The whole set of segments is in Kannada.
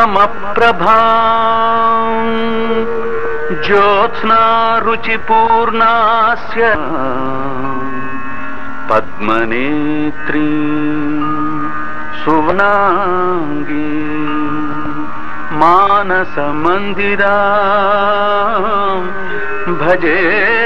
समप्रभा ज्योत्स्ना रुचिपूर्णास्य पद्मनेत्री सुवनाङ्गी मानसमन्दिरा भजे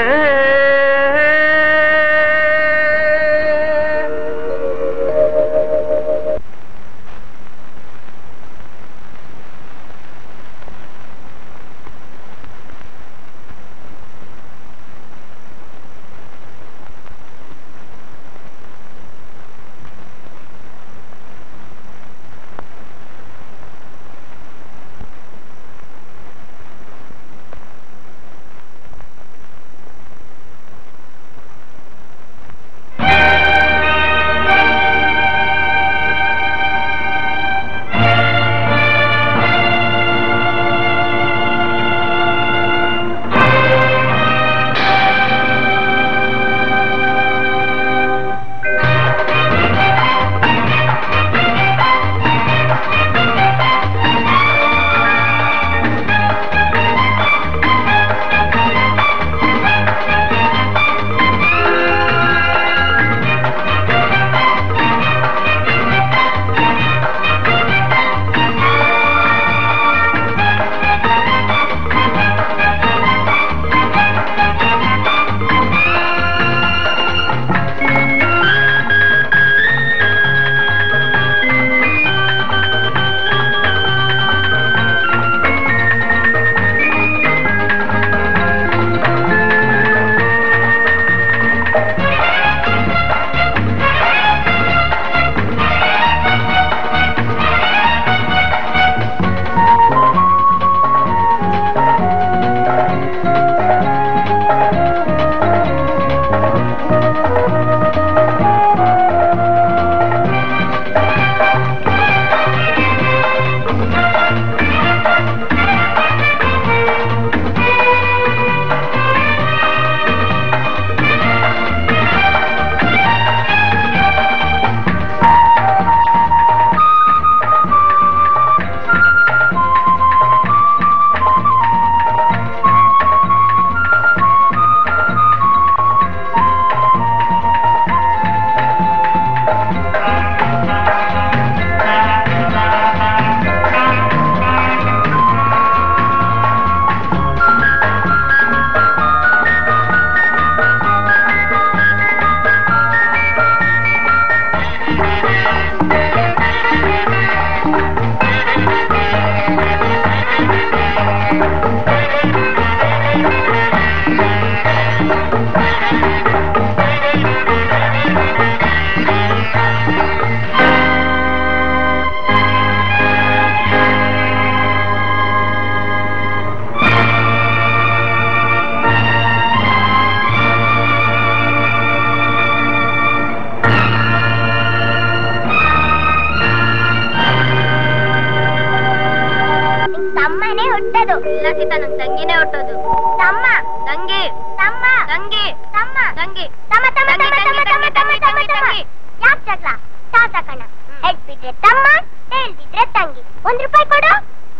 ತಮ್ಮನೇ ಹುಟ್ಟದು ಇಲ್ಲ ಸೀತಾ ನನ್ ತಂಗಿನೇ ಹೊಟ್ಟೋದು ತಮ್ಮ ತಂಗಿ ತಮ್ಮ ತಂಗಿ ತಮ್ಮ ತಂಗಿ ತಮ್ಮ ತಮ್ಮ ತಂಗಿ, ತಮ್ಮ ತಮ್ಮ ತಂಗಿ, ತಮ್ಮ ತಮ್ಮ ತಂಗಿ, ತಮ್ಮ ತಂಗಿ. ಯಾಕ್ ಜಗಳ ತಾತ ಕಣ ಹೆಡ್ ಬಿಟ್ರೆ ತಮ್ಮ ಟೇಲ್ ಬಿಟ್ರೆ ತಂಗಿ ಒಂದ್ ರೂಪಾಯಿ ಕೊಡು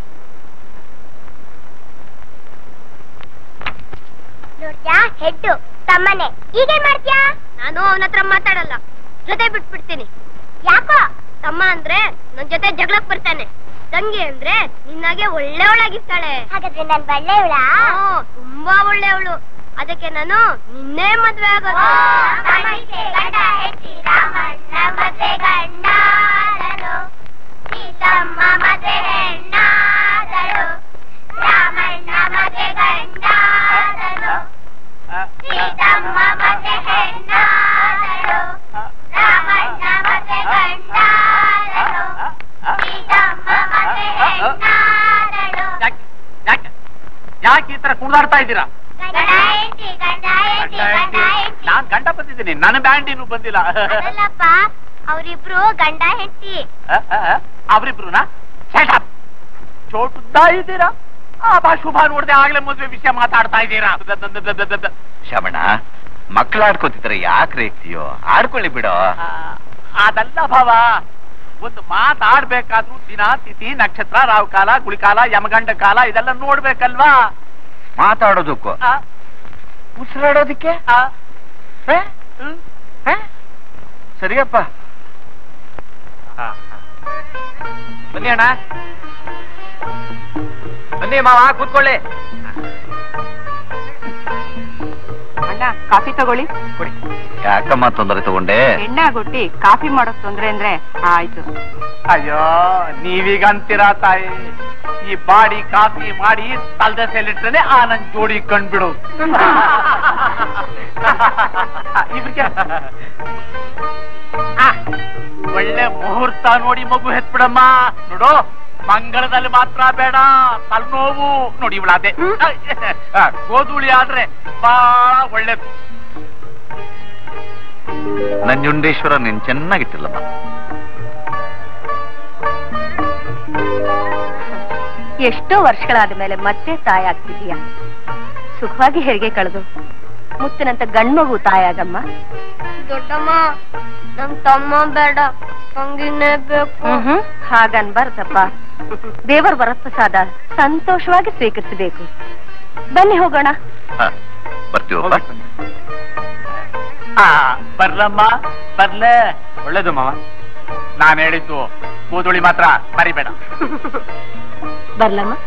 ನೋಡ್ತ್ಯಾ ಹೆಡ್ಡು ತಮ್ಮನೆ ಈಗೇನ್ ಮಾಡ್ತ್ಯಾ ನಾನು ಅವನ ಹತ್ರ ಮಾತಾಡಲ್ಲ ಜೊತೆ ಬಿಟ್ಬಿಡ್ತೀನಿ ಯಾಕೋ ತಮ್ಮ ಅಂದ್ರೆ ನನ್ ಜೊತೆ ಜಗಳಕ್ ಬರ್ತಾನೆ ತಂಗಿ ಅಂದ್ರೆ ನಿನ್ನಾಗೆ ಒಳ್ಳೆ ಒಳಗಿರ್ತಾಳೆ ಹಾಗಾದ್ರೆ ನನ್ ಬಳ್ಳೆಯವಳ ತುಂಬಾ ಒಳ್ಳೆಯವಳು ಅದಕ್ಕೆ ನಾನು ನಿನ್ನೆ ಮದ್ವೆ ಆಗೋದು ಗಂಡ ಹೆಂಡ್ತಿ ರಾಮಣ್ಣ ಮದ್ವೆ ಗಂಡಾದಳು ಸೀತಮ್ಮ ಮದ್ವೆ ಹೆಣ್ಣಾದಳು ರಾಮಣ್ಣ ಮದ್ವೆ ಗಂಡಾದಳು ಸೀತಮ್ಮ ಮದ್ವೆ ಹೆಣ್ಣಾದಳು ರಾಮಣ್ಣ ಮದ್ವೆ ಗಂಡಾದಳು ಸೀತಮ್ಮ ಮದ್ವೆ ಹೆಣ್ಣಾದಳು ಯಾಕೆ ಈ ತರ ಕುಣಿದಾಡ್ತಾ ಇದ್ದೀರಾ ಗಂಡ ಹೆಂಡ್ತಿ ಗಂಡ ಹೆಂಡ್ತಿ ಗಂಡ ಹೆಂಡ್ತಿ ನಾನ್ ಗಂಡ ಬಂದಿದ್ದೀನಿ ನನ್ನ ಬ್ಯಾಂಡ್ ಇನ್ನು ಬಂದಿಲ್ಲ ಅದಲ್ಲಪ್ಪ ಅವರಿಬ್ರು ಗಂಡ ಹೆಂಡತಿ ಅವ್ರಿಬ್ರುನಾ ಶಟಪ್ ಚೋಟುದ್ದ ಇದ್ದೀರಾ ಆ ಬಾ ಶುಭ ನೋಡ್ದೆ ಆಗ್ಲೇ ಮದ್ವೆ ವಿಷಯ ಮಾತಾಡ್ತಾ ಇದ್ದೀರಾ ಶಮಣ ಮಕ್ಕಳು ಆಡ್ಕೋತಿದ್ರೆ ಯಾಕೆ ರೇಗ್ತೀಯೋ ಆಡ್ಕೊಳ್ಳಿ ಬಿಡೋ ಆ, ಅದಲ್ಲ ಭಾವ ಒಂದು ಮಾತಾಡ್ಬೇಕಾದ್ರೂ ದಿನ ತಿಥಿ ನಕ್ಷತ್ರ ರಾಹುಕಾಲ ಗುಳಿಕಾಲ ಯಮಗಂಡ ಕಾಲ ಇದೆಲ್ಲ ನೋಡ್ಬೇಕಲ್ವಾ ಮಾತಾಡೋದಕ್ಕೂ ಆ, ಉಸಿರಾಡೋದಕ್ಕೆ ಆ, ಹೇ? ಹ್ಮ್. ಹೇ? ಸರಿಯಪ್ಪ ಬನ್ನಿ ಅಣ್ಣ ಬನ್ನಿ ಮಾವ ಕೂತ್ಕೊಳ್ಳಿ ಅಣ್ಣ ಕಾಫಿ ತಗೊಳ್ಳಿ ಕೊಡಿ ಯಾಕಮ್ಮ ತೊಂದರೆ ತಗೊಂಡೆ ಎಣ್ಣೆ ಗೊಟ್ಟಿ ಕಾಫಿ ಮಾಡೋಕ್ ತೊಂದ್ರೆ ಅಂದ್ರೆ ಆಯ್ತು ಅಯ್ಯೋ ನೀವೀಗ ಅಂತೀರಾ ತಾಯಿ ಈ ಬಾಡಿ ಕಾಫಿ ಮಾಡಿ ತಲ್ದಸೆಲಿಟ್ರೆ ಆ ನನ್ ಜೋಡಿ ಕಂಡ್ಬಿಡು ಇವ್ರಿಗೆ ಆ, ಒಳ್ಳೆ ಮುಹೂರ್ತ ನೋಡಿ ಮಗು ಹೆತ್ಬಿಡಮ್ಮ ನೋಡು ಮಂಗಳದಲ್ಲಿ ಮಾತ್ರ ಬೇಡ ತಲೆನೋವು ನೋಡಿ ಇವಳ ಅದೇ ಆ, ಗೋಧೂಳಿ ಆದ್ರೆ ಬಹಳ ಒಳ್ಳೇದು ನಂಜುಂಡೇಶ್ವರ ನೀನ್ ಚೆನ್ನಾಗಿಟ್ಟಿಲ್ಲಮ್ಮ ಎಷ್ಟೋ ವರ್ಷಗಳಾದ ಮೇಲೆ ಮತ್ತೆ ತಾಯಿ ಆಗ್ತಿದೀಯ ಸುಖವಾಗಿ ಹೆರಿಗೆ ಕಳೆದು ಮುತ್ತಿನಂತ ಗಂಡ್ಮಗು ತಾಯಾಗಮ್ಮ ದೊಡ್ಡಮ್ಮ ನಮ್ ತಮ್ಮ ಬೇಡ ತಂಗಿನೇ ಬೇಕು ಹ್ಮ್ ಹಾಗನ್ಬಾರ್ದಪ್ಪ ದೇವರ ವರಪ್ರಸಾದ ಸಂತೋಷವಾಗಿ ಸ್ವೀಕರಿಸಬೇಕು ಬನ್ನಿ ಹೋಗೋಣ ಹ, ಬರ್ತೀವಪ್ಪ ಆ, ಬರ್ಲಮ್ಮ ಬರ್ಲೆ ಒಳ್ಳೇದು ಮಾವ ನಾನ್ ಹೇಳಿದ್ದು ಕೂದುಳಿ ಮಾತ್ರ ಮರಿಬೇಡ ಬರ್ಲಮ್ಮ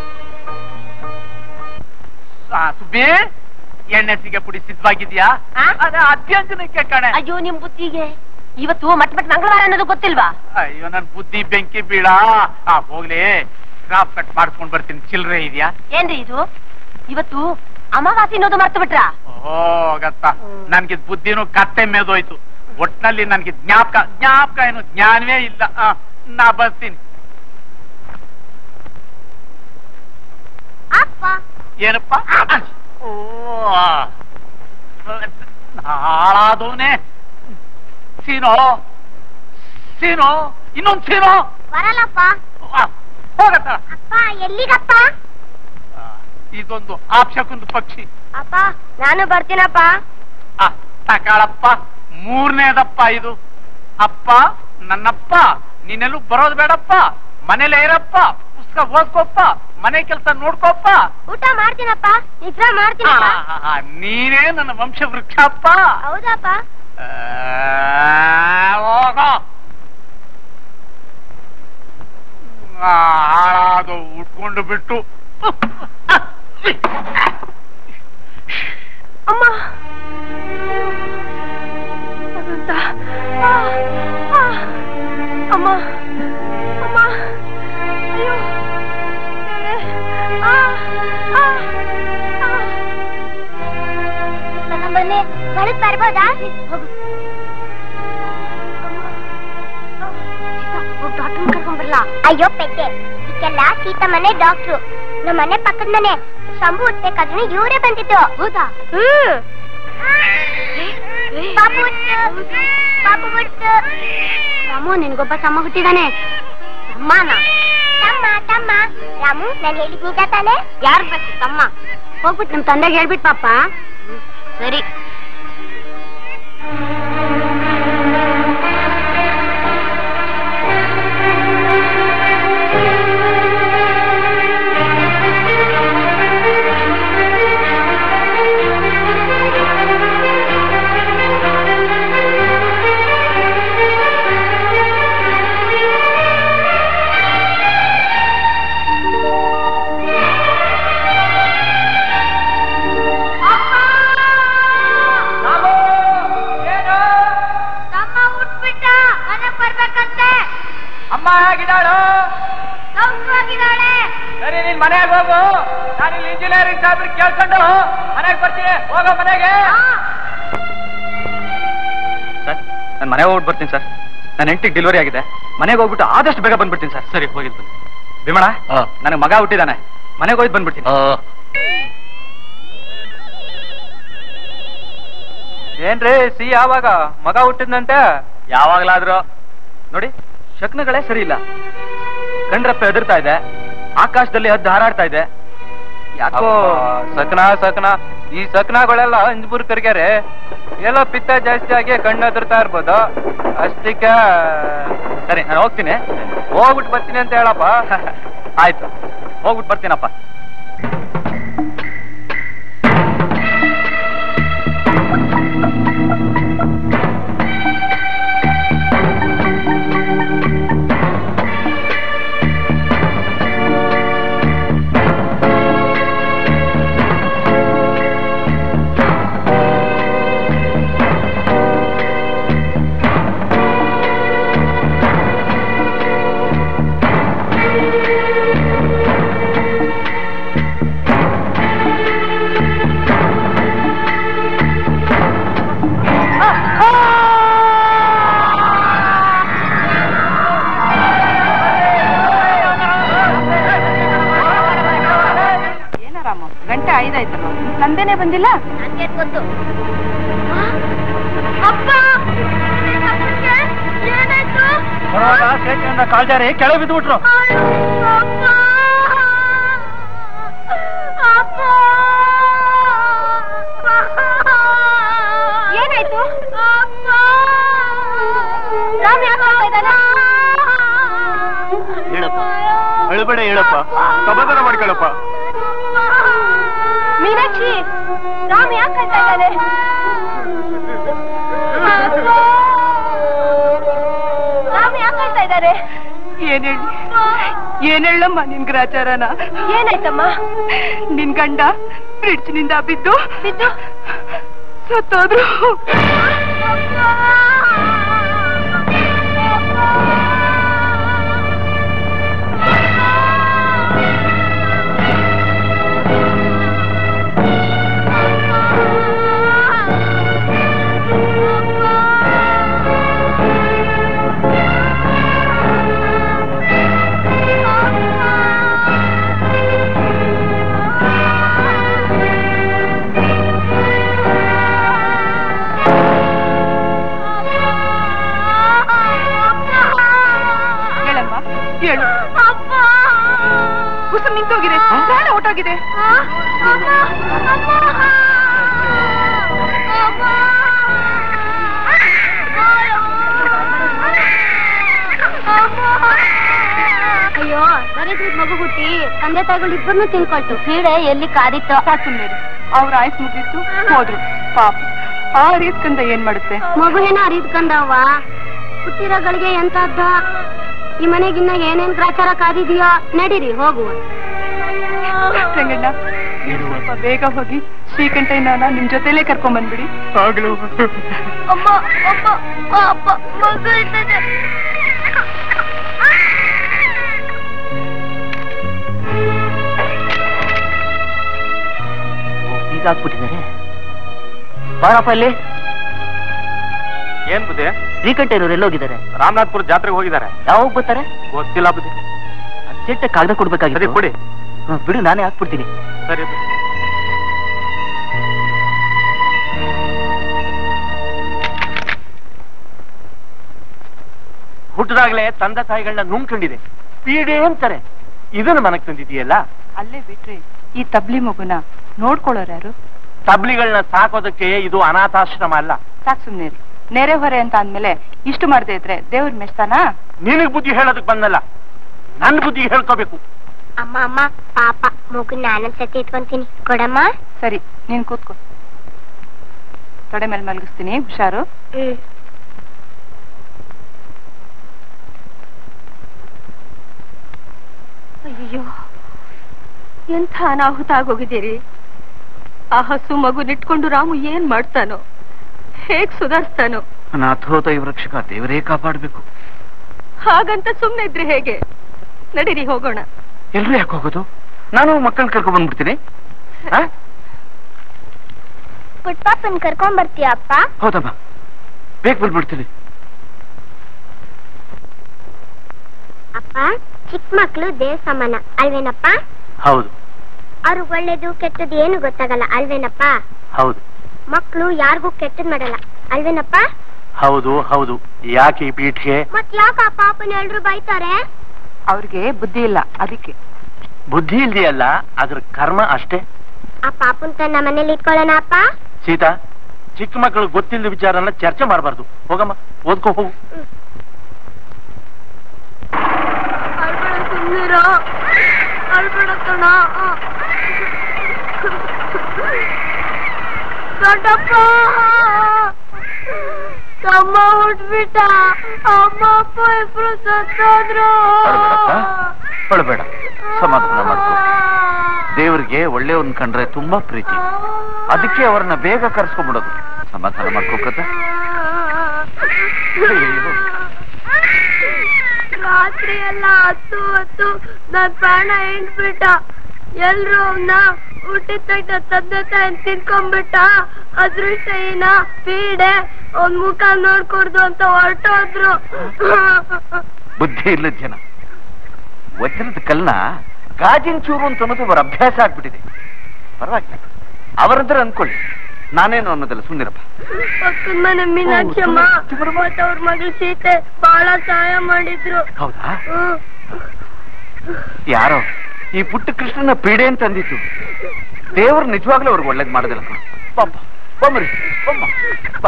ಆ, ಸುಬ್ಬಿ ಎಣ್ಣೆ ಸಿಗೆ ಪುಡಿ ಸಿದ್ಧವಾಗಿದ್ಯಾ ಆ? ಅದೇ ಅಭ್ಯಂಜನಕ್ಕೆ ಕಣೆ ಅಯ್ಯೋ ನಿಮ್ ಬುದ್ಧಿಗೆ ಇವತ್ತು ಮಟ್ ಮಟ್ ಮಂಗಳವಾರ ಅನ್ನೋದು ಗೊತ್ತಿಲ್ವಾ ಅಯ್ಯೋ ನನ್ ಬುದ್ಧಿ ಬೆಂಕಿ ಬೀಳ ಆ ಹೋಗ್ಲಿ ಕ್ರಾಪ್ ಕಟ್ ಮಾಡ್ಕೊಂಡ್ ಬರ್ತೀನಿ ಚಿಲ್ರೆ ಇದೆಯಾ ಏನ್ರಿ ಇದು ಇವತ್ತು ಅಮಾವಾಸ್ಯೆ ಅನ್ನೋದು ಮರ್ತು ಬಿಟ್ರ ಹೋಗತ್ತ ನನ್ಗೆ ಬುದ್ಧಿನೂ ಕತ್ತೆ ಮೇದೋಯ್ತು ಒಟ್ನಲ್ಲಿ ನನ್ಗೆ ಜ್ಞಾಪಕ ಜ್ಞಾಪಕ ಏನು ಜ್ಞಾನವೇ ಇಲ್ಲ ಆ, ನಾ ಬರ್ತೀನಿ ಅಪ್ಪ ಏನಪ್ಪ ಓ ಹಾಳಾದವನೇ ಸೀನೋ ಸೀನೋ ಇನ್ನೊಂದ್ ಸೀನೋ ಬರಲ್ಲಪ್ಪ ಆ, ಹೋಗತ್ತ ಅಪ್ಪ ಎಲ್ಲಿಗಪ್ಪ ಆ, ಇದೊಂದು ಆಪ್ಷಕೊಂದು ಪಕ್ಷಿ ಅಪ್ಪ ನಾನು ಬರ್ತೀನಪ್ಪ ಆ, ತಕಾಳಪ್ಪ ಮೂರನೇದಪ್ಪ ಇದು ಅಪ್ಪ ನನ್ನಪ್ಪ ನೀನೆಲ್ಲೂ ಬರೋದು ಬೇಡಪ್ಪ ಮನೇಲೇ ಇರಪ್ಪ ಪುಸ್ತಕ ಓದ್ಕೋಪ್ಪ ಮನೆ ಕೆಲಸ ನೋಡ್ಕೋಪ್ಪ ಊಟ ಮಾಡ್ತೀನಪ್ಪ ನಿದ್ರೆ ಆ, ಮಾಡ್ತೀನಪ್ಪ ಆ, ನೀನೇ ನನ್ನ ವಂಶ ವೃಕ್ಷಪ್ಪ ಹೌದಪ್ಪ ಆ, ಹೋಗೋ ಆ, ಹಾಳಾದು ಉಟ್ಕೊಂಡು ಬಿಟ್ಟು ಅಮ್ಮ ಅದಂತ ಆ, ಆ, ಅಮ್ಮ ಅಮ್ಮ ಅಯ್ಯೋ ದೇವ್ರೇ. ಆ, ಆ, ಆ. ನನ್ನ ಮನೆ ಒಳಗ್ ಬರ್ಬೋದಾ ಹೋಗು ಡಾಕ್ಟರ್ ಕರ್ಕೊಂಡ್ಬರ್ಲಾ ಅಯ್ಯೋ ಪೆಟ್ಟೆ ಇದಕ್ಕೆಲ್ಲ ಸೀತಮ್ಮನೆ ಡಾಕ್ಟ್ರು ನಮ್ಮ ಮನೆ ಪಕ್ಕದ ಮನೆ ಶಂಭು ಹುಟ್ಬೇಕಾದ್ರೂ ಇವರೇ ಬಂದಿದ್ದು ಹೌದಾ ಹ್ಮ್ ಪಾಪು ಹುಟ್ಟು ಪಾಪು ಹುಟ್ಟು ರಾಮು ನಿನ್ಗೊಬ್ಬ ತಮ್ಮ ಹುಟ್ಟಿದಾನೆ ತಮ್ಮನ ತಮ್ಮ ತಮ್ಮ ರಾಮು ನಾನು ಹೇಳಿದ್ ನಿಜ ತಾನೆ ಯಾರು ಬೇಕು ತಮ್ಮ ಹೋಗ್ಬಿಟ್ಟು ನಿಮ್ ತಂದೆಗೆ ಹೇಳ್ಬಿಟ್ಟು ಪಾಪ ಸರಿ ತಮ್ಮ ಹುಟ್ಬಿಟ್ಟ ಮನೆಗ್ ಬರ್ಬೇಕಂತೆ ಅಮ್ಮ ಹೇಗಿದ್ದಾಳು ಸೌಖ್ಯವಾಗಿದ್ದಾಳೆ ಸರಿ ನೀನ್ ಮನೆಗೆ ಹೋಗು ನಾನು ಇಲ್ಲಿ ಇಂಜಿನಿಯರಿಂಗ್ ಸಾಹೇಬ್ರು ಕೇಳ್ಕೊಂಡು ಮನೆಗೆ ಬರ್ತೀನಿ ಹೋಗೋ ಮನೆಗೆ ಸರ್ ನಾನು ಮನೆಗೆ ಹೋಗ್ಬಿಟ್ಟು ಬರ್ತೀನಿ ಸರ್ ನನ್ನ ಹೆಂಡತಿಗೆ ಡೆಲಿವರಿ ಆಗಿದೆ ಮನೆಗೆ ಹೋಗ್ಬಿಟ್ಟು ಆದಷ್ಟು ಬೇಗ ಬಂದ್ಬಿಡ್ತೀನಿ ಸರ್ ಸರಿ ಹೋಗಿದ್ ಬನ್ನಿ ಭೀಮಣ ಆ. ನನಗೆ ಮಗ ಹುಟ್ಟಿದಾನೆ ಮನೆಗೆ ಹೋಗಿ ಬಂದ್ಬಿಡ್ತೀನಿ ಆ, ಏನ್ರಿ ಸಿ ಯಾವಾಗ ಮಗ ಹುಟ್ಟಿದ್ನಂತೆ ಯಾವಾಗ್ಲಾದ್ರು ನೋಡಿ ಶಕ್ನಗಳೇ ಸರಿ ಇಲ್ಲ ಕಂಡ್ರಪ್ಪ ಎದುರ್ತಾ ಇದೆ ಆಕಾಶದಲ್ಲಿ ಹದ್ದು ಹಾರಾಡ್ತಾ ಇದೆ ಯಾಕೋ ಸಕನ ಸಕನ ಈ ಸಕನಗಳೆಲ್ಲ ಅಂಜ್ಬುರ್ ಕರ್ಗ್ಯಾರೆ ಎಲ್ಲೋ ಪಿತ್ತ ಜಾಸ್ತಿ ಆಗಿ ಕಣ್ಣು ಎದುರ್ತಾ ಇರ್ಬೋದು ಅಷ್ಟಕ್ಕೆ ಸರಿ ನಾನು ಹೋಗ್ತೀನಿ ಹೋಗ್ಬಿಟ್ಟು ಬರ್ತೀನಿ ಅಂತ ಹೇಳಪ್ಪ ಆಯ್ತು ಹೋಗ್ಬಿಟ್ಟು ಬರ್ತೀನಪ್ಪ ಏನ ರಾಮು ಗಂಟೆ ಐದಾಯ್ತಲ್ಲ ನಂದೇನೆ ಬಂದಿಲ್ಲ ನಂಗೆ ಗೊತ್ತು ಅಪ್ಪ ಏನಾಯ್ತು ಕಾಲ್ಜಾರಿ ಕೆಳಗೆ ಬಿದ್ದುಬಿಟ್ರು ಅಪ್ಪ ಅಪ್ಪ ಏನಾಯ್ತು ಅಪ್ಪ ರಾಮ್ ಯಾಕೆ ಅಳ್ತಾ ಇದ್ದಾನೆ? ಹೇಳಪ್ಪ ಅಳ್ಬೇಡ ಹೇಳಪ್ಪ ಸಮಾಧಾನ ಮಾಡ್ಕೊಳಪ್ಪ ಮೀನಾಕ್ಷಿ ರಾಮ್ ಯಾಕೆ ಅಳ್ತಾ ಇದ್ದಾನೆ ರಾಮ್ ಯಾಕೆ ಅಳ್ತಾ ಇದ್ದಾರೆ ಏನ್ ಹೇಳಿ ಏನ್ ಹೇಳಮ್ಮ ನಿನ್ ಗ್ರಾಚಾರನ ಏನಾಯ್ತಮ್ಮ ನಿನ್ ಗಂಡ ಬ್ರಿಡ್ಜ್ ನಿಂದ ಬಿದ್ದು ಬಿದ್ದು ಸತ್ತೋದ್ರು ಹೇಳಮ್ಮ ಹೇಳು ಉಸಿರು ನಿಂತೋಗಿದೆ ಪ್ರಾಣ ಹೊಟ್ಟೋಗಿದೆ ಅಯ್ಯೋ ದರಿದ್ರ ಮಗು ಹುಟ್ಟಿ ತಂದೆ ತಾಯಿಗಳು ಇಬ್ಬರನ್ನು ತಿಳ್ಕೊಳ್ತು ಪೀಡೆ ಎಲ್ಲಿ ಕಾದಿತ್ತು ಸಾಕುಂದೇರಿ ಅವ್ರ ಆಯ್ತು ಮುಗಿತ್ತು ಹೋದ್ರು ಪಾಪ ಆ ರೀಸ್ಕಂದ ಏನ್ ಮಾಡುತ್ತೆ ಮಗು ಏನೋ ಅರಿದ್ಕಂದವ್ವ ಹುಟ್ಟಿರೋಗಳಿಗೆ ಎಂತದ್ದ ಈ ಮನೆಗಿನ್ನ ಏನೇನ್ ಗ್ರಾಚಾರ ಕಾದಿದೆಯೋ ನಡೀರಿ ಹೋಗುವ ರಂಗಣ್ಣ ನೀವು ಸ್ವಲ್ಪ ಬೇಗ ಹೋಗಿ ಶ್ರೀಕಂಠಯ್ಯನ ನಿಮ್ ಜೊತೆಲೇ ಕರ್ಕೊಂಡ್ ಬಂದ್ಬಿಡಿ ಆಗ್ಲೂ ಅಮ್ಮ ಅಮ್ಮ ಅಪ್ಪ ಮಗು ಇರ್ತದೆ ಬೀಗ ಹಾಕ್ಬಿಟ್ಟಿದ್ದಾರೆ ಬಾರಪ್ಪ ಅಲ್ಲಿ ಏನ್ ಬುದ್ಧಿ ಶ್ರೀಕಂಠೇರವ್ರು ಎಲ್ಲೋಗಿದ್ದಾರೆ ರಾಮನಾಥ್ಪುರ ಜಾತ್ರೆಗೆ ಹೋಗಿದ್ದಾರೆ ಯಾವಾಗ ಬರ್ತಾರೆ ಗೊತ್ತಿಲ್ಲ ಬುದ್ಧಿ ಅರ್ಜೆಂಟ್ ಕಾಗದ ಸರಿ ಕೊಡ್ಬೇಕಾಗಿದೆ ಕೊಡಿ ಬಿಡು ನಾನೇ ಹಾಕ್ಬಿಡ್ತೀನಿ ಸರಿ ಬುದ್ಧಿ. ಹುಟ್ಟದಾಗ್ಲೇ ತಂದೆ ತಾಯಿಗಳನ್ನ ನುಂಗ್ಕೊಂಡಿದೆ ಪೀಡೆ ಅಂತಾರೆ ಇದನ್ನು ಮನಕ್ ತಂದಿದೆಯಲ್ಲ ಅಲ್ಲೇ ಬಿಟ್ರಿ ಈ ತಬ್ಲಿ ಮಗುನ ನೋಡ್ಕೊಳ್ಳೋರು ಯಾರು ತಬ್ಲಿಗಳನ್ನ ಸಾಕೋದಕ್ಕೆ ಇದು ಅನಾಥಾಶ್ರಮ ಅಲ್ಲ ಸಾಕ್ ಸುಮ್ನೆ ಇರಿ. ನೆರೆ ಹೊರೆ ಅಂತ ಅಂದ್ಮೇಲೆ ಇಷ್ಟು ಮಾಡದೆ ಇದ್ರೆ ದೇವ್ರ ಮೆಚ್ತಾನಾ ನಿನಗ್ ಬುದ್ಧಿ ಹೇಳೋದಕ್ ಬಂದಲ್ಲ ನನ್ ಬುದ್ಧಿ ಹೇಳ್ಕೋಬೇಕು ಅಮ್ಮ ಅಮ್ಮ ಪಾಪ ಮಗು ನಾನೊಂದ್ ಸತಿ ಇಟ್ಕೊಂತೀನಿ ಕೊಡಮ್ಮ ಸರಿ ನೀನ್ ಕೂತ್ಕೋ ತೊಡೆ ಮೇಲೆ ಮಲಗಿಸ್ತೀನಿ ಹುಷಾರು ಹ್ಮ್ ಅಯ್ಯೋ ಎಂಥ ಅನಾಹುತ ಆಗೋಗಿದ್ದೀರಿ ಆ ಹಸು ಮಗು ನಿಟ್ಕೊಂಡು ರಾಮು ಏನ್ ಮಾಡ್ತಾನೋ ಹೇಗ್ ಸುಧಾರಿಸ್ತಾನೋ ಅನಾಥೋತ ವೃಕ್ಷಕ ದೇವರೇ ಕಾಪಾಡ್ಬೇಕು ಹಾಗಂತ ಸುಮ್ನೆ ಇದ್ರೆ ಹೇಗೆ ನಡೀರಿ ಹೋಗೋಣ ಎಲ್ರು ಯಾಕೆ ಹೋಗೋದು ನಾನು ಮಕ್ಕಳನ್ನ ಕರ್ಕೊಂಡ್ ಬಂದ್ಬಿಡ್ತೀನಿ ಆ? ಪುಟ್ಪಾಪನ್ ಕರ್ಕೊಂಡ್ ಬರ್ತೀಯ ಅಪ್ಪ ಹೌದಮ್ಮ ಬೇಗ ಬಂದ್ಬಿಡ್ತೀನಿ ಅಪ್ಪ ಚಿಕ್ಕ ಮಕ್ಳು ದೇವ್ ಸಮಾನ ಅಲ್ವೇನಪ್ಪ ಹೌದು ಅವ್ರಿಗೆ ಒಳ್ಳೇದು ಕೆಟ್ಟದ್ದು ಏನು ಗೊತ್ತಾಗಲ್ಲ ಅಲ್ವೇನಪ್ಪ ಹೌದು ಮಕ್ಳು ಯಾರಿಗೂ ಕೆಟ್ಟದ್ ಮಾಡಲ್ಲ ಅಲ್ವೇನಪ್ಪ ಹೌದು ಹೌದು ಯಾಕೆ ಈ ಪೀಠಿಗೆ ಮತ್ ಯಾಕ ಆ ಪಾಪನ ಎಲ್ರು ಬೈತಾರೆ ಅವ್ರಿಗೆ ಬುದ್ಧಿ ಇಲ್ಲ ಅದಕ್ಕೆ ಬುದ್ಧಿ ಇಲ್ದೆಯಲ್ಲ ಅದ್ರ ಕರ್ಮ ಅಷ್ಟೇ ಆ ಪಾಪುನ್ ತನ್ನ ಮನೇಲಿ ಇಟ್ಕೊಳ್ಳೋಣ ಅಪ್ಪ ಸೀತಾ ಚಿಕ್ಕ ಮಕ್ಕಳು ಗೊತ್ತಿಲ್ಲದ ವಿಚಾರನ ಚರ್ಚೆ ಮಾಡಬಾರ್ದು ಹೋಗಮ್ಮ ಓದ್ಕೋ ಹೋಗು ಅಳ್ಬೇಡ ಸುಮ್ಮನಿರೋ ಅಳ್ಬೇಡ ಕಣ ದೊಡ್ಡಪ್ಪ ತಮ್ಮ ಹುಟ್ಬಿಟ್ಟ ಅಮ್ಮ ಅಪ್ಪ ಇಬ್ರು ಸತ್ತೋದ್ರು ಅಳ್ಬೇಡಪ್ಪ, ಅಳ್ಬೇಡ ಸಮಾಧಾನ ಮಾಡ್ಕೋ ದೇವರಿಗೆ ಒಳ್ಳೆಯವ್ರನ್ನ ಕಂಡ್ರೆ ತುಂಬಾ ಪ್ರೀತಿ ಅದಕ್ಕೆ ಅವ್ರನ್ನ ಬೇಗ ಕರ್ಸ್ಕೊಂಡ್ಬಿಡೋದು ಸಮಾಧಾನ ಮಾಡ್ಕೋಕತ್ತ ರಾತ್ರಿ ಎಲ್ಲ ಹತ್ತು ಹೊತ್ತು ನನ್ ಪ್ರಾಣ ಹಿಂಡ್ಬಿಟ್ಟ ಎಲ್ರು ಅವನ್ನ ಊಟದ ತಟ್ಟ ತಂದೆ ತಾಯಿ ತಿನ್ಕೊಂಡ್ಬಿಟ್ಟ ಅದೃಷ್ಟ ಏನ ಪೀಡೆ ಅವ್ನ್ ಮುಖ ನೋಡ್ಕೊಡ್ದು ಅಂತ ಹೊರಟೋದ್ರು ಬುದ್ಧಿ ಇಲ್ಲದ ಜನ ವಜ್ರದ ಕಲ್ನ ಗಾಜಿನ ಚೂರು ಅಂತ ಅನ್ನೋದು ಅವರ ಅಭ್ಯಾಸ ಆಗ್ಬಿಟ್ಟಿದೆ ಪರವಾಗಿಲ್ಲ ಅವರಂದ್ರೆ ಅನ್ಕೊಳ್ಳಿ ನಾನೇನು ಅನ್ನೋದಿಲ್ಲ ಸುಂದಿರಪ್ಪ ಪಕ್ಕದ ಮನೆ ಮೀನಾಕ್ಷಮ್ಮ ಮತ್ತೆ ಅವ್ರ ಮಗಳು ಸೀತೆ ಬಹಳ ಸಹಾಯ ಮಾಡಿದ್ರು ಹೌದಾ ಹ್ಮ್. ಯಾರೋ ಈ ಪುಟ್ಟ ಕೃಷ್ಣನ ಪೀಡೆ ಅಂತ ಅಂದಿತ್ತು ದೇವರು ನಿಜವಾಗ್ಲೂ ಅವ್ರಿಗೆ ಒಳ್ಳೇದ್ ಮಾಡೋದಿಲ್ಲ ಕಣೋ. ಪಾಪ ಬಮ್ರಿ ಬಮ್ಮ ಬಾ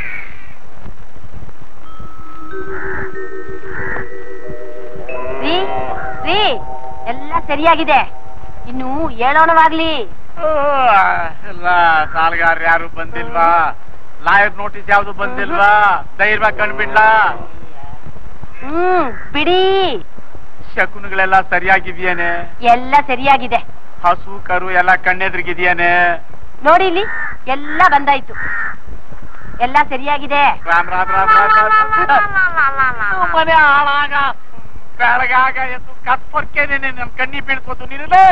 ರೀ ರೀ ಎಲ್ಲ ಸರಿಯಾಗಿದೆ ಇನ್ನು ಏಳೋಣವಾಗ್ಲಿ ಎಲ್ಲ ಸಾಲಗಾರ ಯಾರು ಬಂದಿಲ್ವಾ ಲಾಯರ್ ನೋಟಿಸ್ ಯಾವ್ದು ಬಂದಿಲ್ವಾ ಧೈರ್ಯ ಕಂಡ್ಬಿಡ್ಲಾ ಹ್ಮ್ ಬಿಡಿ ಶಕುನಗಳೆಲ್ಲ ಸರಿಯಾಗಿದ್ಯಾನೆ ಎಲ್ಲ ಸರಿಯಾಗಿದೆ ಹಸು ಕರು ಎಲ್ಲ ಕಣ್ಣೆದ್ರಿಗಿದ್ಯಾನೆ ನೋಡಿ ಇಲ್ಲಿ ಎಲ್ಲ ಬಂದಾಯ್ತು ಎಲ್ಲ ಸರಿಯಾಗಿದೆ ರಾಮ್ ರಾಮ್ ರಾಮ್ ರಾಮ್ ರಾಮ್ ಮನೆ ಹಾಳಾಗ ಬೆಳಗಾಗ ಎಂದು ಕತ್ಪರ್ಕೇನೆ ನನ್ ಕಣ್ಣಿ ಬೀಳ್ಕೋತು ನೀನಲ್ಲೇ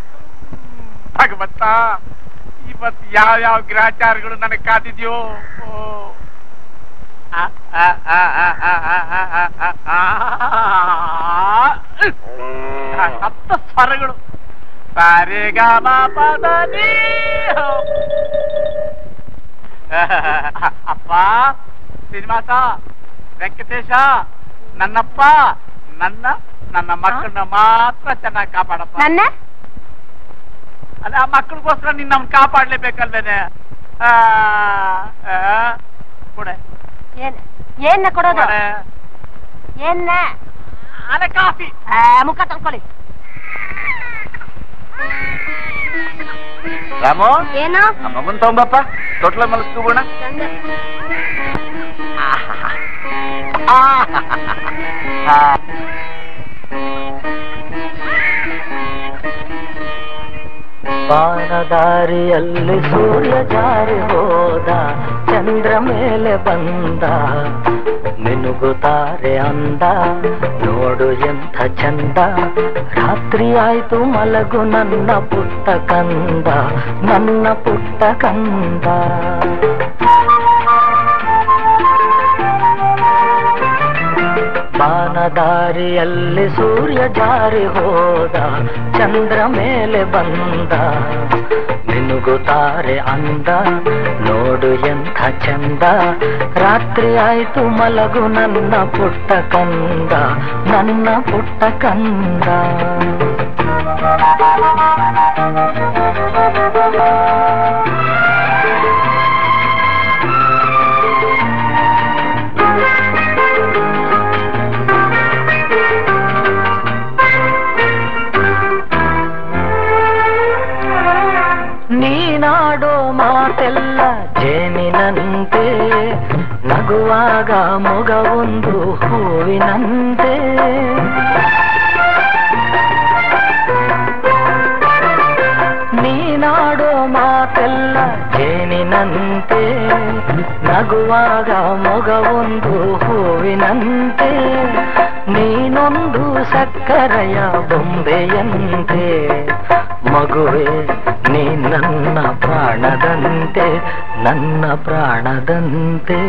ಭಗವಂತ ಇವತ್ ಯಾವ ಯಾವ ಗ್ರಹಚಾರಗಳು ನನಗೆ ಕಾದಿದ್ಯೋ ಓ. ಆ, ಆ, ಆ, ಆ, ಆ, ಆ, ಆ, ಆ, ಆ, ಆ. ಸಪ್ತ ಸ್ವರಗಳು ಸಾರೆ ಗ ಮ ಪದ ನೀ ಅಪ್ಪ ಶ್ರೀನಿವಾಸ ವೆಂಕಟೇಶ ನನ್ನಪ್ಪ ನನ್ನ ನನ್ನ ಮಕ್ಕಳನ್ನ ಮಾತ್ರ ಚೆನ್ನಾಗಿ ಕಾಪಾಡಪ್ಪ ನನ್ನ ಅಲ್ಲ ಆ ಮಕ್ಕಳಿಗೋಸ್ಕರ ನೀನ್ ನಮ್ನ ಕಾಪಾಡ್ಲೇಬೇಕಲ್ವೇನೆ ಆ, ಆ, ಕೊಡೆ ಏನ್ ಏನ್ನ ಕೊಡೋದು ಕೊಡೆ. ಏನ್ನ ಅಲೆ ಕಾಫಿ ಆ, ಮುಖ ತೊಳ್ಕೊಳ್ಳಿ ರಾಮು ಏನೋ ಆ ಮಗನ್ ತಗೊಂಬಪ್ಪ ತೊಟ್ಲ ಮಲಸ್ಕೋಬೋಣ ಬಾನದಾರಿಯಲ್ಲಿ ಸೂರ್ಯ ಜಾರಿ ಹೋದ ಚಂದ್ರ ಮೇಲೆ ಬಂದ ಮಿನುಗುತ್ತಾರೆ ಅಂದ ನೋಡು ಎಂಥ ಚಂದ ರಾತ್ರಿ ಆಯ್ತು ಮಲಗು ನನ್ನ ಪುಟ್ಟ ಕಂದ ನನ್ನ ಪುಟ್ಟ ಕಂದ ಬಾನದಾರಿಯಲ್ಲಿ ಸೂರ್ಯ ಜಾರಿ ಹೋದ ಚಂದ್ರ ಮೇಲೆ ಬಂದ ಮಿನುಗುತ್ತಾರೆ ಅಂದ ನೋಡು ಎಂಥ ಚಂದ ರಾತ್ರಿ ಆಯ್ತು ಮಲಗು ನನ್ನ ಪುಟ್ಟ ಕಂದ ನನ್ನ ಪುಟ್ಟ ಕಂದ ನೀನಾಡೋ ಮಾತೆಲ್ಲ ಜೇನಿನಂತೆ ನಗುವಾಗ ಮೊಗವೊಂದು ಹೂವಿನಂತೆ ನೀನಾಡೋ ಮಾತೆಲ್ಲ ಜೇನಿನಂತೆ ನಗುವಾಗ ಮೊಗವೊಂದು ಹೂವಿನಂತೆ ನೀನೊಂದು ಸಕ್ಕರೆಯ ಬೊಂಬೆಯಂತೆ ಮಗುವೆ ನೀ ನನ್ನ ಪ್ರಾಣದಂತೆ ನನ್ನ ಪ್ರಾಣದಂತೆ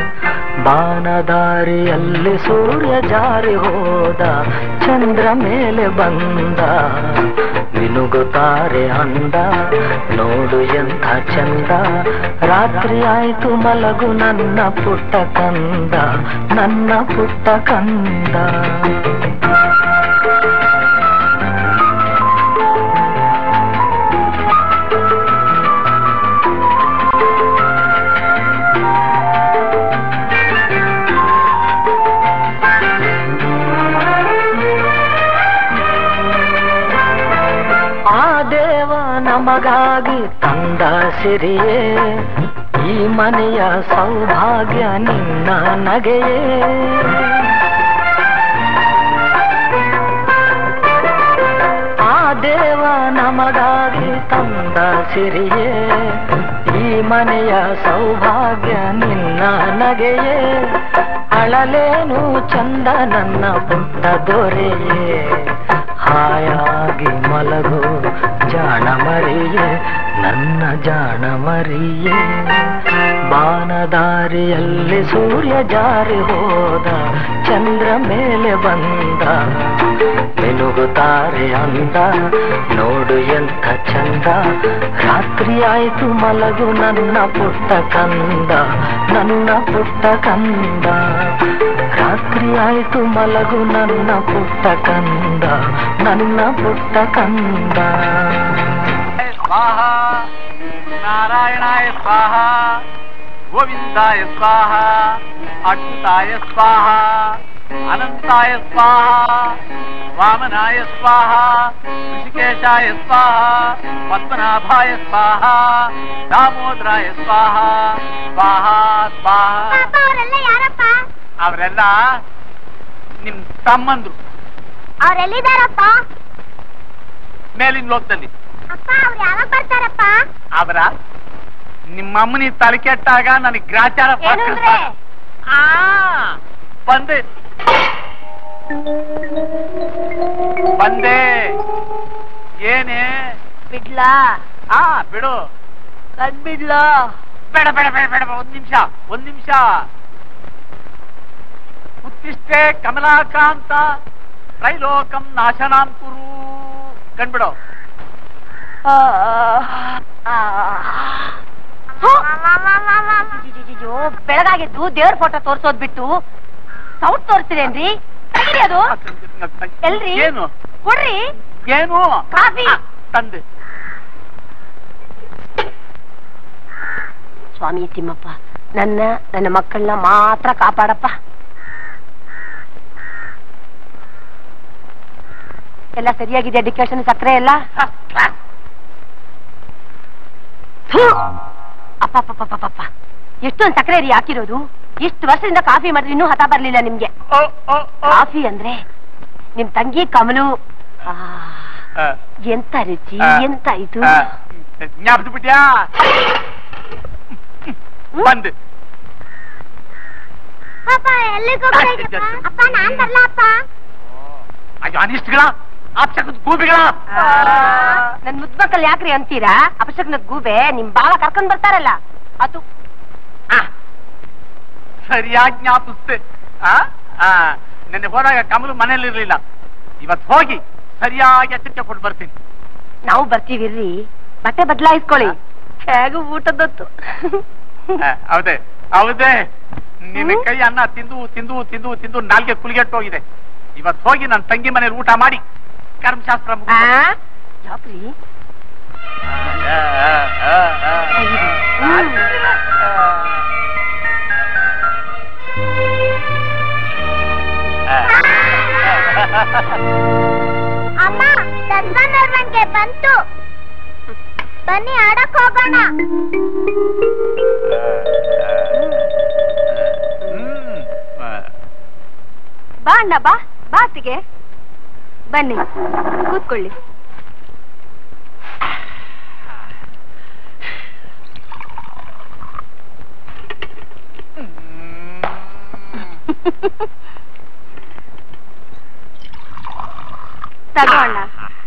ಬಾನದಾರಿಯಲ್ಲಿ ಸೂರ್ಯ ಜಾರಿ ಹೋದ ಚಂದ್ರ ಮೇಲೆ ಬಂದ ಮಿನುಗುತ್ತಾರೆ ಅಂದ ನೋಡು ಎಂಥ ಚಂದ ರಾತ್ರಿ ಆಯ್ತು ಮಲಗು ನನ್ನ ಪುಟ್ಟ ಕಂದ ನನ್ನ ಪುಟ್ಟ ಕಂದ ದೇವ ನಮಗಾಗಿ ತಂದ ಸಿರಿಯೇ ಈ ಮನೆಯ ಸೌಭಾಗ್ಯ ನಿನ್ನ ನಗೆಯೇ ಆ ದೇವ ನಮಗಾಗಿ ತಂದ ಸಿರಿಯೇ ಈ ಮನೆಯ ಸೌಭಾಗ್ಯ ನಿನ್ನ ನಗೆಯೇ ಅಳಲೇನು ಚಂದ ನನ್ನ ಪುಟ್ಟ ದೊರೆಯೇ ಹಾಯಾಗಿ ಮಲಗು ಜಾಣ ಮರಿಯೇ ನನ್ನ ಜಾಣ ಮರಿಯೇ ಬಾನದಾರಿಯಲ್ಲಿ ಸೂರ್ಯ ಜಾರಿ ಹೋದ ಚಂದ್ರ ಮೇಲೆ ಬಂದ ಮಿನುಗುತ್ತಾರೆ ಅಂದ ನೋಡು ಎಂಥ ಚಂದ ರಾತ್ರಿ ಆಯ್ತು ಮಲಗು ನನ್ನ ಪುಟ್ಟ ಕಂದ ನನ್ನ ಪುಟ್ಟ ಕಂದ ರಾತ್ರಿ ಆಯ್ತು ಮಲಗು ನನ್ನ ಪುಟ್ಟ ಕಂದ ನನ್ನ ಪುಟ್ಟ ಕಂದ ಸ್ವಾಹ ನಾರಾಯಣಾಯ ಸ್ವಾಹ ಗೋವಿಂದಾಯ ಸ್ವಾಹ ಅಚ್ಯುತಾಯ ಸ್ವಾಹ ಅನಂತಾಯ ಸ್ವಾಹ ವಾಮನಾಯ ಸ್ವಾಹ ಋಷಿಕೇಶಾಯ ಸ್ವಾಹ ಪದ್ಮನಾಭಾಯ ಸ್ವಾಹ ದಾಮೋದರಾಯ ಸ್ವಾಹ ಸ್ವಾಹ ಸ್ವಾಹ ಪಾಪ ಅವರೆಲ್ಲ ಯಾರಪ್ಪ ಅವರೆಲ್ಲ ನಿಮ್ ತಮ್ಮಂದ್ರು ಅವ್ರೆಲ್ಲಿದಾರಪ್ಪ ಮೇಲಿನ ಲೋಕದಲ್ಲಿ ಅಪ್ಪ ಅವ್ರು ಯಾವಾಗ ಬರ್ತಾರಪ್ಪ ಅವರ ನಿಮ್ಮಮ್ಮನಿ ತಲೆ ಕೆಟ್ಟಾಗ ನನಗೆ ಗ್ರಾಚಾರ ಏನು ಅಂದ್ರೆ? ಆ ಬಂದೆ ಬಂದೆ ಏನೇ ಬಿಡ್ಲಾ ಆ ಬಿಡು ಕಣ್ಬಿಡ್ಲಾ ಬೇಡ ಬೇಡ ಬೇಡ ಬೇಡ ಒಂದ್ ನಿಮಿಷ ಒಂದ್ ನಿಮಿಷ ಉತ್ತಿಷ್ಟೇ ಕಮಲಾಕಾಂತ ತ್ರೈಲೋಕಂ ನಾಶನಾಂ ಕುರು ಕಣ್ಬಿಡು ಅಯ್ಯೋ ಬೆಳಗಾಗಿದ್ದು ದೇವ್ರ ಫೋಟೋ ತೋರ್ಸೋದ್ ಬಿಟ್ಟು ಸೌಟ್ ತೋರಿಸ್ತೀರೇನ್ರಿ ತೆಗೀರಿ ಅದು ಎಲ್ರಿ ಏನು ಕೊಡ್ರಿ ಏನು ಕಾಫಿ. ಆ, ತಂದೆ ಸ್ವಾಮಿ ತಿಮ್ಮಪ್ಪ ನನ್ನ ನನ್ನ ಮಕ್ಕಳನ್ನ ಮಾತ್ರ ಕಾಪಾಡಪ್ಪ ಎಲ್ಲ ಸರಿಯಾಗಿದೆ ಡಿಕೇಶನ್ ಸಕ್ಕರೆ ಎಲ್ಲ ಫಸ್ಟ್ ಕ್ಲಾಸ್ ಥು! ಅಪ್ಪ ಅಪ್ಪ ಅಪ್ಪ ಅಪ್ಪ ಎಷ್ಟೊಂದು ಸಕ್ಕರೆ ರೀ ಹಾಕಿರೋದು ಇಷ್ಟು ವರ್ಷದಿಂದ ಕಾಫಿ ಮಾಡಿದ್ರೆ ಇನ್ನೂ ಹತ ಬರ್ಲಿಲ್ಲ ನಿಮ್ಗೆ ಓ ಓ ಓ ಕಾಫಿ ಅಂದ್ರೆ ನಿಮ್ ತಂಗಿ ಕಮಲು ಆ, ಆ, ಎಂತ ರುಚಿ ಆ, ಎಂತ ಇದು ಆ, ಜ್ಞಾಪಿಸಿ ಬಿಟ್ಯಾ ಬಂದು ಪಾಪ ಎಲ್ಲಿಗೆ ಹೋಗ್ತಾ ಇದ್ದೀಯಪ್ಪ? ಅಪ್ಪ ನಾನ್ ಬರ್ಲಪ್ಪ ಅಯ್ಯೋ ಅನಿಷ್ಟಗಳ ಆಪ್ಸಕದ ಗೂಬಿಗಳ ಆ, ನನ್ ಮುದ್ಮಕ್ಕಲ್ ಯಾಕ್ರಿ ಅಂತೀರಾ ಅಪಶಕ್ನದ್ ಗೂಬೆ ನಿಮ್ ಬಾವ ಕರ್ಕೊಂಡ್ ಬರ್ತಾರಲ್ಲ ಅದು ಆ, ಸರಿಯಾಗಿ ಜ್ಞಾಪಿಸ್ತೆ ಆ ಆ, ನೆನ್ನೆ ಹೋದಾಗ ಕಮಲು ಮನೇಲಿರ್ಲಿಲ್ಲ ಇವತ್ ಹೋಗಿ ಸರಿಯಾಗಿ ಎಚ್ಚರಿಕೆ ಕೊಟ್ಟು ಬರ್ತೀನಿ ನಾವು ಬರ್ತೀವಿರ್ರಿ ಬಟ್ಟೆ ಬದಲಾಯಿಸ್ಕೊಳ್ಳಿ ಹೇಗೂ ಊಟದೊತ್ತು ಆ, ಹೌದೇ ಹೌದೇ ನಿನ್ನ ಕೈ ಅನ್ನ ತಿಂದು ತಿಂದು ತಿಂದು ತಿಂದು ನಾಲ್ಗೆ ಕುಲಿಗೆಟ್ಟೋಗಿದೆ ಇವತ್ ಹೋಗಿ ನನ್ನ ತಂಗಿ ಮನೇಲಿ ಊಟ ಮಾಡಿ ಕರ್ಮಶಾಸ್ತ್ರ ಆ? ಮುಗಿಸ್ಕೊಂಡು- ಯಾಕ್ರಿ ಆ, ಆ, ಆ, ಆ, ಆ. ಹ್ಮ್. ಅಮ್ಮ ದರ್ಶನ ಮೆರವಣಿಗೆ ಬಂತು ಬನ್ನಿ ಆಡಕ್ ಹೋಗೋಣ ಹ್ಮ್. ಆ, ಬಾ ಅಣ್ಣ ಬಾ ಬಾತಿಗೆ ಬನ್ನಿ ಕೂತ್ಕೊಳ್ಳಿ ತಗೋ ಅಣ್ಣ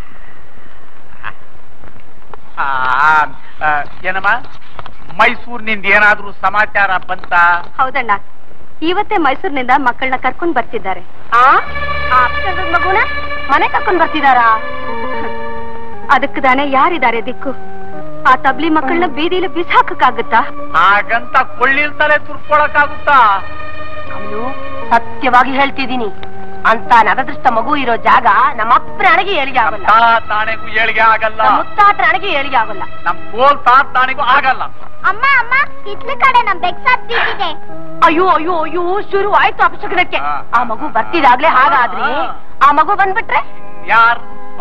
ಆ, ಆ, ಏನಮ್ಮ ಮೈಸೂರಿನಿಂದ ಏನಾದ್ರೂ ಸಮಾಚಾರ ಬಂತ ಹೌದಣ್ಣ ಇವತ್ತೇ ಮೈಸೂರಿನಿಂದ ಮಕ್ಕಳನ್ನ ಕರ್ಕೊಂಡ್ ಬರ್ತಿದ್ದಾರೆ ಆ ಆ ಅಪ್ಸರದ ಮಗುನ ಮನೆ ಕರ್ಕೊಂಡ್ ಬರ್ತಿದಾರಾ ಅದಕ್ಕೆ ತಾನೇ ಯಾರಿದ್ದಾರೆ ದಿಕ್ಕು ಆ ತಬ್ಲಿ ಮಕ್ಕಳನ್ನ ಬೀದಿಲಿ ಬಿಸಾಕಕ್ಕಾಗುತ್ತಾ ಹಾಗಂತ ಕೊಳ್ಳಿಲ್ತಲೇ ತುರ್ಕೊಳಕ್ಕಾಗುತ್ತಾ ಅವನು ಸತ್ಯವಾಗಿ ಹೇಳ್ತಿದ್ದೀನಿ ಅಂತ ನರದೃಷ್ಟ ಮಗು ಇರೋ ಜಾಗ ನಮ್ಮ ಅಪ್ಪನ ಅಣಗಿ ಏಳಿಗೆ ಆಗಲ್ಲ ತಾ ತಾಣೆಗೂ ಏಳಿಗೆ ಆಗಲ್ಲ ನಮ್ಮ ಮುತ್ತಾಟನ ಅಣಗಿ ಏಳಿಗೆ ಆಗಲ್ಲ ನಮ್ ಕೋಲ್ ತಾತ್ ತಾಣೆಗೂ ಆಗಲ್ಲ ಅಮ್ಮ ಅಮ್ಮ ಇತ್ಲ ಕಡೆ ನಮ್ ಬೆಕ್ಸಾದ್ ಬಿದ್ದಿದೆ ಅಯ್ಯೋ ಅಯ್ಯೋ ಅಯ್ಯೋ ಶುರು ಆಯ್ತು ಅಪಶಕನಕ್ಕೆ ಆ. ಆ ಮಗು ಬರ್ತಿದಾಗ್ಲೇ ಹಾಗಾದ್ರೆ ಆ ಮಗು ಬಂದ್ಬಿಟ್ರೆ ಯಾರ್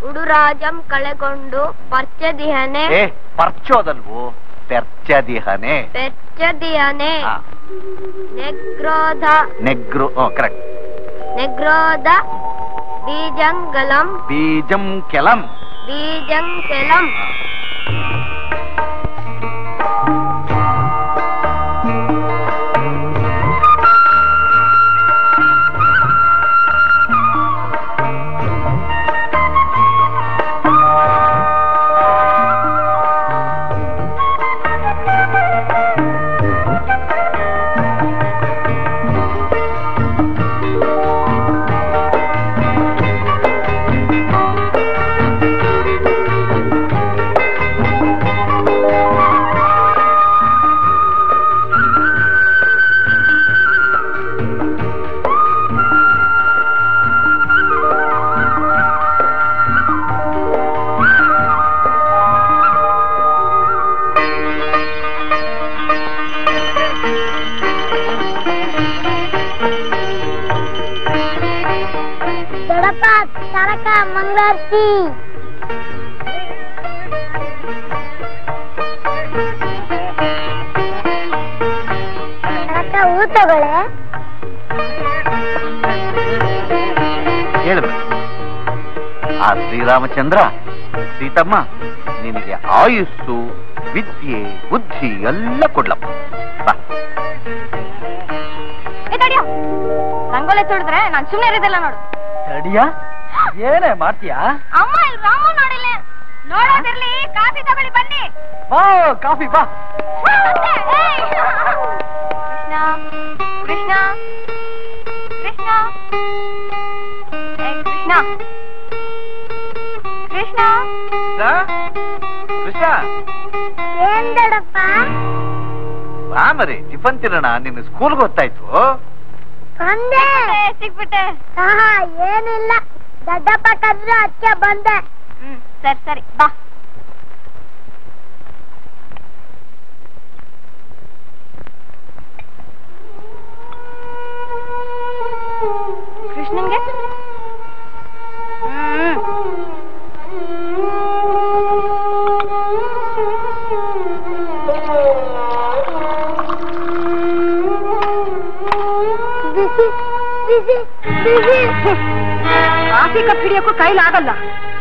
ಉಡುರಾಜಂ ಕಳೆಗೊಂಡು ಪರ್ಚದಿಹನೆ ಏ ಪರ್ಚೋದಲ್ವೋ ಪೆರ್ಚದಿಹನೆ ಪೆರ್ಚದಿಹನೆ ಆ, ನೆಗ್ರೋಧ ನೆಗ್ರು ಕರೆಕ್ಟ್ ನೆಗ್ರೋಧ ಬೀಜಂಗಲಂ ಬೀಜಂ ಕೆಲಂ ಬೀಜಂಕೆಲಂ ದೊಡಪ್ಪ ತಾರಕ ಮಂಗಳಾರತಿ ತಾರಕ ಹೂ ತಗೊಳ್ಳೆ ಹೇಳು ಆ ಶ್ರೀರಾಮಚಂದ್ರ ಸೀತಮ್ಮ ನಿನಗೆ ಆಯುಸ್ಸು ವಿದ್ಯೆ ಬುದ್ಧಿ ಎಲ್ಲ ಕೊಡ್ಲಪ್ಪ ಬಾ ಏ ತಡಿಯೋ ರಂಗೋಲೆ ತೊಡಿದ್ರೆ ನಾನ್ ಸುಮ್ಮನೆ ಇರೋದಿಲ್ಲ ನೋಡು ತಡಿಯಾ ಏನೇ ಮಾಡ್ತೀಯಾ ಅಮ್ಮ ಇಲ್ಲಿ ರಾಮು ನೋಡಿಲ್ಲ ನೋಡೋದಿರ್ಲಿ ಕಾಫಿ ತಗೊಳ್ಳಿ ಬನ್ನಿ ಬಾ ಕಾಫಿ ಬಾ ಕೃಷ್ಣ ಕೃಷ್ಣ ಕೃಷ್ಣ ಏ, ಕೃಷ್ಣ ಕೃಷ್ಣ ಕೃಷ್ಣ ಏನ್ ದೊಡಪ್ಪ ಬಾ ಮರಿ ಟಿಫನ್ ತಿನ್ನೋಣ ನಿನ್ನ ಸ್ಕೂಲ್ಗೆ ಗೊತ್ತಾಯ್ತು ಬಂದೆ ಏ, ಸಿಕ್ಬಿಟ್ಟೆ ಆಹಾ ಏನಿಲ್ಲ ದೊಡ್ಡಪ್ಪ ಕರೆದ್ರೆ ಅದಕ್ಕೆ ಬಂದೆ ಹ್ಮ್ ಸರಿ ಸರಿ ಬಾ ಕೃಷ್ಣನ್ಗೆ ಹ್ಮ್ ಬಿಸಿ ಬಿಸಿ ಬಿಸಿ ಕಾಫಿ ಕಪ್ ಹಿಡಿಯೋಕ್ಕೂ ಕೈಲಾಗಲ್ಲ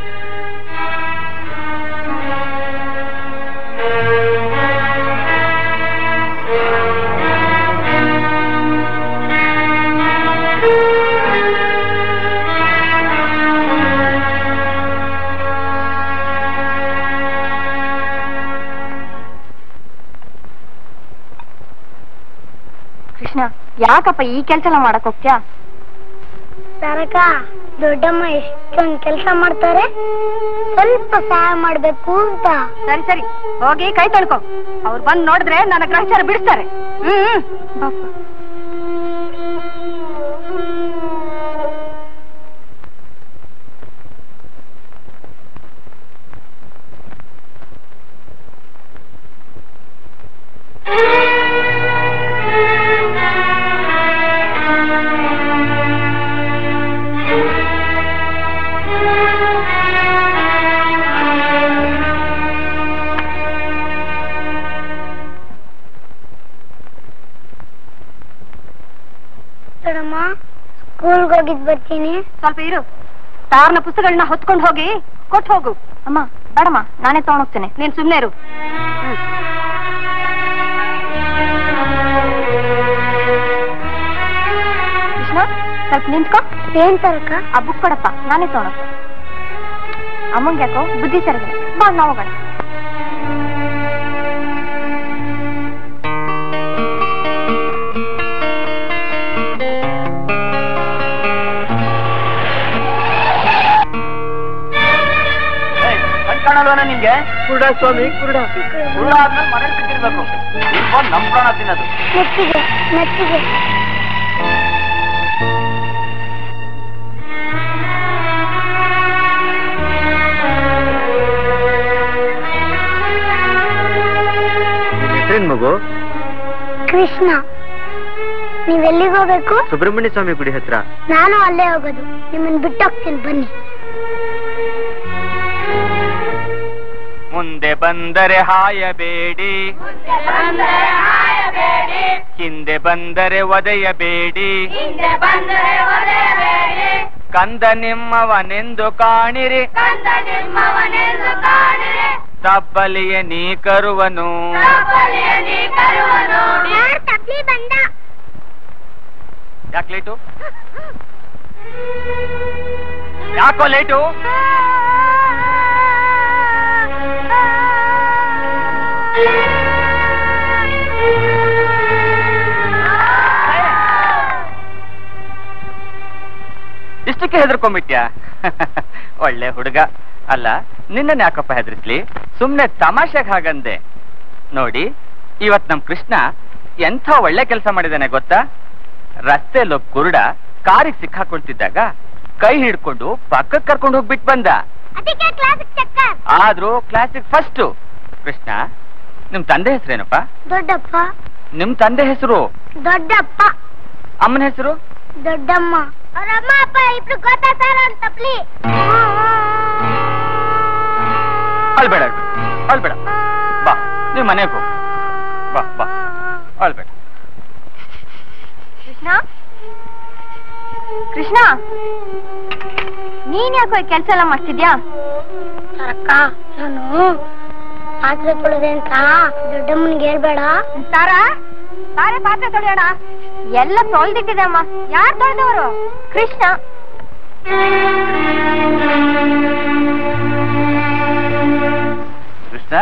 ಕೃಷ್ಣ ಯಾಕಪ್ಪ ಈ ಕೆಲ್ಸ ಎಲ್ಲ ಮಾಡಕ್ ಹೋಗ್ತ್ಯಾ ತಾರಕ ದೊಡ್ಡಮ್ಮ ಎಷ್ಟೊಂದ್ ಕೆಲಸ ಮಾಡ್ತಾರೆ ಸ್ವಲ್ಪ ಸಹಾಯ ಮಾಡ್ಬೇಕು ಅಂತ ಸರಿ ಸರಿ ಹೋಗಿ ಕೈ ತೊಳ್ಕೊ ಅವ್ರು ಬಂದ್ ನೋಡಿದ್ರೆ ನನ್ನ ಗ್ರಹಚಾರ ಬಿಡಿಸ್ತಾರೆ ಹ್ಮ್ ಹ್ಮ್. ಬಾಪ್ಪ. ದೊಡ್ಡಮ್ಮ ಸ್ಕೂಲ್ಗೆ ಹೋಗಿದ್ ಬರ್ತೀನಿ ಸ್ವಲ್ಪ ಇರು ತಾರ್ನ ಪುಸ್ತಕಗಳನ್ನ ಹೊತ್ಕೊಂಡು ಹೋಗಿ ಕೊಟ್ಟು ಹೋಗು ಅಮ್ಮ ಬೇಡಮ್ಮ ನಾನೇ ತಗೊಂಡೋಗ್ತೇನೆ ನೀನ್ ಸುಮ್ನೆ ಇರು ಹ್ಮ್. ಕೃಷ್ಣ ಸ್ವಲ್ಪ ನಿಂತ್ಕೊ ಏನ್ ತಾರಕ ಆ ಬುಕ್ ಕೊಡಪ್ಪ ನಾನೇ ತಗೊಂಡೋಗ್ತೇನೆ ಅಮ್ಮಂಗೆ ಯಾಕೋ ಬುದ್ಧಿ ಸರಿದೆ ಬಾ ನಾವು ಹೋಗೋಣ ಕಣ್ ಕಾಣಲ್ವನ ನಿಂಗೆ ಕುರುಡ ಸ್ವಾಮಿ ಕುರುಡ ಕುರುಡ ಆದ್ಮೇಲೆ ಮನೇಲಿ ಸಿಕ್ಕಿರ್ಬೇಕು ಇರ್ಬೋದು ನಮ್ ಪ್ರಾಣ ತಿನ್ನೋದು ನೆಚ್ಚಿಗೆ ನೆಚ್ಚಿಗೆ ಹೆಸರೇನ್ ಮಗು ಕೃಷ್ಣ ನೀವೆಲ್ಲಿಗೆ ಹೋಗ್ಬೇಕು ಸುಬ್ರಹ್ಮಣ್ಯ ಸ್ವಾಮಿ ಗುಡಿ ಹತ್ರ ನಾನು ಅಲ್ಲೇ ಹೋಗೋದು ನಿಮ್ಮನ್ನ ಬಿಟ್ಟು ಹೋಗ್ತೀನಿ ಬನ್ನಿ ಮುಂದೆ ಬಂದರೆ ಹಾಯಬೇಡಿ ಹಿಂದೆ ಬಂದರೆ ಒದೆಯಬೇಡಿ ಕಂದ ನಿಮ್ಮವನೆಂದು ಕಾಣಿರಿ ತಬ್ಬಲಿಯ ನೀ ಕರುವನು ತಪ್ಲಿ ಬಂದ ಯಾಕೆ ಲೇಟು ಯಾಕೋ ಲೇಟು ಇಷ್ಟಕ್ಕೆ ಹೆದರ್ಕೊಂಬಿಟ್ಯಾ ಒಳ್ಳೆ ಹುಡುಗ ಅಲ್ಲ ನಿನ್ನನ್ ಯಾಕಪ್ಪ ಹೆದರ್ಸ್ಲಿ ಸುಮ್ನೆ ತಮಾಷೆಗೆ ಹಾಗಂದೆ ನೋಡಿ ಇವತ್ ನಮ್ ಕೃಷ್ಣ ಎಂಥ ಒಳ್ಳೆ ಕೆಲಸ ಮಾಡಿದಾನೆ ಗೊತ್ತಾ ರಸ್ತೆಯಲ್ಲಿ ಒಬ್ಬ ಕುರುಡ ಕಾರಿಗೆ ಸಿಕ್ಕಾಕೊಳ್ತಿದ್ದಾಗ ಕೈ ಹಿಡ್ಕೊಂಡು ಪಕ್ಕಕ್ಕೆ ಕರ್ಕೊಂಡು ಹೋಗ್ಬಿಟ್ ಬಂದ ಅದಕ್ಕೆ ಕ್ಲಾಸಿಕ್ ಚಕ್ಕರ್ ಆದ್ರೂ ಕ್ಲಾಸಿಕ್ ಫಸ್ಟ್ ಕೃಷ್ಣ ನಿಮ್ ತಂದೆ ಹೆಸರೇನಪ್ಪ ದೊಡ್ಡಪ್ಪ ನಿಮ್ ತಂದೆ ಹೆಸರು ದೊಡ್ಡಪ್ಪ ಅಮ್ಮನ ಹೆಸರು ದೊಡ್ಡಮ್ಮ ಅವ್ರ ಅಮ್ಮ ಅಪ್ಪ ಇಬ್ರು ಗೊತ್ತಾಗ್ತಾರ ಅಂತ ತಪ್ಲಿ ಅಳ್ಬೇಡ ಅಳ್ಬೇಡ ಬಾ ನೀವ್ ಮನೆಗೆ ಹೋಗು ಬಾ ಬಾ ಅಳ್ಬೇಡ ಕೃಷ್ಣ ಕೃಷ್ಣ ನೀನ್ ಯಾಕೋ ಕೆಲಸ ಎಲ್ಲ ಮಾಡ್ತಿದ್ಯಾ ಅಕ್ಕ ನಾನು ಪಾತ್ರೆ ತೊಳೆದೆ ಅಂತ ದೊಡ್ಡಮ್ಮನಿಗೆ ಹೇಳ್ಬೇಡ ತಾರಾ ತಾರೆ ಪಾತ್ರೆ ತೊಳೆಯೋಣ ಎಲ್ಲ ತೊಳ್ದಿಟ್ಟಿದೆ ಅಮ್ಮ ಯಾರು ತೊಳೆದವರು ಕೃಷ್ಣ ಕೃಷ್ಣ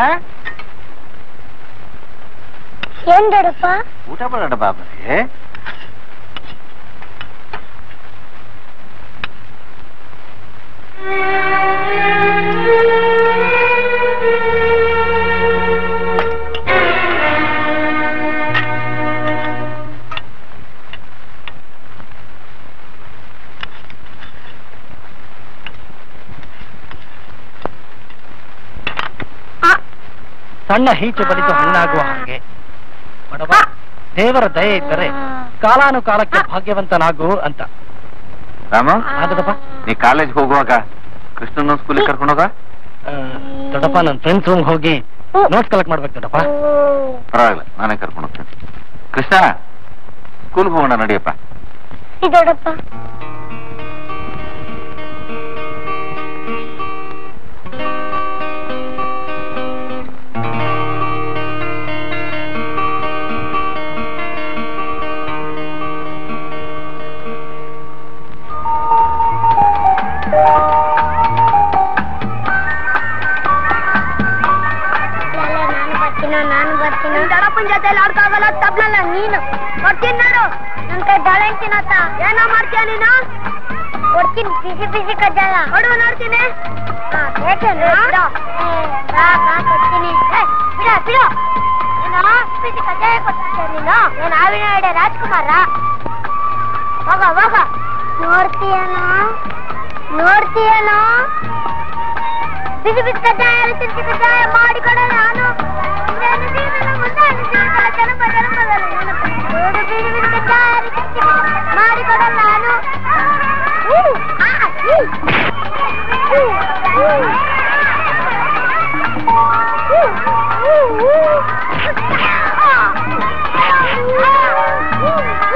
ಏನ್ ದೊಡ್ಡಪ್ಪ ಊಟ ಮಾಡೋಣ ಬಾಬರೇ ಸಣ್ಣ ಹೀಚು ಬಲಿತು ಹಣ್ಣಾಗುವ ಹಾಗೆ ಬಡವ ದೇವರ ದಯೆ ಇದ್ದರೆ ಕಾಲಾನುಕಾಲಕ್ಕೆ ಭಾಗ್ಯವಂತನಾಗು ಅಂತ ರಾಮ ಆಗದಪ್ಪ ನೀ ಕಾಲೇಜ್ ಹೋಗುವಾಗ ಕೃಷ್ಣನ ಸ್ಕೂಲಿಗೆ ಕರ್ಕೊಂಡೋಗ ಆ, ದೊಡ್ಡಪ್ಪ ನನ್ನ ಫ್ರೆಂಡ್ಸ್ ರೂಮ್ ಹೋಗಿ ನೋಟ್ಸ್ ಕಲೆಕ್ಟ್ ಮಾಡ್ಬೇಕು ದೊಡ್ಡಪ್ಪ ಪರವಾಗಿಲ್ಲ ನಾನೇ ಕರ್ಕೊಂಡು ಹೋಗ್ತೇನೆ ಕೃಷ್ಣ ಸ್ಕೂಲ್ಗೆ ಹೋಗೋಣ ನಡಿಯಪ್ಪ ಈ ದೊಡ್ಡಪ್ಪ ನಾನು ಬರ್ತೀನೋ ನಾನು ಬರ್ತೀನೋ ದೊಡ್ಡಪ್ಪನ ಜೊತೆ ಆಡ್ಕಾಗಲ್ಲ ತಬ್ಲಲ್ಲ ನೀನು ಬರ್ತೀನಿ ನೋಡು ನನ್ ಕೈ ಬಾಳೆ ತಿನ್ನತ್ತ ಏನೋ ಮಾಡ್ತೀಯ ನೀನು ಕೊಡ್ತೀನಿ ಬಿಸಿ ಬಿಸಿ ಕಜ್ಜಾಯ ಕೊಡು ನೋಡ್ತೀನಿ ಹಾ, ಬೇಕೇನು? ಬಿಡು. ಏ, ಬಾ, ಬಾ, ಕೊಡ್ತೀನಿ ಏ, ಬಿಡು ಬಿಡು ನೀನು ಬಿಸಿ ಕಜ್ಜಾಯ ಕೊಡ್ತೀಯ ನೀನು ಏನು ಆವಿನ ಎಡೆ ರಾಜ್ಕುಮಾರ ಹೋಗ ಹೋಗ ನೋಡ್ತೀಯನೋ ನೋಡ್ತೀಯನೋ ಬಿಸಿ ಬಿಸಿ ಕಜ್ಜಾಯ ರುಚಿ ಕಜ್ಜಾಯ ಮಾಡಿಕೊಡ ನಾನು ಮುಂದೇನು ಜೀವನ ಮುಂದೇನು ಜೀವನ ಜನ್ಮ ಜನ್ಮದಲ್ಲಿ ನೆನಪು. ನೋಡು ಬಿಸಿ ಬಿಸಿ ಕಜ್ಜಾಯ ರುಚಿ ಕಜ್ಜಾಯ ಮಾಡಿಕೊಡ ನಾನು ಹೂ, ಆ, ಹೂ. ಹೂ, ಹೂ. ಹೂ, ಹೂ, ಹೂ. ಆ, ಹೂ,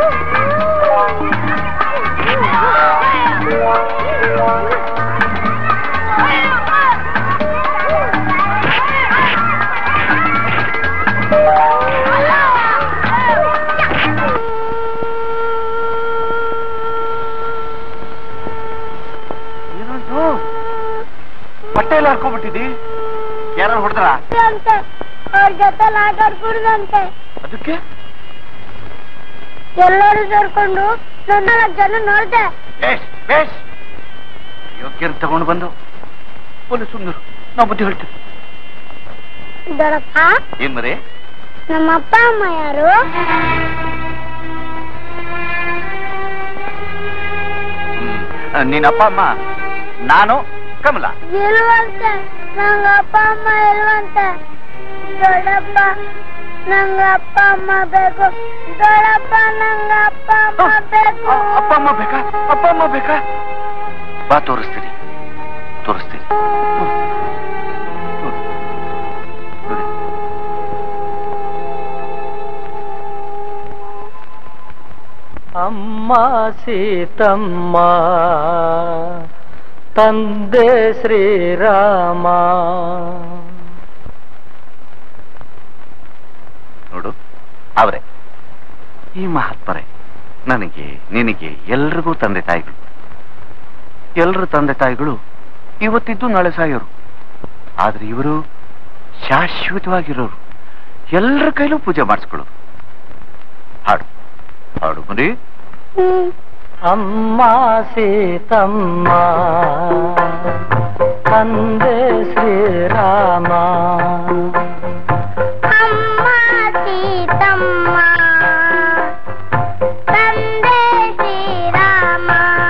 ಏನಂತು ಬಟ್ಟೆ ಎಲ್ಲ ಹಾಕೊಂಡ್ಬಿಟ್ಟಿದಿ ಯಾರು ಹೊಡೆದ್ರ ಅಂತೆ ಅವ್ರ ಜೊತೆ ಆಟಾಡ್ಕೂಡ್ದಂತೆ ಅದಕ್ಕೆ ಎಲ್ಲರೂ ಸೇರ್ಕೊಂಡು ನನ್ನ ನಾಲ್ಕು ಜನ ನೋಡ್ದೆ ಬೇಷ್ ಬೇಷ್ ಯೋಗ್ಯರು ತಗೊಂಡು ಬಂದು ಪೊಲೀಸ್ ಸುಂದರು ನಾವು ಬುದ್ಧಿ ಹೇಳ್ತೀವಿ ದೊಡ್ಡಪ್ಪ ಏನ್ ಮರೆ ನಮ್ಮ ಅಪ್ಪ ಅಮ್ಮ ಯಾರು ಹ್ಮ್ ನಿನ್ನ ಅಪ್ಪ ಅಮ್ಮ ನಾನು ಕಮಲ ಇಲ್ವಂತೆ ನಂಗ ಅಪ್ಪ ಅಮ್ಮ ಇಲ್ವಂತೆ ದೊಡ್ಡಪ್ಪ ನಂಗ ಅಪ್ಪ ಅಮ್ಮ ಬೇಕು ದೊಡ್ಡಪ್ಪ ನಂಗ ಅಪ್ಪ ಅಮ್ಮ ಬೇಕು ಅ- ಅಪ್ಪ ಅಮ್ಮ ಬೇಕಾ ಅಪ್ಪ ಅಮ್ಮ ಬೇಕಾ ಬಾ ತೋರಿಸ್ತೀನಿ ತೋರಿಸ್ತೀನಿ ತೋರಿಸ್ತೀನಿ. ಅಮ್ಮ ಸೀತಮ್ಮ ತಂದೆ ಶ್ರೀರಾಮ ನೋಡು ಅವರೇ ಈ ಮಹಾತ್ಮರೇ ನನಗೆ ನಿನಗೆ ಎಲ್ರಿಗೂ ತಂದೆ ತಾಯಿಗಳು ಎಲ್ರ ತಂದೆ ತಾಯಿಗಳು ಇವತ್ತಿದ್ದು ನಾಳೆ ಸಾಯೋರು ಆದ್ರೆ ಇವರು ಶಾಶ್ವತವಾಗಿರೋರು ಎಲ್ಲರ ಕೈಲೂ ಪೂಜೆ ಮಾಡಿಸ್ಕೊಳ್ಳೋರು ಹಾಡು ಹಾಡು ಬರೀ ಅಮ್ಮ ಸೀತಮ್ಮ ತಂದೆ ಶ್ರೀರಾಮ ಅಮ್ಮ ಸೀತಮ್ಮ ತಂದೆ ಶ್ರೀರಾಮ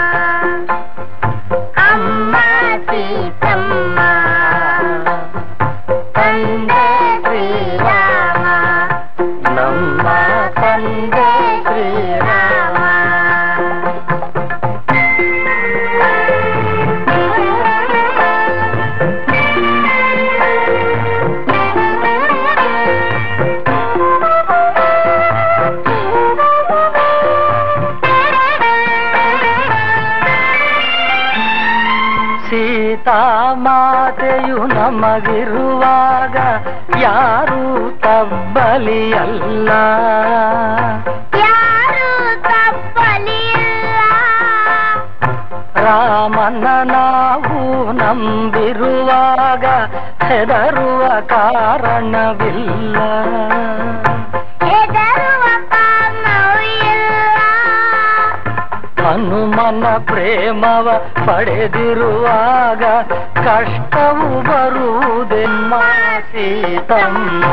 ಅಮ್ಮ ಸೀತಮ್ಮ ತಂದೆ ಶ್ರೀರಾಮ ನಮ್ಮ ತಂದೆ ಶ್ರೀರಾಮ ಸೀತಾಮಾತೆಯು ನಮಗಿರುವಾಗ ಯಾರು ತಬ್ಬಲಿಯಲ್ಲ ಯಾರು ತಪ್ಪಲಿಲ್ಲ ರಾಮನ ನಾವು ನಂಬಿರುವಾಗ ಹೆದರುವ ಕಾರಣವಿಲ್ಲ ಹೆದರುವ ಕಾರಣವೂ ಇಲ್ಲ ಹನುಮನ ಪ್ರೇಮವ ಪಡೆದಿರುವಾಗ ಕಷ್ಟವು ಬರುವುದೆಮ್ಮ ಸೀತಮ್ಮ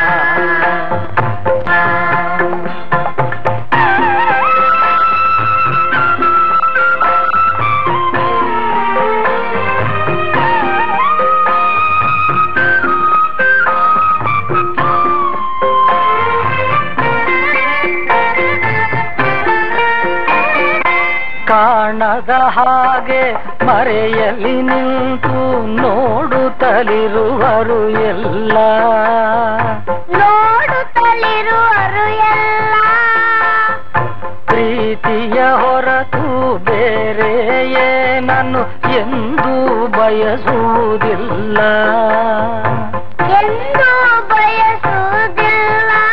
ಕಾಣದ ಹಾಗೆ ಮರೆಯಲಿ ನಿಂತು ನೋಡುತ್ತಲಿರುವರು ಎಲ್ಲ ನೋಡುತ್ತಲಿರುವರು ಎಲ್ಲ ಪ್ರೀತಿಯ ಹೊರತು ಬೇರೆ ಏನನ್ನು ಎಂದು ಬಯಸುವುದಿಲ್ಲ ಎಂದು ಬಯಸುವುದಿಲ್ಲ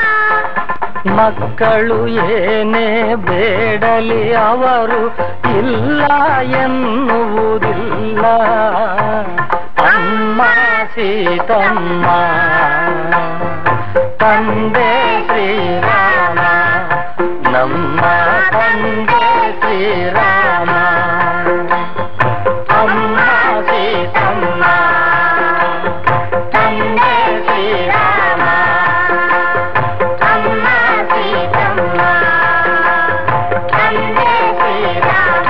ಮಕ್ಕಳು ಏನೇ ಬೇಡಲಿ ಅವರು ಇಲ್ಲ ಎನ್ನುವುದಿಲ್ಲ ಅಮ್ಮ ಸೀತಮ್ಮ ತಂದೆ ಶ್ರೀರಾಮ ನಮ್ಮ ತಂದೆ ಶ್ರೀರಾಮ ಅಮ್ಮ ಸೀತಮ್ಮ ತಂದೆ ಶ್ರೀರಾಮ ಅಮ್ಮ ಸೀತಮ್ಮ ತಂದೆ ಶ್ರೀರಾಮ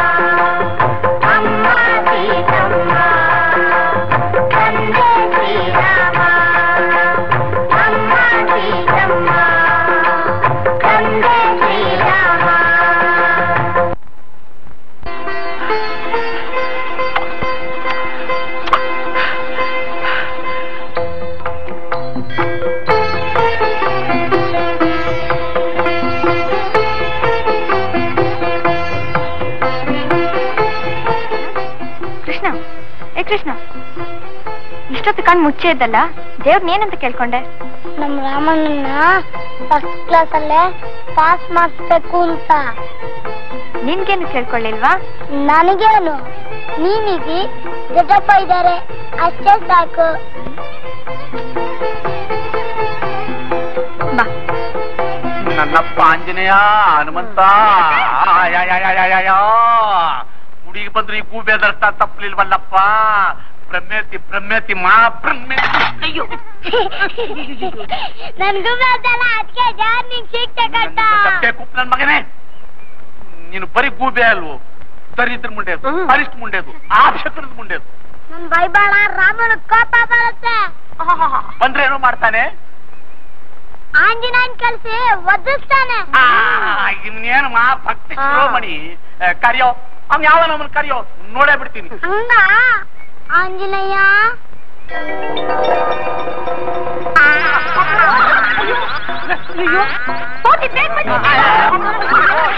ಅಮ್ಮ ಸೀತಮ್ಮ ತಂದೆ ಶ್ರೀರಾಮ ಅಮ್ಮ ಸೀತಮ್ಮ ತಂದೆ ಶ್ರೀರಾಮ ಕೃಷ್ಣ ಏ ಕೃಷ್ಣ ಇಷ್ಟೊತ್ತು ಕಣ್ ಮುಚ್ಚೆ ಇದ್ದಲ್ಲ ದೇವ್ರನ್ನೇನಂತ ಕೇಳ್ಕೊಂಡೆ ನಮ್ ರಾಮಣ್ಣನ ಫಸ್ಟ್ ಕ್ಲಾಸ್ ಅಲ್ಲೇ ಪಾಸ್ ಮಾಡಿಸ್ಬೇಕು ಅಂತ ನಿನ್ಗೇನು ಕೇಳ್ಕೊಳ್ಳಿಲ್ವಾ ನನಗೇನು ನೀನಿಗಿ ದೊಡ್ಡಪ್ಪ ಇದ್ದಾರೆ ಅಷ್ಟೇ ಸಾಕು ಬಾ ನನ್ನಪ್ಪ ಆಂಜನೇಯ ಹನುಮಂತ ಹುಡುಗಿ ಬಂದ್ರೆ ಈ ಗೂಬೆ ದರ್ಶ ತಪ್ಪಲಿಲ್ವಲ್ಲಪ್ಪ ಬ್ರಹ್ಮೇತಿ ಬ್ರಹ್ಮೇತಿ ಮಾ ಬ್ರಹ್ಮೇತಿ ಅಯ್ಯೋ ನನ್ಗೂ ಬೇಕಲ್ಲ ಅದಕ್ಕೆ ಜಾರ್ ನಿಂಗ್ ಸಿಗ್ತಕ್ಕಂತ ತಪ್ಪೆ ಕುಪ್ ನನ್ ಮಗನೇ ನೀನು ಬರೀ ಗೂಬೆ ಅಲ್ವೋ ದರಿದ್ರ ಮುಂಡೆದು ಅರಿಷ್ಟ ಮುಂಡೆದು ಆಕ್ಷಕರದ ಮುಂಡೆದು ನನ್ ಬೈಬಾಳ ರಾಮನ ಕೋಪ ಬರುತ್ತೆ ಬಂದ್ರೆ ಏನೋ ಮಾಡ್ತಾನೆ ಆಂಜನೇಯನ್ ಕಲ್ಸಿ ಒದಿಸ್ತಾನೆ ಆ, ಇನ್ನೇನು ಮಾ ಭಕ್ತಿ ಶಿರೋಮಣಿ ಆ, ಕರಿಯೋ ಅವ್ನ್ ಯಾವ ನಮ್ಮನ್ ಕರಿಯೋ ನೋಡೇ ಬಿಡ್ತೀನಿ ಹಂಗ ಆಂಜನೇಯ ಅಯ್ಯೋ ಕೋತಿ ಬೇಗ ಬನ್ನಿ.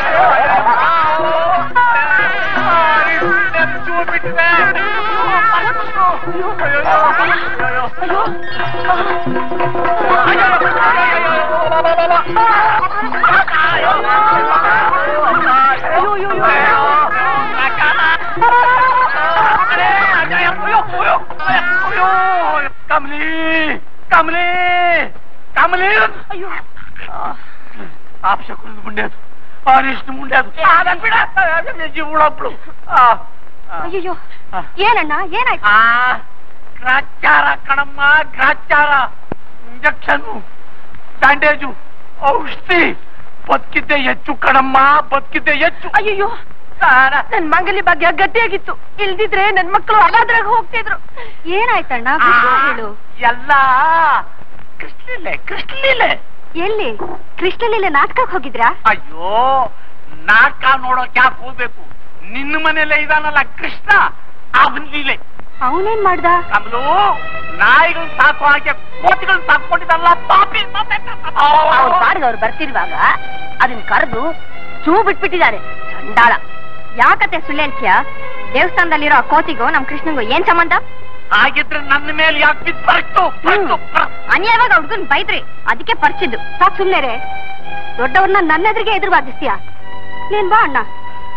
ಕಮಲಿ ಕಮಲಿ ಕಮಲಿ ಅಯ್ಯೋ ಆಪ್ಷಕುಲ್ ಮುಂಡ್ಯಾದು ಅನಿಷ್ಟು ಮುಂಡ್ಯಾದು ಬಿಡ ಜೀವಳೊಬ್ಳು ಅಯ್ಯಯ್ಯೋ ಏನಣ್ಣ ಏನಾಯ್ತು ಆ ಗ್ರಾಚಾರ ಕಣಮ್ಮ ಗ್ರಾಚಾರ ಇಂಜೆಕ್ಷನ್ ಬ್ಯಾಂಡೇಜು ಔಷಧಿ ಬದುಕಿದ್ದೆ ಹೆಚ್ಚು ಕಣಮ್ಮ ಬದುಕಿದ್ದೆ ಹೆಚ್ಚು ಅಯ್ಯಯ್ಯೋ ನನ್ ಮಂಗಲಿ ಭಾಗ್ಯ ಗಟ್ಟಿಯಾಗಿತ್ತು ಇಲ್ದಿದ್ರೆ ನನ್ ಮಕ್ಕಳು ಅನಾದ್ರಾಗ ಹೋಗ್ತಿದ್ರು ಏನಾಯ್ತಣ್ಣ ವಿಷಯ ಹೇಳು ಎಲ್ಲ ಕೃಷ್ಣಲೀಲೆ ಕೃಷ್ಣಲೀಲೆ ಎಲ್ಲಿ ಕೃಷ್ಣಲೀಲೆ ನಾಟಕಕ್ಕೆ ಹೋಗಿದ್ರಾ ಅಯ್ಯೋ ನಾಟಕ ನೋಡೋಕ್ ಯಾಕೆ ಹೋಗ್ಬೇಕು ನಿನ್ನ ಮನೇಲೆ ಇದಾನಲ್ಲ ಕೃಷ್ಣ ಅವನ್ ಲೀಲೆ ಅವನೇನ್ ಮಾಡ್ದ ಕಮಲು ನಾಯಿಗಳು ಸಾಕು ಹಾಗೆ ಕೋತಿಗಳು ಸಾಕೊಂಡಿದ್ದಲ್ಲ ಪಾಪಿ ಅವ್ರ ಪಾಡಿಗೆ ಅವ್ರು ಬರ್ತಿರುವಾಗ ಅದನ್ನ ಕರೆದು ಚೂ ಬಿಟ್ಬಿಟ್ಟಿದ್ದಾರೆ ಚಂಡಾಳ ಯಾಕತ್ತೆ ಸುಳ್ಳು ಹೇಳ್ತೀಯ ದೇವಸ್ಥಾನದಲ್ಲಿರೋ ಆ ಕೋತಿಗೂ ನಮ್ ಕೃಷ್ಣಂಗೂ ಏನ್ ಸಂಬಂಧ ಹಾಗಿದ್ರೆ ನನ್ನ ಮೇಲೆ ಯಾಕೆ ಬಿದ್ದು ಬರಟ್ಟು ಬರಟ್ಟು ಅನ್ಯವಾಗ ಹುಡ್ಗನ್ ಬೈದ್ರಿ ಅದಕ್ಕೆ ಪರಿಚಿದ್ದು ಸಾಕ್ ಸುಮ್ನೆ ರೇ ದೊಡ್ಡವ್ರನ್ನ ನನ್ನ ಎದುರಿಗೆ ಎದುರು ಬಾಧಿಸ್ತೀಯ ನೀನ್ ಬಾ ಅಣ್ಣ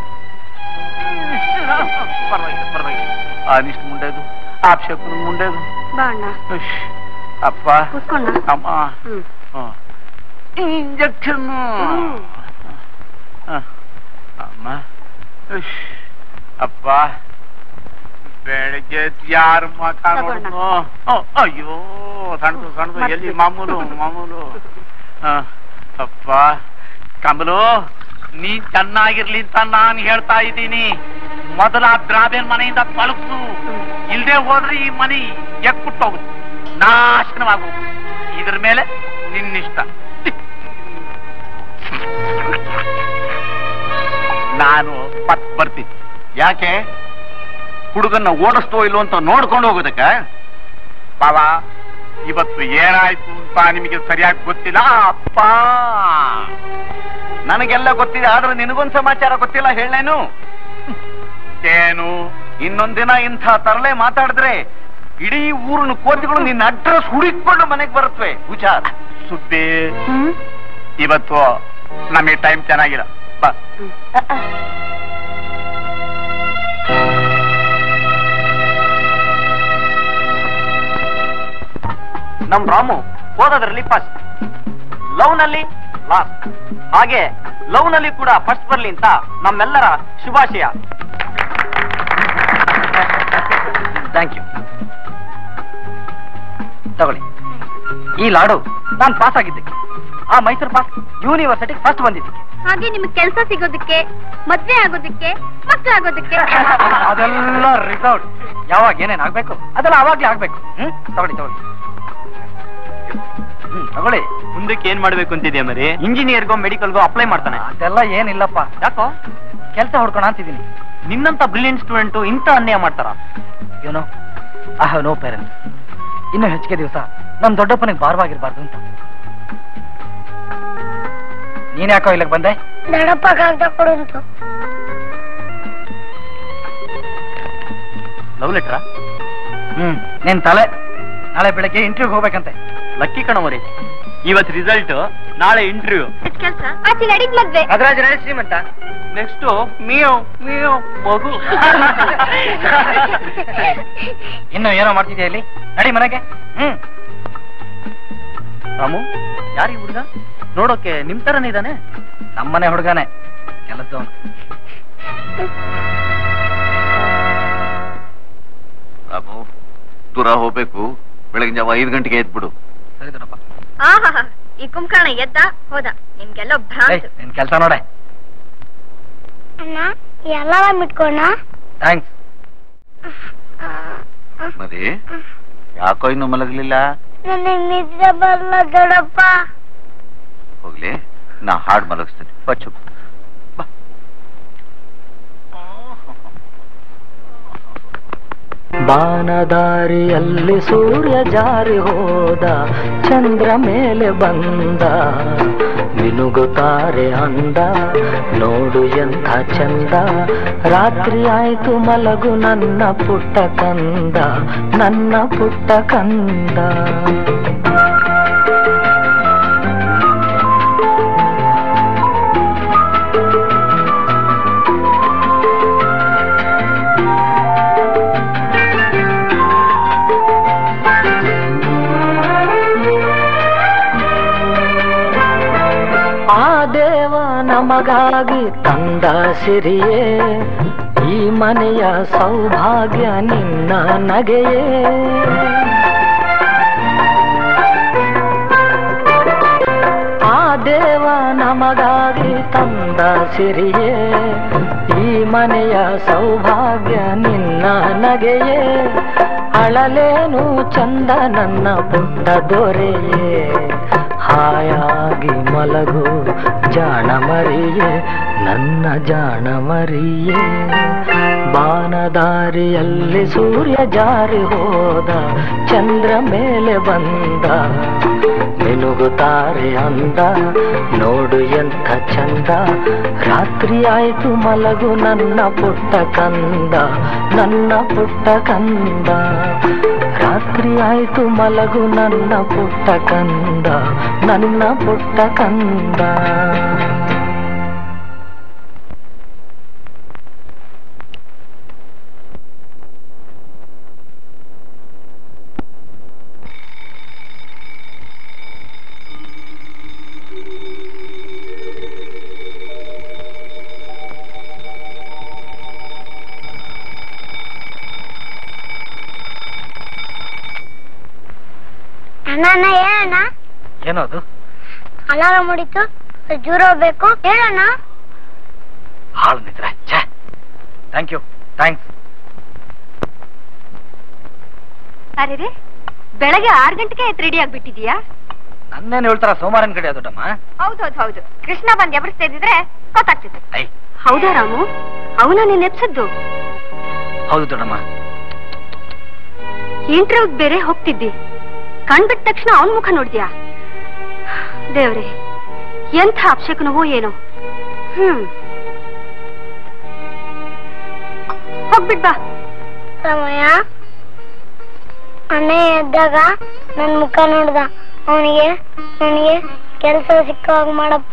ಪರವಾಗಿಲ್ಲ ಪರವಾಗಿಲ್ಲ ಅನಿಷ್ಟು ಮುಂಡೆದು ಆಪ್ಷಕನ ಮುಂಡೆದು ಬಾ ಅಣ್ಣ ಉಶ್, ಅಪ್ಪ ಕೂತ್ಕೊಂಡ ಅಮ್ಮ ಹ್ಮ್ ಇಂಜೆಕ್ಷನ್ ಹ್ಮ್. ಅಮ್ಮ ಉಶ್, ಅಪ್ಪ ಬೆಳಗ್ಗೆ ಯಾರು ಮಾತಾಡೋದು ಅಯ್ಯೋ ಸಣ್ಣದು ಸಣ್ಣದು ಎಲ್ಲಿ ಮಾಮೂಲು ಮಾಮೂಲು ಹ, ಅಪ್ಪ ಕಮಲು ನೀ ಚೆನ್ನಾಗಿರ್ಲಿ ಅಂತ ನಾನು ಹೇಳ್ತಾ ಇದ್ದೀನಿ ಮೊದಲ ದ್ರಾಬೇನ್ ಮನೆಯಿಂದ ತೊಲಗ್ಸು ಇಲ್ದೆ ಹೋದ್ರೆ ಈ ಮನೆ ಎಕ್ಕುಟ್ಟೋಗುತ್ತೆ ನಾಶನವಾಗೋಗುತ್ತೆ ಇದ್ರ ಮೇಲೆ ನಿನ್ನಿಷ್ಟ ನಾನು ಪತ್ ಬರ್ತೀನಿ ಯಾಕೆ ಹುಡುಗನ್ನ ಓಡಿಸ್ತೋ ಇಲ್ಲೋ ಅಂತ ನೋಡ್ಕೊಂಡು ಹೋಗೋದಕ್ಕ ಬಾಬಾ ಇವತ್ತು ಏನಾಯ್ತು ಅಂತ ನಿಮಗೆ ಸರಿಯಾಗಿ ಗೊತ್ತಿಲ್ಲ ಅಪ್ಪ ನನಗೆಲ್ಲ ಗೊತ್ತಿದೆ ಆದ್ರೆ ನಿನಗೊಂದ್ ಸಮಾಚಾರ ಗೊತ್ತಿಲ್ಲ ಹೇಳೇನು ಏನು ಇನ್ನೊಂದಿನ ಇಂಥ ತರಲೆ ಮಾತಾಡಿದ್ರೆ ಇಡೀ ಊರಿನ ಕೋತಿಗಳು ನಿನ್ನ ಅಡ್ರೆಸ್ ಹುಡುಕೊಂಡು ಮನೆಗೆ ಬರುತ್ತವೆ ಹುಷಾರ್ ಸುದ್ದಿ ಹ್ಮ್ ಇವತ್ತು ನಮಗೆ ಟೈಮ್ ಚೆನ್ನಾಗಿಲ್ಲ ಬಾ ನಮ್ ರಾಮು ಓದೋದ್ರಲ್ಲಿ ಫಸ್ಟ್ ಲವ್ ನಲ್ಲಿ ಲಾಸ್ಟ್ ಹಾಗೆ ಲವ್ ನಲ್ಲಿ ಕೂಡ ಫಸ್ಟ್ ಬರ್ಲಿ ಅಂತ ನಮ್ಮೆಲ್ಲರ ಶುಭಾಶಯ ಥ್ಯಾಂಕ್ ಯು ತಗೊಳ್ಳಿ ಈ ಲಾಡು ನಾನು ಪಾಸ್ ಆಗಿದ್ದಕ್ಕೆ ಆ ಮೈಸೂರು ಪಾಸ್ ಯೂನಿವರ್ಸಿಟಿಗೆ ಫಸ್ಟ್ ಬಂದಿದ್ದಕ್ಕೆ ಹಾಗೆ ನಿಮ್ಗೆ ಕೆಲಸ ಸಿಗೋದಕ್ಕೆ ಮದ್ವೆ ಆಗೋದಕ್ಕೆ ಮಕ್ಕಳಾಗೋದಕ್ಕೆ ಅದೆಲ್ಲ ರಿಸಲ್ಟ್ ಯಾವಾಗ ಏನೇನ್ ಆಗ್ಬೇಕು ಅದೆಲ್ಲ ಅವಾಗ್ಲೇ ಆಗ್ಬೇಕು ಹ್ಮ್ ತಗೊಳ್ಳಿ ತಗೊಳ್ಳಿ ಹ್ಮ್ ತಗೊಳ್ಳಿ ಮುಂದಕ್ಕೆ ಏನ್ ಮಾಡ್ಬೇಕು ಅಂತಿದ್ಯಾ ಮರಿ ಇಂಜಿನಿಯರ್ಗೋ ಮೆಡಿಕಲ್ಗೋ ಅಪ್ಲೈ ಮಾಡ್ತಾನೆ ಅದೆಲ್ಲ ಏನಿಲ್ಲಪ್ಪ ಯಾಕೋ ಕೆಲಸ ಹುಡ್ಕೋಣ ಅಂತಿದ್ದೀನಿ ನಿನ್ನಂತ ಬ್ರಿಲಿಯಂಟ್ ಸ್ಟೂಡೆಂಟ್ ಇಂಥ ಅನ್ಯಾಯ ಮಾಡ್ತಾರ ಏನೋ ಐ ಹ್ಯಾವ್ ನೋ ಪೇರೆಂಟ್ಸ್ ಇನ್ನು ಹೆಚ್ಚಿಗೆ ದಿವಸ ನಮ್ ದೊಡ್ಡಪ್ಪನಿಗೆ ಭಾರವಾಗಿರ್ಬಾರ್ದು ಅಂತ ನೀನ್ ಯಾಕೋ ಇಲ್ಲಿಗೆ ಬಂದೆ ದೊಡ್ಡಪ್ಪ ಕಾಗ್ದ ಕೊಡುಂತು ಲವ್ ಲೆಟ್ರಾ ಹ್ಮ್ ನಿನ್ ತಲೆ ನಾಳೆ ಬೆಳಗ್ಗೆ ಇಂಟರ್ವ್ಯೂ ಹೋಗ್ಬೇಕಂತೆ ಲಕ್ಕಿ ಕಣ ಮರಿ ಇವತ್ ರಿಸಲ್ಟ್ ನಾಳೆ ಇಂಟರ್ವ್ಯೂ ಕೆಲಸ ಆಚೆ ನಡೀಗ್ ಮದ್ವೆ ಅದ್ರಾಜ್ ನಡೆ ಶ್ರೀಮಂತ ನೆಕ್ಸ್ಟ್ ಮೀಯೋ ಮೀಯೋ ಮಗು ಇನ್ನು ಏನೋ ಮಾಡ್ತಿದ್ಯಾ ಇಲ್ಲಿ ನಡಿ ಮನೆಗೆ ಹ್ಮ್ ರಾಮು ಯಾರಿ ಹುಡುಗ ನೋಡೋಕೆ ನಿಮ್ ತರನೇ ಇದ್ದಾನೆ ನಮ್ಮನೆ ಹುಡುಗನೇ ಕೆಲಸದವನು ರಾಮು ದೂರ ಹೋಗ್ಬೇಕು ಬೆಳಗಿನ ಜಾವ ಐದು ಗಂಟೆಗೆ ಎದ್ಬಿಡು ಸರಿ ದೊಡ್ಡಪ್ಪ ಆಹಾ ಈ ಕುಂಕರ್ಣ ಎದ್ದ ಹೋದ ನಿಮ್ಗೆಲ್ಲ ಭ್ರಾಂತ್ ನಿನ್ ಕೆಲಸ ನೋಡೆ ಅಣ್ಣ ಎಲ್ಲ ಮಿಟ್ಕೋಣ ಥ್ಯಾಂಕ್ಸ್ ಮರಿ ಯಾಕೋ ಇನ್ನು ಮಲಗಲಿಲ್ಲ ನನಗೆ ನಿದ್ದೆ ಬರಲ್ಲ ದೊಡ್ಡಪ್ಪ ಹೋಗ್ಲಿ ನಾ ಹಾಡ್ ಮಲಗಿಸ್ತೀನಿ ಬಚ್ಚು ಬಾ ಬಾನದಾರಿಯಲ್ಲಿ ಸೂರ್ಯ ಜಾರಿ ಹೋದ ಚಂದ್ರ ಮೇಲೆ ಬಂದ ಮಿನುಗುತ್ತಾರೆ ಅಂದ ನೋಡು ಎಂಥ ಚಂದ ರಾತ್ರಿ ಆಯ್ತು ಮಲಗು ನನ್ನ ಪುಟ್ಟ ಕಂದ ನನ್ನ ಪುಟ್ಟ ಕಂದ ಆ ದೇವ ನಮಗಾಗಿ ತಂದ ಸಿರಿಯೇ ಈ ಮನೆಯ ಸೌಭಾಗ್ಯ ನಿನ್ನ ನಗೆಯೇ ಆ ದೇವ ನಮಗಾಗಿ ತಂದ ಸಿರಿಯೇ ಈ ಮನೆಯ ಸೌಭಾಗ್ಯ ನಿನ್ನ ನಗೆಯೇ ಅಳಲೇನು ಚಂದ ನನ್ನ ಪುಟ್ಟ ದೊರೆಯೇ ಹಾಯಾಗಿ ಮಲಗು ಜಾಣ ಮರಿಯೇ ನನ್ನ ಜಾಣ ಮರಿಯೇ ಬಾನದಾರಿಯಲ್ಲಿ ಸೂರ್ಯ ಜಾರಿ ಹೋದ ಚಂದ್ರ ಮೇಲೆ ಬಂದ ಮಿನುಗುತ್ತಾರೆ ಅಂದ ನೋಡು ಎಂಥ ಚಂದ ರಾತ್ರಿ ಆಯ್ತು ಮಲಗು ನನ್ನ ಪುಟ್ಟ ಕಂದ ನನ್ನ ಪುಟ್ಟ ಕಂದ ರಾತ್ರಿ ಆಯ್ತು ಮಲಗು ನನ್ನ ಪುಟ್ಟ ಕಂದ ನನ್ನ ಪುಟ್ಟ ಕಂದ ಅಣ್ಣ ಅಣ್ಣ ಹೇಳಣ್ಣ ಏನೋ ಅದು ಅಲಾರಾಮ್ ಹೊಡಿತು ಜೂರ ಹೋಗ್ಬೇಕು ಹೇಳಣ್ಣ ಹಾಳು ನಿದ್ರೆ ಛೇ ಥ್ಯಾಂಕ್ ಯು ಥ್ಯಾಂಕ್ಸ್ ಅರೆ ಬೆಳಗ್ಗೆ ಆರು ಗಂಟೆಗೆ ಎದ್ದು ರೆಡಿ ಆಗ್ಬಿಟ್ಟಿದೀಯಾ ನನ್ನೇನು ಹೇಳ್ತಾರ ಸೋಮವಾರನ ಕಡೆ ದೊಡ್ಡಮ್ಮ ಹೌದೌದು ಹೌದು ಕೃಷ್ಣ ಬಂದ್ ಎಬರಿಸ್ತಾ ಇದ್ದಿದ್ರೆ ಗೊತ್ತಾಗ್ತಿತ್ತು ಐ ಹೌದಾ ರಾಮು ಅವನ ನೀನ್ ಎಪ್ಸದ್ದು ಹೌದು ದೊಡ್ಡಮ್ಮ ಇಂಟರ್ವ್ಯೂ ಬೇರೆ ಹೋಗ್ತಿದ್ದಿ ಕಣ್ಬಿಟ್ಟ ತಕ್ಷಣ ಅವನ್ ಮುಖ ನೋಡ್ದ್ಯಾ ದೇವ್ರೆ ಎಂಥ ಅಪ್ಶಕನವೋ ಏನೋ ಹ್ಮ್ ಹೋಗ್ಬಿಟ್ ಬಾ ಸಮಯ ಅಣ್ಣ ಎದ್ದಾಗ ನನ್ ಮುಖ ನೋಡ್ದ ಅವನಿಗೆ ನನಗೆ ಕೆಲಸ ಸಿಕ್ಕವಾಗ ಮಾಡಪ್ಪ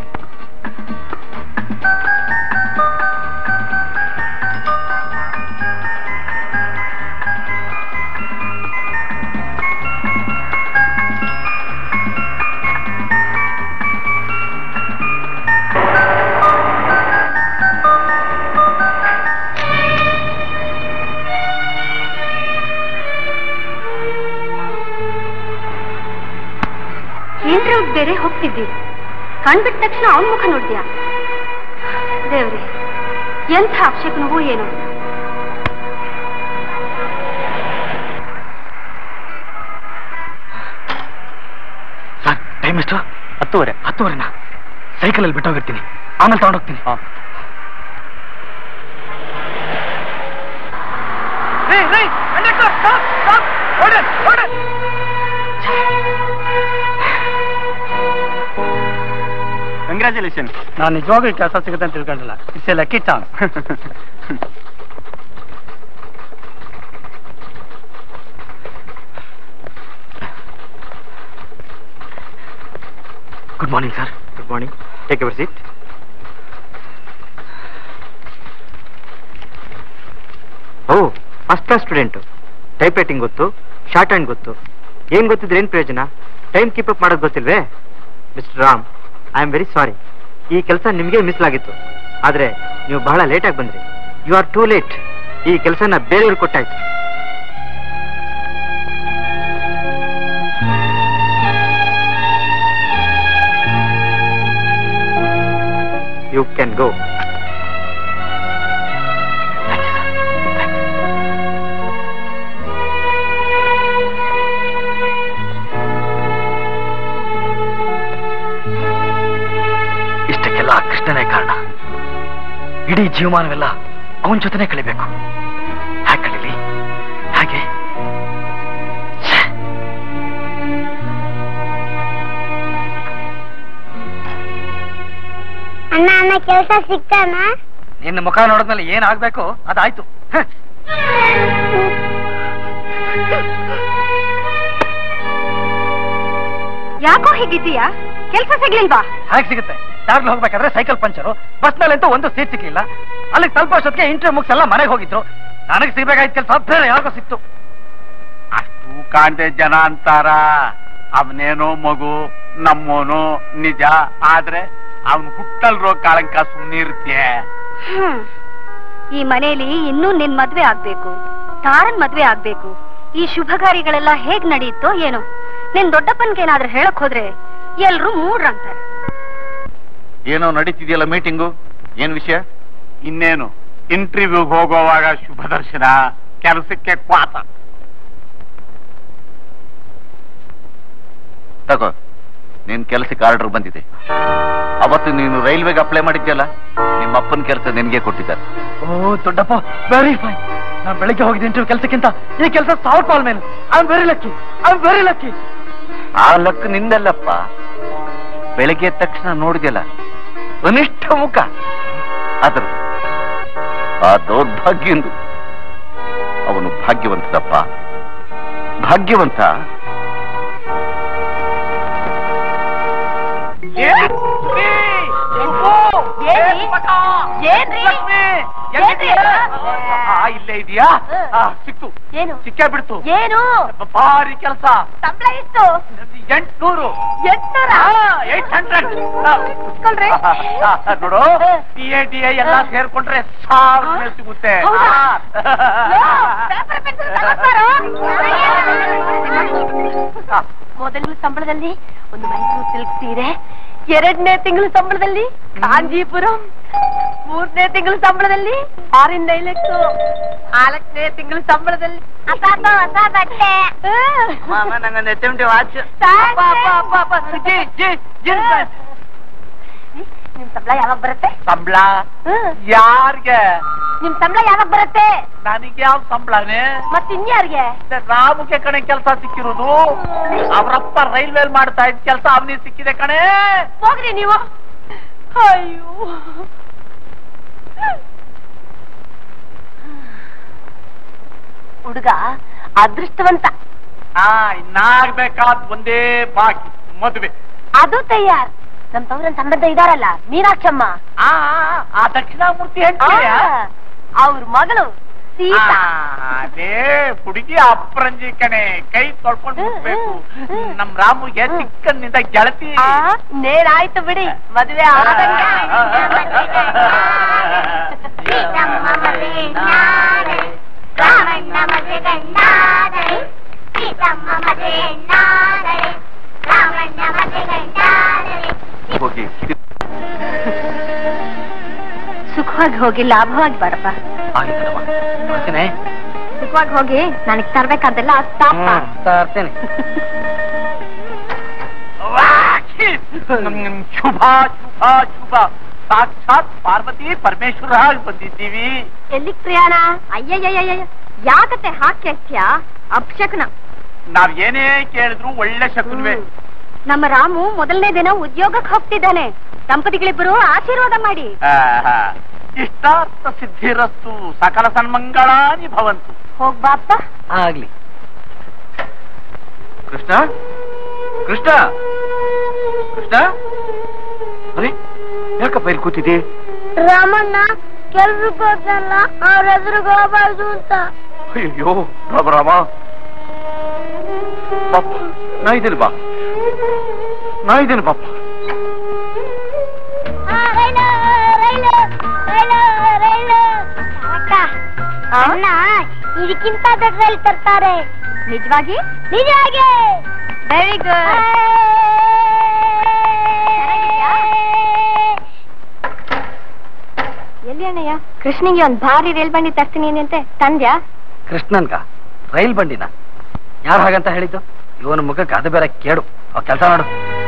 ಇಂಟರ್ವ್ಯೂ ಬೇರೆ ಹೋಗ್ತಿದ್ದಿ ಕಣ್ಬಿಟ್ಟ ತಕ್ಷಣ ಅವನ್ ಮುಖ ನೋಡ್ದ್ಯಾ ದೇವ್ರೆ ಎಂಥ ಅಪ್ಶಕನವೋ ಏನೋ ಸರ್ ಟೈಮ್ ಎಷ್ಟು ಹತ್ತುವರೆ ಹತ್ತುವರೆನಾ ಸೈಕಲಲ್ಲಿ ಬಿಟ್ಟೋಗಿರ್ತೀನಿ ಆಮೇಲೆ ತಗೊಂಡೋಗ್ತೀನಿ ಕಂಗ್ರ್ಯಾಚುಲೇಷನ್ ನಾನು ನಿಜವಾಗ್ಲೂ ಕೆಲಸ ಸಿಗುತ್ತೆ ಅಂತ ತಿಳ್ಕೊಂಡಿಲ್ಲ it's a lucky chance good morning sir good morning take your seat ಓ first class student type writing ಗೊತ್ತು ಶಾರ್ಟ್ ಹ್ಯಾಂಡ್ ಗೊತ್ತು ಏನ್ ಗೊತ್ತಿದ್ರೆ ಏನ್ ಪ್ರಯೋಜನ ಟೈಮ್ ಕೀಪ್ ಅಪ್ ಮಾಡೋದು ಗೊತ್ತಿಲ್ವೇ mister Ram I am very sorry ಈ ಕೆಲಸ ನಿಮಗೆ ಮಿಸ್ಲಾಗಿತ್ತು ಆದ್ರೆ ನೀವು ಬಹಳ ಲೇಟಾಗಿ ಬಂದ್ರಿ ಯು ಆರ್ ಟೂ ಲೇಟ್ ಈ ಕೆಲಸನ ಬೇರೆಯವ್ರಿಗೆ ಕೊಟ್ಟಾಯ್ತು ಯು ಕ್ಯಾನ್ ಗೋ ಇಷ್ಟಕ್ಕೆಲ್ಲ ಆ ಕೃಷ್ಣನೇ ಕಾರಣ ಇಡೀ ಜೀವಮಾನವೆಲ್ಲ ಅವನ ಜೊತೆನೆ ಕಳಿಬೇಕು ಹ್ಯಾಕ್ ಕಳೀಲಿ ಕೆಲಸ ಸಿಕ್ತಾನ ನಿನ್ನ ಮುಖ ನೋಡಿದ್ಮೇಲೆ ಏನ್ ಆಗ್ಬೇಕು ಅದಾಯ್ತು ಹ. ಯಾಕೋ ಹೀಗಿದ್ದೀಯಾ ಕೆಲ್ಸ ಸಿಗ್ಲಿಲ್ವಾ ಹಾಗೆ ಸಿಗುತ್ತೆ ದಾರ್ಲಿ ಹೋಗ್ಬೇಕಾದ್ರೆ ಸೈಕಲ್ ಪಂಚರು ಬಸ್ನಲ್ಲಿ ಅಂತೂ ಒಂದು ಸೀಟ್ ಸಿಗ್ಲಿಲ್ಲ ಅಲ್ಲಿಗೆ ಸ್ವಲ್ಪ ಅಷ್ಟೊತ್ತಿಗೆ ಇಂಟರ್ವ್ಯೂ ಮುಗಿಸೆಲ್ಲ ಮನೆಗೆ ಹೋಗಿದ್ರು ನನಗೆ ಸಿಗ್ಬೇಕಾಯ್ತು ಕೆಲಸ ಬೇರೆ ಯಾರಿಗೋ ಸಿಕ್ತು ಅಷ್ಟು ಕಾಣ್ದೆ ಜನ ಅಂತಾರ ಅವನೇನೋ ಮಗು ನಮ್ಮೋನು ನಿಜ ಆದ್ರೆ ಅವನ್ ಹುಟ್ಟಲ್ರೋ ಕಾಳಂಕ ಸುಮ್ಮನಿರುತ್ತೆ ಹ್ಮ್. ಈ ಮನೆಯಲ್ಲಿ ಇನ್ನೂ ನಿನ್ ಮದ್ವೆ ಆಗ್ಬೇಕು ತಾರನ್ ಮದ್ವೆ ಆಗ್ಬೇಕು ಈ ಶುಭ ಕಾರ್ಯಗಳೆಲ್ಲ ಹೇಗ್ ನಡೆಯುತ್ತೋ ಏನೋ ನಿನ್ ದೊಡ್ಡಪ್ಪನ್ಗೆ ಏನಾದ್ರೂ ಹೇಳಕ್ ಹೋದ್ರೆ ಎಲ್ರು ಮೂಡ್ರಂತಾರೆ ಏನೋ ನಡೀತಿದೆಯಲ್ಲ ಮೀಟಿಂಗು ಏನ್ ವಿಷಯ ಇನ್ನೇನು ಇಂಟರ್ವ್ಯೂಗ್ ಹೋಗೋವಾಗ ಶುಭ ದರ್ಶನ ಕೆಲಸಕ್ಕೆ ಕ್ವಾತ ತಗೋ ನಿನ್ ಕೆಲಸಕ್ಕೆ ಆರ್ಡರ್ ಬಂದಿದೆ ಅವತ್ತು ನೀನು ರೈಲ್ವೆಗೆ ಅಪ್ಲೈ ಮಾಡಿದ್ಯಲ್ಲ ನಿಮ್ಮ ಅಪ್ಪನ ಕೆಲಸ ನಿನಗೆ ಕೊಟ್ಟಿದ್ದಾರೆ ಓ ದೊಡ್ಡಪ್ಪ ವೆರಿ ಫೈನ್ ನಾನು ಬೆಳಿಗ್ಗೆ ಹೋಗಿದ್ದ ಇಂಟರ್ವ್ಯೂ ಕೆಲಸಕ್ಕಿಂತ ಈ ಕೆಲಸ ಸಾವಿರ ಪಾಲ್ ಮೇಲೆ I very lucky I very lucky ಆ ಲಕ್ ನಿಂದಲ್ಲಪ್ಪ ಬೆಳಗ್ಗೆ ಎದ್ದ ತಕ್ಷಣ ನೋಡಿದ್ಯಲ್ಲ ಅನಿಷ್ಠ ಮುಖ ಅದ್ರ ಆ ದೌರ್ಭಾಗ್ಯಂದು ಅವನು ಭಾಗ್ಯವಂತದಪ್ಪ ಭಾಗ್ಯವಂತ ಇಲ್ಲೇ ಇದೆಯಾ ಆ, ಸಿಕ್ತು ಏನು ಸಿಕ್ಕೇ ಬಿಡ್ತು ಏನು ಭಾರಿ ಕೆಲಸ ಸಂಬಳ ಎಷ್ಟು ಎಂಟ್ನೂರು ಎಂಟ್ನೂರ ಏಟ್ ಹಂಡ್ರೆಡ್ ಕುತ್ಕೊಳ್ರಿ. ನೋಡು ಟಿ ಎ ಟಿ ಎ ಎಲ್ಲ ಸೇರ್ಕೊಂಡ್ರೆ ಸಾವಿರ ಮೇಲೆ ಸಿಗುತ್ತೆ ಹೌದಾ? ಯೋ, ಆ. ಪೇಪರ್ ಪೆನ್ಸಿಲ್ ತಗೊಂಡ್ಬಾರೋ. ಮೊದಲನೇ ಸಂಬಳದಲ್ಲಿ ಒಂದು ಮೈಸೂರು ಸಿಲ್ಕ್ ಸೀರೆ ಎರಡನೇ ತಿಂಗಳ ಸಂಬಳದಲ್ಲಿ ಕಾಂಜೀಪುರಂ ಮೂರನೇ ತಿಂಗಳ ಸಂಬಳದಲ್ಲಿ ಆರಿನ ಡೈಲೆಕ್ಟ್ ನಾಲ್ಕನೇ ತಿಂಗಳ ಸಂಬಳದಲ್ಲಿ ಅಪ್ಪ ಅಪ್ಪ ಹೊಸ ಬಟ್ಟೆ ಅಪ್ಪ, ಅಪ್ಪ, ಅಪ್ಪ, ಅಪ್ಪ. ಜಿ, ಜಿ, ಜಿ. ನಿಮ್ ಸಂಬಳ ಯಾವಾಗ ಬರುತ್ತೆ ಸಂಬಳ ಹ್ಮ್. ಯಾರ್ಗೆ ನಿಮ್ ಸಂಬಳ ಯಾವಾಗ ಬರುತ್ತೆ ನನಗೆ ಯಾವ ಸಂಬಳನೇ ಮತ್ ಇನ್ಯಾರಿಗೆ ರಾಮುಗೆ ಕಣೆ ಕೆಲಸ ಸಿಕ್ಕಿರೋದು ಅವರಪ್ಪ ರೈಲ್ವೆ ಮಾಡ್ತಾ ಇದ್ ಕೆಲಸ ಅವನಿಗೆ ಸಿಕ್ಕಿದೆ ಕಣೆ ಹೋಗ್ರಿ ನೀವು ಅಯ್ಯೋ ಹುಡುಗ ಅದೃಷ್ಟವಂತ ಆ ಇನ್ನಾಗ್ಬೇಕಾದ್ ಒಂದೇ ಬಾಕಿ ಮದುವೆ ಅದು ತಯಾರ್ ನಮ್ ತವ್ರನ್ ಸಂಬಂಧ ಇದಾರಲ್ಲ ಮೀನಾಕ್ಷಮ್ಮ ಆ ಆ, ಆ ದಕ್ಷಿಣಾಮೂರ್ತಿ ಹೇಳ್ತೀಯ ಅವ್ರ ಮಗಳು ಸೀತಾ ಅದೇ ಹುಡುಗಿ ಅಪ್ರಂಜಿ ಕಣೆ ಕೈ ತೊಳ್ಕೊಂಡು ಬಿಡ್ಬೇಕು ನಮ್ ರಾಮುಗೆ ಚಿಕ್ಕನ್ನಿಂದ ಗೆಳತಿ ಆ, ನೇರಾಯ್ತು ಬಿಡಿ ಮದುವೆ ಆದಂಗೆ ಸೀತಮ್ಮ ಮದುವೆನ್ನಾದರೆ ರಾಮಣ್ಣ ಮದುವೆಗಣ್ಣಾದರೆ ಸೀತಮ್ಮ ಮದುವೆನ್ನಾದರೆ ರಾಮಣ್ಣ ಮದುವೆಗಣ್ಣಾದರೆ ಹೋಗಿ ಸುಖವಾಗಿ ಹೋಗಿ ಲಾಭವಾಗಿ ಬರಪ್ಪ ಆಯ್ತದಮ್ಮ ಬರ್ತೀನಿ ಸುಖವಾಗಿ ಹೋಗಿ ನನಗ್ ತರ್ಬೇಕಾದೆಲ್ಲ ತಾಪ ಹ್ಮ್, ತರ್ತೇನೆ ವಾಕಿ! ನಮ್ ಶುಭ ಶುಭ ಶುಭ ಸಾಕ್ಷಾತ್ ಪಾರ್ವತಿ ಪರಮೇಶ್ವರ ಆಗಿ ಬಂದಿದ್ದೀವಿ ಎಲ್ಲಿಗ್ ಪ್ರಯಾಣ ಅಯ್ಯಯ್ಯಯ್ಯ ಯಾಕತ್ತೆ ಹಾಕ್ಯ ಅಪ್ಶಕನ ನಾವ್ ಏನೇ ಕೇಳಿದ್ರು ಒಳ್ಳೆ ಶಕುನ್ವೆ ನಮ್ಮ ರಾಮು ಮೊದಲನೇ ದಿನ ಉದ್ಯೋಗಕ್ಕೆ ಹೋಗ್ತಿದ್ದಾನೆ ದಂಪತಿಗಳಿಬ್ಬರು ಆಶೀರ್ವಾದ ಮಾಡಿ ಆಹಾ. ಇಷ್ಟಾರ್ಥ ಸಿದ್ಧಿರಸ್ತು ಸಕಲ ಸನ್ಮಂಗಳಾನಿ ಭವಂತು ಹೋಗ್ಬಾಪ್ಪ ಆಗ್ಲಿ ಕೃಷ್ಣ ಕೃಷ್ಣ ಕೃಷ್ಣ ಅರೆ ಯಾಕಪ್ಪ ಇಲ್ಲಿ ಕೂತಿದೆ ರಾಮಣ್ಣ ಕೆಲ್ಸಕ್ಕೆ ಹೋದ್ನಲ್ಲ ಅವ್ರ ಎದುರಿಗೆ ಹೋಗ್ಬಾರ್ದು ಅಂತ ಅಯ್ಯೋ ರಾಮ ರಾಮ ಪಾಪ ನಾ ಇದ್ದೇನೆ ಬಾ ನಾ ಇದ್ದೇನೆ ಪಾಪ ಆ, ರೈಲು, ರೈಲು, ರೈಲು, ರೈಲು. ಅಕ್ಕ, ಅಣ್ಣ ಇದಕ್ಕಿಂತ ದೊಡ್ಡ ರೈಲು ತರ್ತಾರೆ ನಿಜವಾಗಿ ನಿಜವಾಗಿ ವೆರಿ ಗುಡ್ ಎಲ್ಲಿ ಅಣ್ಣಯ್ಯ ಕೃಷ್ಣಿಗೆ ಒಂದ್ ಭಾರಿ ರೈಲ್ ಬಂಡಿ ತರ್ತೀನಿ ಅಂತೆ ತಂದ್ಯಾ ಕೃಷ್ಣನ್ಗ ರೈಲ್ ಬಂಡಿನ ಯಾರು ಹಾಗಂತ ಹೇಳಿದ್ದು ಇವನ ಮುಖಕ್ಕೆ ಅದು ಬೇರೆ ಕೇಡು ಅವ್ ಕೆಲಸ ಮಾಡು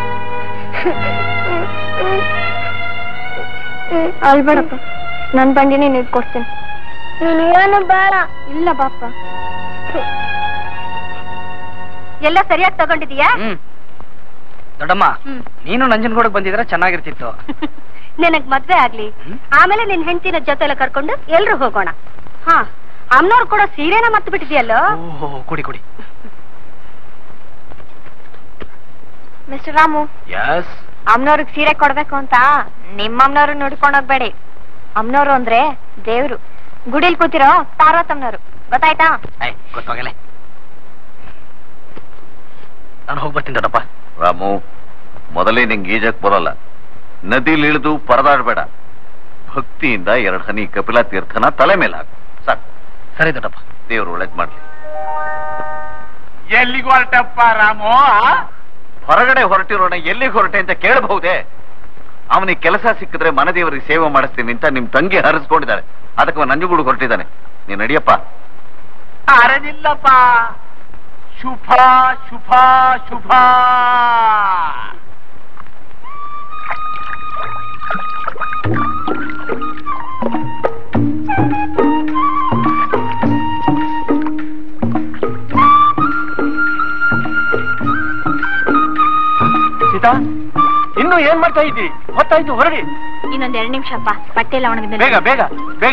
ಅಲ್ಬೇಡಪ್ಪ ನನ್ ಬಂಡಿನೇ ನೀವ್ ಕೊಡ್ತೀನಿ ನೀನೇನು ಬೇಡ ಇಲ್ಲ ಬಾಪ ಎಲ್ಲ ಸರಿಯಾಗಿ ತಗೊಂಡಿದೀಯಾ ಹ್ಮ್ ದೊಡ್ಡಮ್ಮ ಹ್ಮ್. ನೀನು ನಂಜನಗೂಡಕ್ ಬಂದಿದ್ರೆ ಚೆನ್ನಾಗಿರ್ತಿತ್ತು ನಿನಗ್ ಮದ್ವೆ ಆಗ್ಲಿ ಆಮೇಲೆ ನಿನ್ ಹೆಂಡತಿನ ಜೊತೆಲ್ಲ ಕರ್ಕೊಂಡು ಎಲ್ರು ಹೋಗೋಣ ಹಾ ಅಮ್ಮನವ್ರು ಕೂಡ ಸೀರೆನ ಮರ್ತು ಬಿಟ್ಟಿದ್ಯಲ್ಲೋ ಓಹೋ ಕುಡಿ ಕುಡಿ ಮಿಸ್ಟರ್ ರಾಮು ಯಸ್ ಅಮ್ಮನವ್ರಿಗೆ ಸೀರೆ ಕೊಡ್ಬೇಕು ಅಂತ ನಿಮ್ಮ ಅಮ್ಮನವ್ರು ನೋಡ್ಕೊಂಡು ಹೋಗ್ಬೇಡಿ ಅಮ್ಮನವ್ರು ಅಂದ್ರೆ ದೇವ್ರು ಗುಡಿಲ್ ಕೂತಿರೋ ಪಾರ್ವತಮ್ಮನವ್ರು ಗೊತ್ತಾಯ್ತಾ ಐ ಗೊತ್ತಾಗಲೇ ನಾನು ಹೋಗಿ ಬರ್ತೀನಿ ದೊಡ್ಡಪ್ಪ ರಾಮು ಮೊದಲೇ ನಿಂಗೆ ಈಜಕ್ ಬರೋಲ್ಲ ನದಿಲಿ ಇಳಿದು ಪರದಾಡ್ಬೇಡ ಭಕ್ತಿಯಿಂದ ಎರಡು ಹನಿ ಕಪಿಲ ತೀರ್ಥನ ತಲೆ ಮೇಲೆ ಹಾಕು ಸಾಕು ಸರಿ ದೊಡ್ಡಪ್ಪ ದೇವ್ರು ಒಳ್ಳೇದ್ ಮಾಡ್ಲಿ ಎಲ್ಲಿಗೆ ಹೊರಟಪ್ಪ ರಾಮು ಆ? ಹೊರಗಡೆ ಹೊರಟಿರೋಣ ಎಲ್ಲಿಗೆ ಹೊರಟೆ ಅಂತ ಕೇಳಬಹುದೇ ಅವನಿಗೆ ಕೆಲಸ ಸಿಕ್ಕಿದ್ರೆ ಮನದೇವರಿಗೆ ಸೇವೆ ಮಾಡಿಸ್ತೀನಿ ಅಂತ ನಿಮ್ ತಂಗಿ ಹರಿಸ್ಕೊಂಡಿದ್ದಾಳೆ ಅದಕ್ಕೆ ನಂಜುಗುಡು ಹೊರಟಿದ್ದಾನೆ ನೀನ್ ನಡಿಯಪ್ಪ ಅರನಿಲ್ಲಪ್ಪ ಶುಭ ಶುಭ ಶುಭ ಸೀತಾ ಇನ್ನು ಏನ್ ಮಾಡ್ತಾ ಇದ್ದೀರಿ ಹೊತ್ತಾಯ್ತು ಹೊರಡಿ ಇನ್ನೊಂದ್ ಎರಡು ನಿಮಿಷ ಅಪ್ಪ ಬಟ್ಟೆ ಎಲ್ಲ ಒಣಗಿದ ಬೇಗ ಬೇಗ ಬೇಗ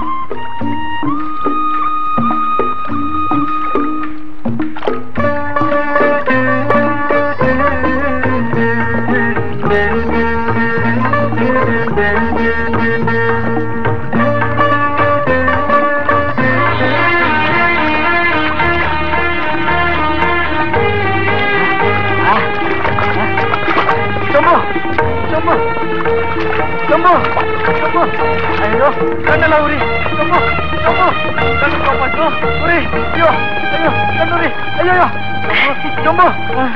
ಚಂಬು ಚಂಬು ಚಂಬು ಚಂಬು ಅಯ್ಯೋ ಕಣ್ಣೆಲ್ಲ ಉರಿ ಚಂಬು ಚಂಬು ಕಣ್ಣು ಕೋಪಟ್ಟು ಉರಿ ಅಯ್ಯೋ ಅಯ್ಯೋ ಕಣ್ಣುರಿ ಅಯ್ಯೋ ಚಂಬು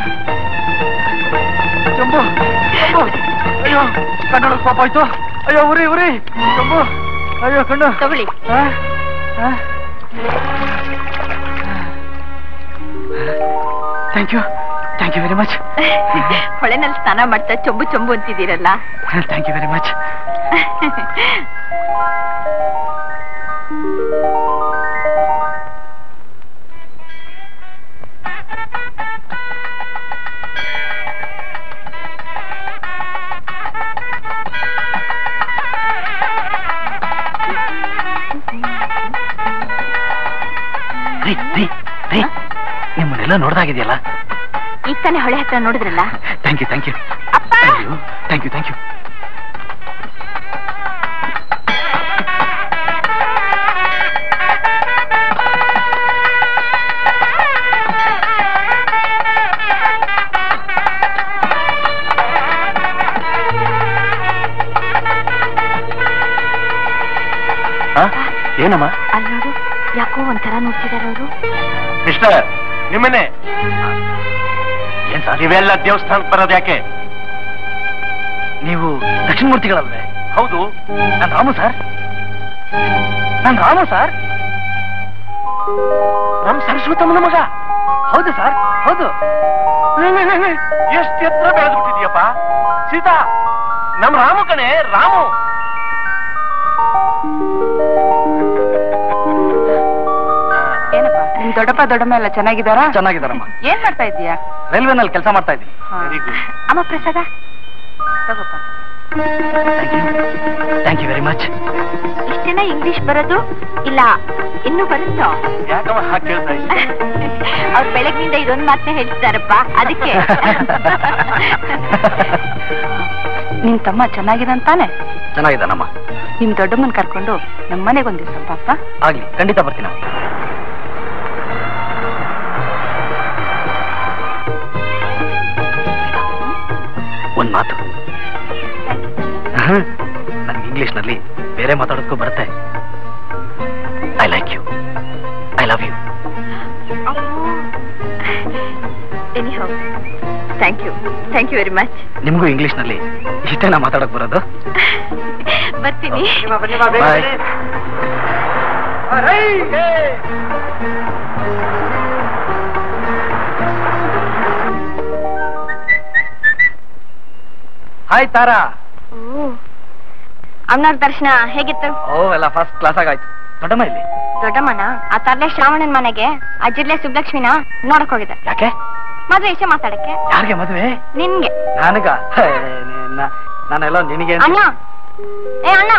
ಚಂಬು ಚಂಬು ಅಯ್ಯೋ ಕಣ್ಣೊಳಗೆ ಪಾಪ ಆಯ್ತು ಅಯ್ಯೋ ಉರಿ ಉರಿ ಚಂಬು ಅಯ್ಯೋ ಕಣ್ಣು ತಗೊಳ್ಳಿ thank you thank you very much ಹೊಳೆನಲ್ಲಿ ಸ್ನಾನ ಮಾಡ್ತಾ ಚೊಂಬು ಚೊಂಬು ಅಂತಿದ್ದೀರಲ್ಲ ಥ್ಯಾಂಕ್ ಯು ವೆರಿ ಮಚ್ ರೀ ರೀ ರೀ ನಿಮ್ಮನ್ನೆಲ್ಲ ನೋಡ್ದಾಗಿದೆಯಲ್ಲ ಈಗ ತಾನೇ ಹೊಳೆ ಹತ್ರ ನೋಡಿದ್ರಲ್ಲ ಥ್ಯಾಂಕ್ ಯು ಥ್ಯಾಂಕ್ ಯು ಅಪ್ಪ ಅಯ್ಯೋ ಥ್ಯಾಂಕ್ ಯು ಥ್ಯಾಂಕ್ ಯು ಏನಮ್ಮ ಅಲ್ಲಿ ನೋಡು ಯಾಕೋ ಒಂಥರ ನೋಡ್ತಿದಾರ ಅವರು ಮಿಸ್ಟರ್ ನಿಮ್ಮನೆ ಏನ್ ಸರ್ ನೀವೆಲ್ಲ ದೇವಸ್ಥಾನಕ್ಕೆ ಬರೋದು ಯಾಕೆ ನೀವು ದಕ್ಷಿಣ ಮೂರ್ತಿಗಳಲ್ವೇ ಹೌದು ನಾನು ರಾಮು ಸರ್ ನಾನು ರಾಮು ಸರ್ ನಮ್ ಸರಸ್ವತಮ್ಮನ ಮಗ ಹೌದು ಸರ್ ಹೌದು ಎಷ್ಟು ಎತ್ತರ ಬೆಳೆದು ಬಿಟ್ಟಿದ್ಯಪ್ಪ ಸೀತಾ ನಮ್ ರಾಮು ಕಣೆ ರಾಮು ಏನಪ್ಪ ನಿಮ್ ದೊಡ್ಡಪ್ಪ ದೊಡ್ಡಮ್ಮ ಎಲ್ಲ ಚೆನ್ನಾಗಿದ್ದಾರಾ ಚೆನ್ನಾಗಿದ್ದಾರಮ್ಮ ಏನ್ ಮಾಡ್ತಾ ಇದೀಯಾ ರೈಲ್ವೆನಲ್ಲಿ ಕೆಲಸ ಮಾಡ್ತಾ ಇದ್ದೀನಿ ವೆರಿ ಗುಡ್ ಅಮ್ಮ ಪ್ರಸಾದ ತಗೋಪ್ಪ thank you thank you very much ಇಷ್ಟ ದಿನ ಇಂಗ್ಲಿಷ್ ಬರೋದು ಇಲ್ಲ ಇನ್ನು ಬರುತ್ತೋ ಯಾಕಮ್ಮ ಹಾಗೆ ಕೇಳ್ತಾ ಇದ್ದೀಯ ಅವ್ರು ಬೆಳಗ್ನಿಂದ ಇದೊಂದ್ ಮಾತನ್ನ ಹೇಳ್ತಿದಾರಪ್ಪ ಅದಕ್ಕೆ ನಿನ್ ತಮ್ಮ ಚೆನ್ನಾಗಿದಂತಾನೆ ಚೆನ್ನಾಗಿದ್ದಾನಮ್ಮ ನಿಮ್ ದೊಡ್ಡಮ್ಮನ್ ಕರ್ಕೊಂಡು ನಮ್ ಮನೆಗೆ ಒಂದ್ ದಿವ್ಸ ಪಾಪ ಆಗ್ಲಿ ಖಂಡಿತ ಬರ್ತೀನಿ ಒಂದ್ ಮಾತು ನನ್ಗೆ ಇಂಗ್ಲಿಷ್ನಲ್ಲಿ ಬೇರೆ ಮಾತಾಡೋದಕ್ಕೂ ಬರುತ್ತೆ I like you I love you anyhow thank you thank you very much ನಿಮಗೂ ಇಂಗ್ಲಿಷ್ನಲ್ಲಿ ಇಷ್ಟೇನಾ ಮಾತಾಡಕ್ ಬರೋದು ಬರ್ತೀನಿ ಬಾಯ್ ಹಾಯ್ ತಾರಾ ಅಮ್ಮನವ್ರ ದರ್ಶನ ಹೇಗಿತ್ತು ಓ ಎಲ್ಲ ಫಸ್ಟ್ ಕ್ಲಾಸ್ ಆಗಾಯ್ತು ದೊಡ್ಡಮ್ಮ ಇಲ್ಲಿ ದೊಡ್ಡಮ್ಮನ ಆ ತರ್ಲೆ ಶ್ರಾವಣನ್ ಮನೆಗೆ ಆ ಜಿರ್ಲೆ ಸುಬ್ಲಕ್ಷ್ಮಿನ ನೋಡಕ್ ಹೋಗಿದ್ದೆ ಯಾಕೆ ಮದ್ವೆ ವಿಷಯ ಮಾತಾಡಕ್ಕೆ ಯಾರಿಗೆ ಮದುವೆ ನಿನ್ಗೆ ನನಗ ಹೇ, ನ- ನಾನೆಲ್ಲ ನಿನಗೆ ಅಂತ- ಅಣ್ಣ ಏ ಅಣ್ಣ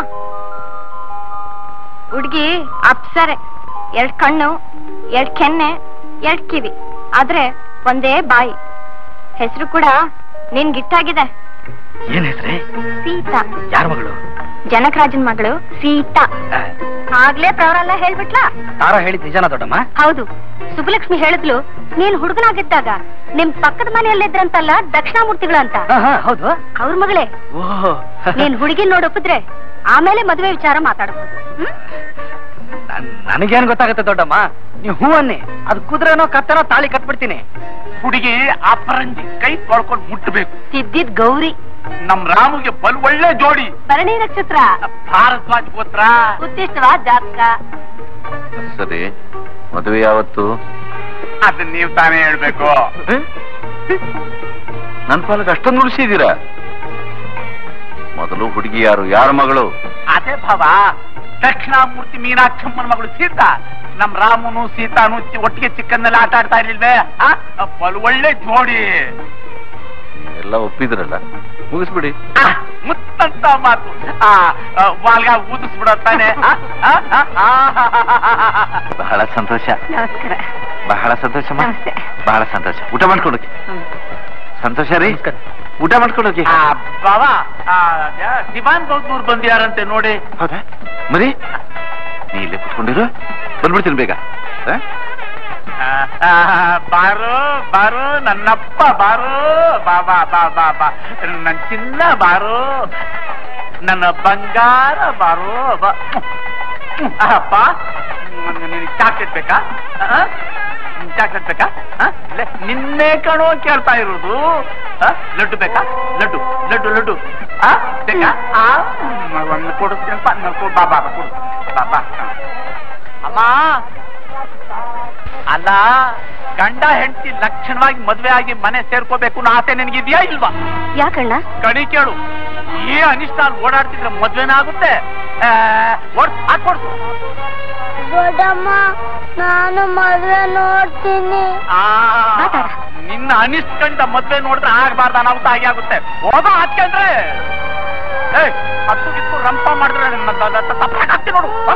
ಹುಡ್ಗಿ ಅಪ್ಸರೆ ಎರಡ್ ಕಣ್ಣು ಎರಡ್ ಕೆನ್ನೆ ಎರಡ್ ಕಿವಿ ಆದ್ರೆ ಒಂದೇ ಬಾಯಿ ಹೆಸರು ಕೂಡ ನಿನ್ ಗಿಟ್ಟಾಗಿದೆ ಏನ್ ಹೆಸ್ರೇ ಸೀತಾ ಯಾರ ಮಗಳು ಜನಕರಾಜನ್ ಮಗಳು ಸೀತಾ ಆ, ಆಗ್ಲೇ ಪ್ರವರೆಲ್ಲ ಹೇಳ್ಬಿಟ್ಲಾ ತಾರಾ ಹೇಳಿದ್ ನಿಜಾನ ದೊಡ್ಡಮ್ಮ ಹೌದು ಸುಬ್ಬಲಕ್ಷ್ಮಿ ಹೇಳಿದ್ಲು ನೀನ್ ಹುಡುಗನಾಗಿದ್ದಾಗ ನಿಮ್ ಪಕ್ಕದ ಮನೆಯಲ್ಲಿದ್ರಂತಲ್ಲ ದಕ್ಷಿಣಾಮೂರ್ತಿಗಳು ಅಂತ ಹಾ, ಹಾ, ಹೌದು ಅವ್ರ ಮಗಳೇ ಓಹ್ ನೀನ್ ಹುಡುಗಿ ನೋಡೊಪ್ಪಿದ್ರೆ ಆಮೇಲೆ ಮದುವೆ ವಿಚಾರ ಮಾತಾಡಬಹುದು ಹ್ಮ್ ನನ್- ನನಗೇನ್ ಗೊತ್ತಾಗುತ್ತೆ ದೊಡ್ಡಮ್ಮ ನೀವು ಹೂವನ್ನಿ ಅದು ಕುದುರೆನೋ ಕತ್ತನೋ ತಾಳಿ ಕಟ್ಬಿಡ್ತೀನಿ ಹುಡುಗಿ ಅಪರಂಜಿ ಕೈ ತೊಳ್ಕೊಂಡು ಮುಟ್ಟಬೇಕು ಸಿದ್ದಿದ್ ಗೌರಿ ನಮ್ ರಾಮುಗೆ ಬಲ್ ಒಳ್ಳೆ ಜೋಡಿ ಭರಣಿ ನಕ್ಷತ್ರ ಭಾರದ್ವಾಜ್ ಗೋತ್ರ ಉತ್ತಿಷ್ಟವ ಜಾತಕ ಸರಿ ಮದುವೆ ಯಾವತ್ತು ಅದನ್ನ ನೀವು ತಾನೇ ಹೇಳ್ಬೇಕು ನನ್ ಪಾಲಕ್ಕೆ ಅಷ್ಟೊಂದು ಉಳಿಸಿದೀರಾ ಮೊದಲು ಹುಡುಗಿ ಯಾರು ಯಾರ ಮಗಳು ಅದೇ ಭಾವ ದಕ್ಷಿಣಾಮೂರ್ತಿ ಮೀನಾಕ್ಷಮ್ಮನ ಮಗಳು ಸೀತಾ ನಮ್ ರಾಮನು ಸೀತಾನು ಚಿ- ಒಟ್ಟಿಗೆ ಚಿಕ್ಕನ್ನೆಲ್ಲ ಆಟ ಆಡ್ತಾ ಇರ್ಲಿಲ್ವೇ ಆ? ಬಲು ಒಳ್ಳೆ ಜೋಡಿ ಎಲ್ಲ ಒಪ್ಪಿದ್ರಲ್ಲ ಮುಗಿಸ್ಬಿಡಿ ಆ, ಮುತ್ತಂತ ಮಾತು ಆ, ಆ, ವಾಲ್ಗ ಊದಿಸ್ಬಿಡತ್ತಾನೆ ಆ, ಆ, ಆ, ಆ, ಬಹಳ ಸಂತೋಷ ನಮಸ್ಕಾರ ಬಹಳ ಸಂತೋಷಮ್ಮ ನಮಸ್ತೆ. ಬಹಳ ಸಂತೋಷ ಊಟ ಮಾಡ್ಕೊಂಡೋಗಿ ಸಂತೋಷ ರೀ ನಮಸ್ಕಾರ. ಊಟ ಮಾಡ್ಕೊಂಡೋಗಿ ಆ, ಬಾವ ಆ, ಅದ್ಯಾ, ದಿವಾನ್ ಗೌಡ್ನೂರ್ ಬಂದಿಯಾರಂತೆ ನೋಡಿ ಹೌದಾ ಮರಿ ನೀ ಇಲ್ಲೇ ಕುತ್ಕೊಂಡಿರು ಬಂದ್ಬಿಡ್ತೀನಿ ಬೇಗ ಆ? ಆ, ಆ, ಬಾರು ಬಾರು ನನ್ನಪ್ಪ ಬಾರು ಬಾ ಬಾ ಬಾ ಬಾ ಬಾ ನನ್ನ ಚಿನ್ನ ಬಾರು ನನ್ನ ಬಂಗಾರ ಬಾರು ಬಾ ಆ, ಅಪ್ಪ ನಿನಗೆ ಚಾಕ್ಲೇಟ್ ಬೇಕಾ ಆ? ಚಾಕ್ಲೇಟ್ ಬೇಕಾ ಆ? ಲೇ, ನಿನ್ನೆ ಕಣೋ ಕೇಳ್ತಾ ಇರೋದು ಆ? ಲಡ್ಡು ಬೇಕಾ ಲಡ್ಡು ಲಡ್ಡು ಲಡ್ಡು ಆ ಬೇಕಾ ಆ ಹ್ಮ್, ಒಂದು ಕೊಡಿಸ್ತೀನಿ ಪನ್ನ ಕೊ- ಬಾ ಬಾ ಬಾ, ಕೊಡು ಬಾ ಬಾ ಅಮ್ಮ ಅಲ್ಲ ಗಂಡ ಹೆಂಡತಿ ಲಕ್ಷಣವಾಗಿ ಮದ್ವೆ ಆಗಿ ಮನೆ ಸೇರ್ಕೋಬೇಕು ಅನ್ನೋ ಆಸೆ ನಿನಗಿದ್ಯಾ ಇಲ್ವಾ ಯಾಕಣ್ಣ ಕಣಿ ಕೇಳು ಈ ಅನಿಷ್ಟ ಅಲ್ಲಿ ಓಡಾಡ್ತಿದ್ರೆ ಮದ್ವೆನ ಆಗುತ್ತೆ ಆ, ಓಡ್ ಹಾಕೊಡ್ಸು ದೊಡ್ಡಮ್ಮ ನಾನು ಮದುವೆ ನೋಡ್ತೀನಿ ಆ, ಮಾತಾಡ. ನಿನ್ನ ಅನಿಸ್ಕೊಂಡ ಮದ್ವೆ ನೋಡಿದ್ರೆ ಆಗ್ಬಾರ್ದು ಅನಾಹುತ ಆಗಿ ಆಗುತ್ತೆ ಹೋಗ ಹಾಕ್ಕೊಂಡ್ರೆ ಏಯ್ ಹತ್ತು ಗಿತ್ತು ರಂಪ ಮಾಡಿದ್ರೆ ನನ್ನ ತ- ತ- ತಪ್ಪಾಗತ್ತೆ ನೋಡು ಹೋಗ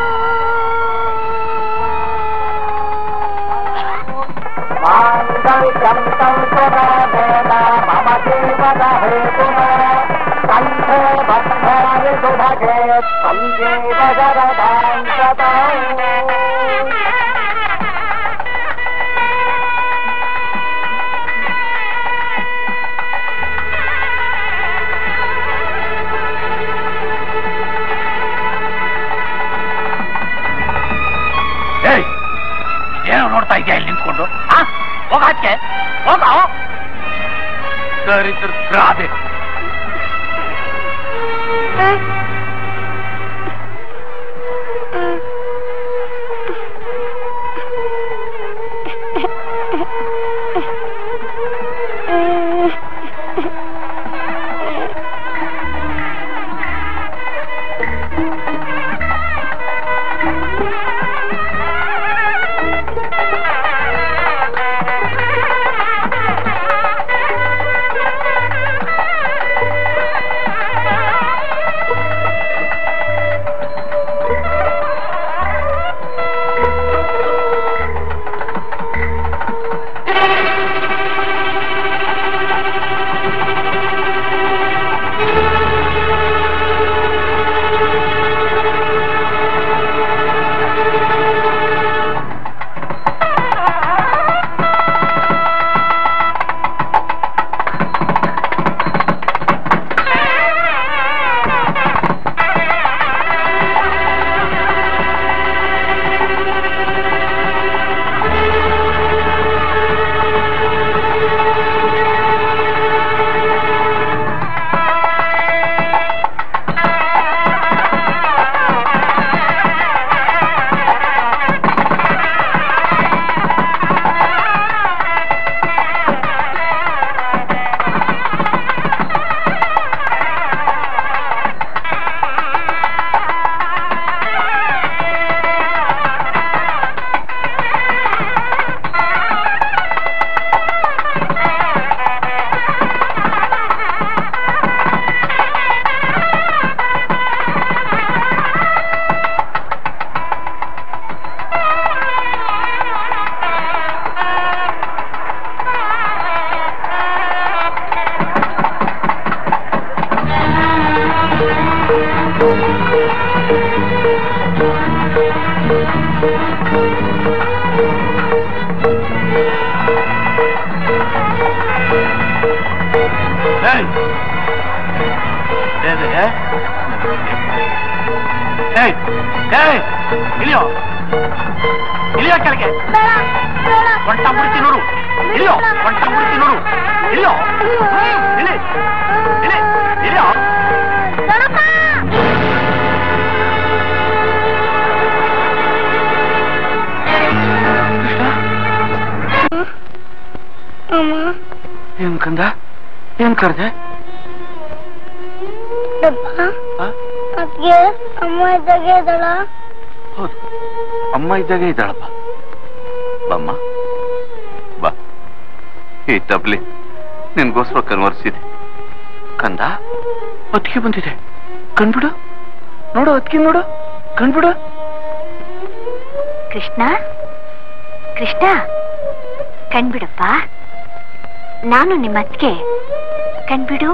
ಏಯ್ ಏನೋ ನೋಡ್ತಾ ಇದೆಯಾ ಇಲ್ಲಿ ನಿಂತ್ಕೊಂಡು ಆ ಹೋಗ ಆಚೆ ಹೋಗ ದರಿದ್ರ ತ್ರಾದೆ ಏಯ್ ಏಯ್ ಇಳಿಯೋ ಇಳಿಯೋ ಕೆಳಗೆ ಹೊಂಟ ಮುಡ್ತಿ ನೋಡು ಇಳಿಯೋ ಹೊಂಟ ಮುಡ್ತಿ ನೋಡು ಇಳಿಯೋ ಹ್ಮ್, ಇಳಿ ಇಳಿ ಇಳಿಯೋ ಏನ್ ಕಂದ ಏನ್ ಕರ್ದೆ ಅದ್ಗೆ ಅಮ್ಮ ಇದ್ದಾಗೆ ಇದ್ದಾಳ ಹೌದು ಅಮ್ಮ ಇದ್ದಾಗೆ ಇದ್ದಾಳಪ್ಪ ಬಮ್ಮ ಬಾ ಈ ತಬ್ಲಿ ನಿನ್ಗೋಸ್ಕರ ಕನ್ವರ್ಸಿದೆ ಕಂದ ಅತ್ತಿಗೆ ಬಂದಿದೆ ಕಣ್ಬಿಡು ನೋಡು ಅತ್ತಿಗೆ ನೋಡು ಕಣ್ಬಿಡು ಕೃಷ್ಣ ಕೃಷ್ಣ ಕಣ್ಬಿಡಪ್ಪ ನಾನು ನಿಮ್ಮ ಅತ್ತಿಗೆ ಕಣ್ಬಿಡು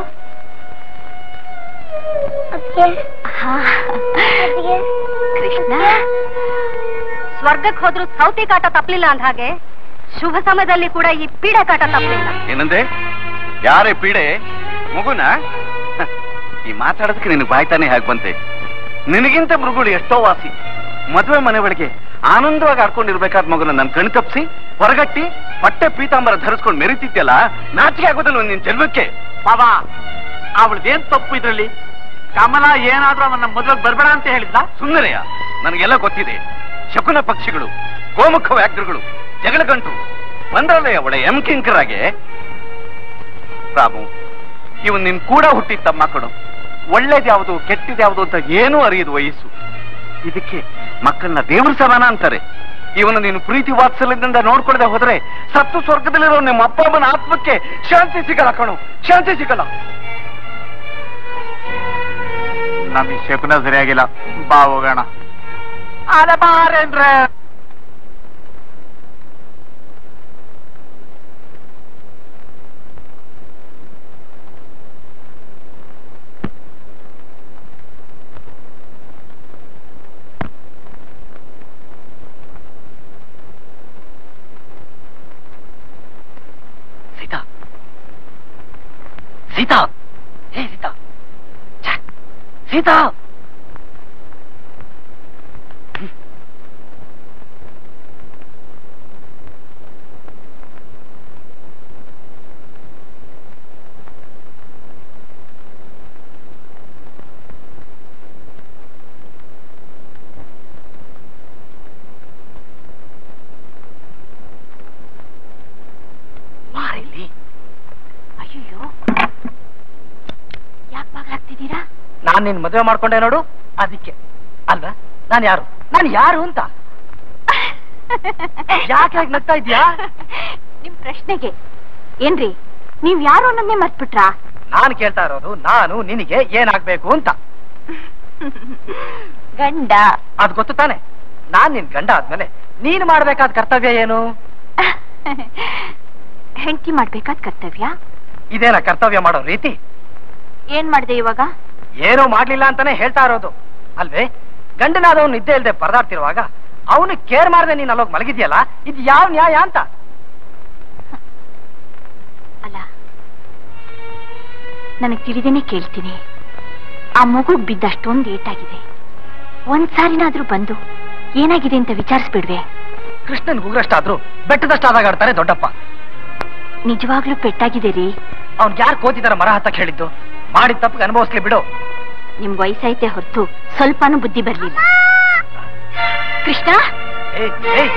ಅದ್ಗೆ ಹಾ. ಅದ್ಗೆ ಕೃಷ್ಣ ಸ್ವರ್ಗಕ್ಕೆ ಹೋದ್ರು ಸೌತಿ ಕಾಟ ತಪ್ಪಲಿಲ್ಲ ಅಂದ ಹಾಗೆ ಶುಭ ಸಮಯದಲ್ಲಿ ಕೂಡ ಈ ಪೀಡೆ ಕಾಟ ತಪ್ಪಲಿಲ್ಲ ಏನಂದೆ ಯಾರೇ ಪೀಡೆ ಮಗುನ ಹ, ಈ ಮಾತಾಡೋದಕ್ಕೆ ನಿನಗೆ ಬಾಯ್ತಾನೆ ಹೇಗೆ ಬಂತೆ ನಿನಗಿಂತ ಮೃಗುಳು ಎಷ್ಟೋ ವಾಸಿ ಮದುವೆ ಮನೆ ಒಳಗೆ ಆನಂದವಾಗಿ ಆಡ್ಕೊಂಡಿರ್ಬೇಕಾದ ಮಗುನ ನನ್ ಕಣ್ ತಪ್ಸಿ ಹೊರಗಟ್ಟಿ ಪಟ್ಟೆ ಪೀತಾಂಬರ ಧರಿಸ್ಕೊಂಡು ಮೆರಿತಿದ್ಯಲ್ಲ ನಾಚಿಕೆ ಆಗೋದಿಲ್ಲ ನಿನ್ ಜನ್ಮಕ್ಕೆ ಬಾಬಾ ಅವಳದೇನ್ ತಪ್ಪು ಇದ್ರಲ್ಲಿ ಕಮಲ ಏನಾದ್ರೂ ಅವನ್ನ ಮದುವೆಗೆ ಬರ್ಬೇಡ ಅಂತ ಹೇಳಿದ್ದ ಸುಂದರಯ್ಯ ನನಗೆಲ್ಲ ಗೊತ್ತಿದೆ ಶಕುನ ಪಕ್ಷಿಗಳು ಗೋಮುಖ ವ್ಯಾಘ್ರಗಳು ಜಗಳ ಗಂಟು ಬಂದ್ರಲ್ಲ ಅವಳ ಎಂ ಕಿಂಕರಾಗೆ ರಾಮು ಇವನ್ ನಿನ್ ಕೂಡ ಹುಟ್ಟಿದ ತಮ್ಮ ಕೊಡು ಒಳ್ಳೇದ್ಯಾವುದು ಕೆಟ್ಟದ್ಯಾವುದು ಅಂತ ಏನೂ ಅರಿಯದು ವಯಸ್ಸು ಇದಕ್ಕೆ ಮಕ್ಕಳನ್ನ ದೇವ್ರ ಸಮಾನ ಅಂತಾರೆ ಇವನು ನೀನು ಪ್ರೀತಿ ವಾತ್ಸಲ್ಯದಿಂದ ನೋಡ್ಕೊಳ್ದೆ ಹೋದ್ರೆ ಸತ್ತು ಸ್ವರ್ಗದಲ್ಲಿರೋ ನಿಮ್ಮ ಅಪ್ಪ ಅಮ್ಮನ ಆತ್ಮಕ್ಕೆ ಶಾಂತಿ ಸಿಗಲ್ಲ ಕಣು ಶಾಂತಿ ಸಿಗಲ್ಲ ನಮಗೆ ಶಕುನ ಸರಿಯಾಗಿಲ್ಲ ಬಾ ಹೋಗೋಣ ಅದ ಬಾರೇನ್ರೆ ಸೀತಾ ಸೀತಾ ಹೇ ಸೀತಾ ಛೆ, ಸೀತಾ ಮಾರಿಲಿ ಅಯ್ಯೋ ಯಾಕೆ ಬಾಗ್ಲಾಗ್ತಿದ್ದೀರಾ ನಾನ್ ನಿನ್ ಮದುವೆ ಮಾಡ್ಕೊಂಡೆ ನೋಡು ಅದಕ್ಕೆ ಅಲ್ವಾ ನಾನ್ ಯಾರು ನಾನ್ ಯಾರು ಅಂತ ಯಾಕೆ ಹಾಗೆ ನಗ್ತಾ ಇದ್ಯಾ ನಿಮ್ ಪ್ರಶ್ನೆಗೆ ಏನ್ರಿ ನೀವ್ ಯಾರು ಅನ್ನೋದನ್ನೇ ಮರ್ತ್ಬಿಟ್ರಾ ನಾನ್ ಕೇಳ್ತಾ ಇರೋದು ನಾನು ನಿನಗೆ ಏನಾಗ್ಬೇಕು ಅಂತ ಗಂಡ ಅದ್ ಗೊತ್ತು ತಾನೆ ನಾನ್ ನಿನ್ ಗಂಡ ಆದ್ಮೇಲೆ ನೀನ್ ಮಾಡ್ಬೇಕಾದ ಕರ್ತವ್ಯ ಏನು ಹೆಂಡತಿ ಮಾಡ್ಬೇಕಾದ ಕರ್ತವ್ಯ ಇದೇನ ಕರ್ತವ್ಯ ಮಾಡೋ ರೀತಿ ಏನ್ ಮಾಡ್ದೆ ಇವಾಗ ಏನೂ ಮಾಡ್ಲಿಲ್ಲ ಅಂತಾನೆ ಹೇಳ್ತಾ ಇರೋದು ಅಲ್ವೇ ಗಂಡನಾದವನು ನಿದ್ದೆ ಇಲ್ದೆ ಪರದಾಡ್ತಿರುವಾಗ ಅವನು ಕೇರ್ ಮಾಡದೆ ನೀನ್ ಅಲ್ಲೋಗ್ ಮಲಗಿದ್ಯಲ್ಲ ಇದು ಯಾವ ನ್ಯಾಯ ಅಂತ ಅಲ್ಲ ನನಗ್ ತಿಳಿದೇನೆ ಕೇಳ್ತೀನಿ ಆ ಮಗುಗ್ ಬಿದ್ದ ಅಷ್ಟೊಂದು ಏಟಾಗಿದೆ ಒಂದ್ಸಾರಿನಾದ್ರೂ ಬಂದು ಏನಾಗಿದೆ ಅಂತ ವಿಚಾರಿಸ್ಬಿಡ್ವೆ ಕೃಷ್ಣನ್ ಉಗ್ರಷ್ಟಾದ್ರೂ ಬೆಟ್ಟದಷ್ಟಾದಾಗ ಆಡ್ತಾರೆ ದೊಡ್ಡಪ್ಪ ನಿಜವಾಗ್ಲೂ ಪೆಟ್ಟಾಗಿದೆ ರೀ ಅವ್ನ್ ಯಾರು ಕೋತಿದಾರ ಮರ ಹತ್ತಕ್ ಹೇಳಿದ್ದು ಮಾಡಿದ ತಪ್ಪಿಗೆ ಅನುಭವಿಸ್ಲಿ ಬಿಡು ನಿಮ್ ವಯಸ್ಸೈತೆ ಹೊರತು ಸ್ವಲ್ಪನೂ ಬುದ್ಧಿ ಬರ್ಲಿಲ್ಲ ಕೃಷ್ಣ ಏಯ್, ಏಯ್.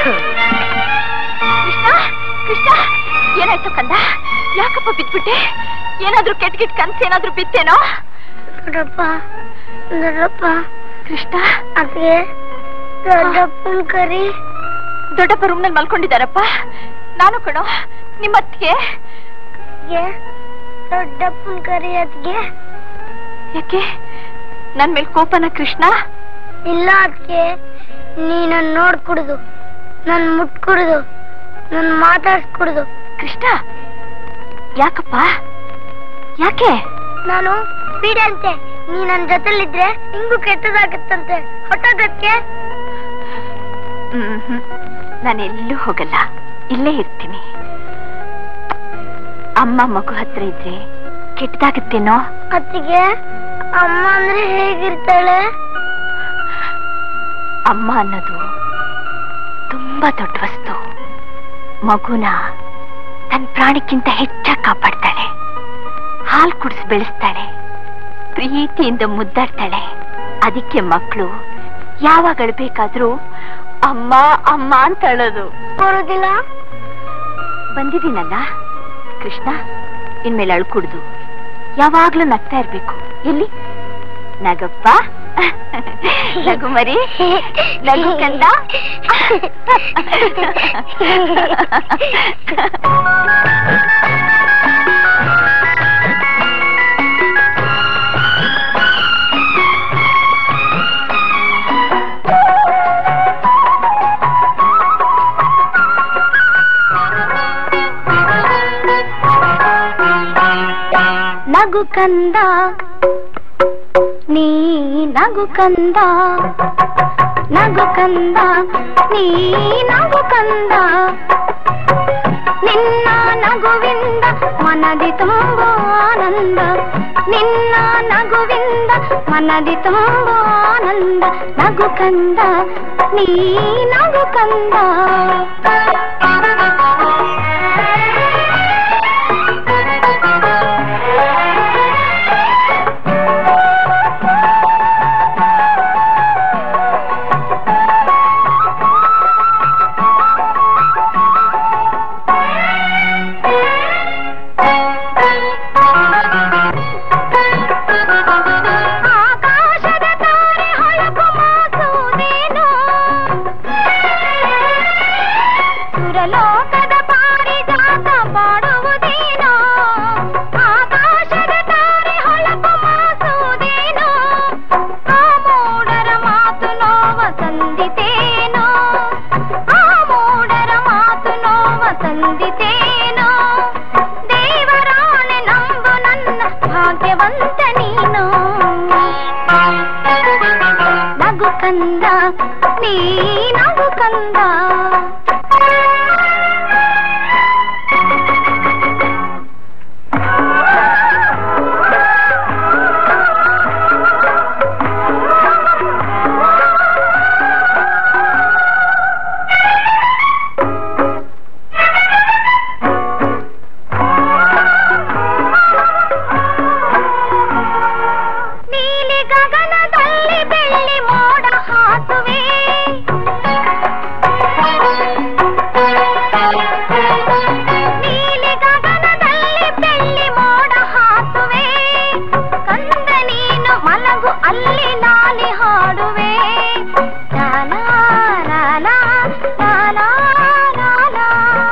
ಕೃಷ್ಣ ಕೃಷ್ಣ ಏನಾಯ್ತು ಕಂದ ಯಾಕಪ್ಪ ಬಿದ್ಬಿಟ್ಟೆ ಏನಾದ್ರೂ ಕೆಟ್ಟ ಕೆಟ್ಟ ಕನ್ಸು ಏನಾದ್ರೂ ಬಿತ್ತೇನೋ ದೊಡ್ಡಪ್ಪ ದೊಡ್ಡಪ್ಪ ಕೃಷ್ಣ ಅದ್ಗೆ ದೊಡ್ಡಪ್ಪನ್ ಕರಿ ದೊಡ್ಡಪ್ಪ ರೂಮ್ನಲ್ಲಿ ಮಲ್ಕೊಂಡಿದ್ದಾರಪ್ಪ ನಾನು ಕಣೋ ನಿಮ್ಮ ಅತ್ತಿಗೆ ಅದ್ಗೆ ದೊಡ್ಡಪ್ಪನ್ ಕರಿ ಅದ್ಗೆ ಯಾಕೆ ನನ್ ಮೇಲ್ ಕೋಪನ ಕೃಷ್ಣ ಇಲ್ಲ ಅದ್ಗೆ ನೀನನ್ ನೋಡ್ಕುಡ್ದು ನನ್ ಮುಟ್ಕುಡ್ದು ನನ್ ಮಾತಾಡ್ಸ್ಕುಡ್ದು ಕೃಷ್ಣ ಯಾಕಪ್ಪ ಯಾಕೆ ನಾನು ಬೀಡಂತೆ ನೀ ನನ್ ಜೊತೆಲಿದ್ರೆ ಹಿಂಗೂ ಕೆಟ್ಟದಾಗತ್ತಂತೆ ಹೊಟ್ಟೋಗಕ್ಕೆ ಹ್ಮ್ ನಾನೆಲ್ಲೂ ಹೋಗಲ್ಲ ಇಲ್ಲೇ ಇರ್ತೀನಿ ಅಮ್ಮ ಮಗು ಹತ್ರ ಇದ್ರೆ ಕೆಟ್ಟದಾಗತ್ತೇನೋ ಅತ್ತಿಗೆ ಅಮ್ಮ ಅಂದ್ರೆ ಹೇಗಿರ್ತಾಳೆ ಅಮ್ಮ ಅನ್ನೋದು ತುಂಬಾ ದೊಡ್ಡ ವಸ್ತು ಮಗುನ ತನ್ನ ಪ್ರಾಣಕ್ಕಿಂತ ಹೆಚ್ಚಾಗಿ ಕಾಪಾಡ್ತಾಳೆ ಹಾಲು ಕುಡಿಸಿ ಬೆಳೆಸ್ತಾಳೆ ಪ್ರೀತಿಯಿಂದ ಮುದ್ದಾಡ್ತಾಳೆ ಅದಕ್ಕೆ ಮಕ್ಕಳು ಯಾವಾಗ ಅಳ್ಬೇಕಾದ್ರೂ ಅಮ್ಮ ಅಮ್ಮ ಅಂತ ಅಳೋದು ಬರುದಿಲ್ಲ ಬಂದಿದ್ದೀನಲ್ಲ ಕೃಷ್ಣ ಇನ್ಮೇಲೆ ಅಳ್ಕುಡ್ದು ಯಾವಾಗ್ಲೂ ನಗ್ತಾ ಇರ್ಬೇಕು ಎಲ್ಲಿ ನಗಪ್ಪ ನಗು ಮರಿ ನಗು ಕಂದ ನಗು ಕಂದ ನೀ ನಗು ಕಂದ ನಗು ಕಂದ ನೀ ನಗು ಕಂದ ನಿನ್ನ ನಗುವಿಂದ ಮನದಿ ತುಂಬ ಆನಂದ ನಿನ್ನ ನಗುವಿಂದ ಮನದಿ ತುಂಬ ಆನಂದ ನಗು ಕಂದ ನೀ ನಗು ಕಂದ ಆಕಾಶದ ತಾರೆ ಹೊಳಪು ಮಾಸುವುದೇನೋ ಸುರಲೋಕದ ಪಾರಿಜಾತ ಬಾಡುವುದೇನೋ ಆಕಾಶದ ತಾರೆ ಹೊಳಪು ಮಾಸುವುದೇನೋ ಆ ಮೋಡರ ಮಾತು ನೋವ ತಂದಿತೇನೋ ಆ ಮೋಡರ ಮಾತು ನೋವ ತಂದಿತೇನೋ ದೇವರಾಣೆ ನಂಬು ನನ್ನ ಭಾಗ್ಯವಂತ ನೀನು ನಗು ಕಂದ ನೀ ನಗು ಕಂದ ನೀಲಿ ಗಗನದಲ್ಲಿ ಬೆಳ್ಳಿ ಮೋಡ ಹಾಸುವೆ ನೀಲಿ ಗಗನದಲ್ಲಿ ಬೆಳ್ಳಿ ಮೋಡ ಹಾಸುವೆ ಕಂದ ನೀನು ಮಲಗು ಅಲ್ಲಿ ಲಾಲಿ ಹಾಡುವೆ ಲಾಲಾ, ಲಾಲಾ, ಲಾಲಾ, ಲಾಲಾ.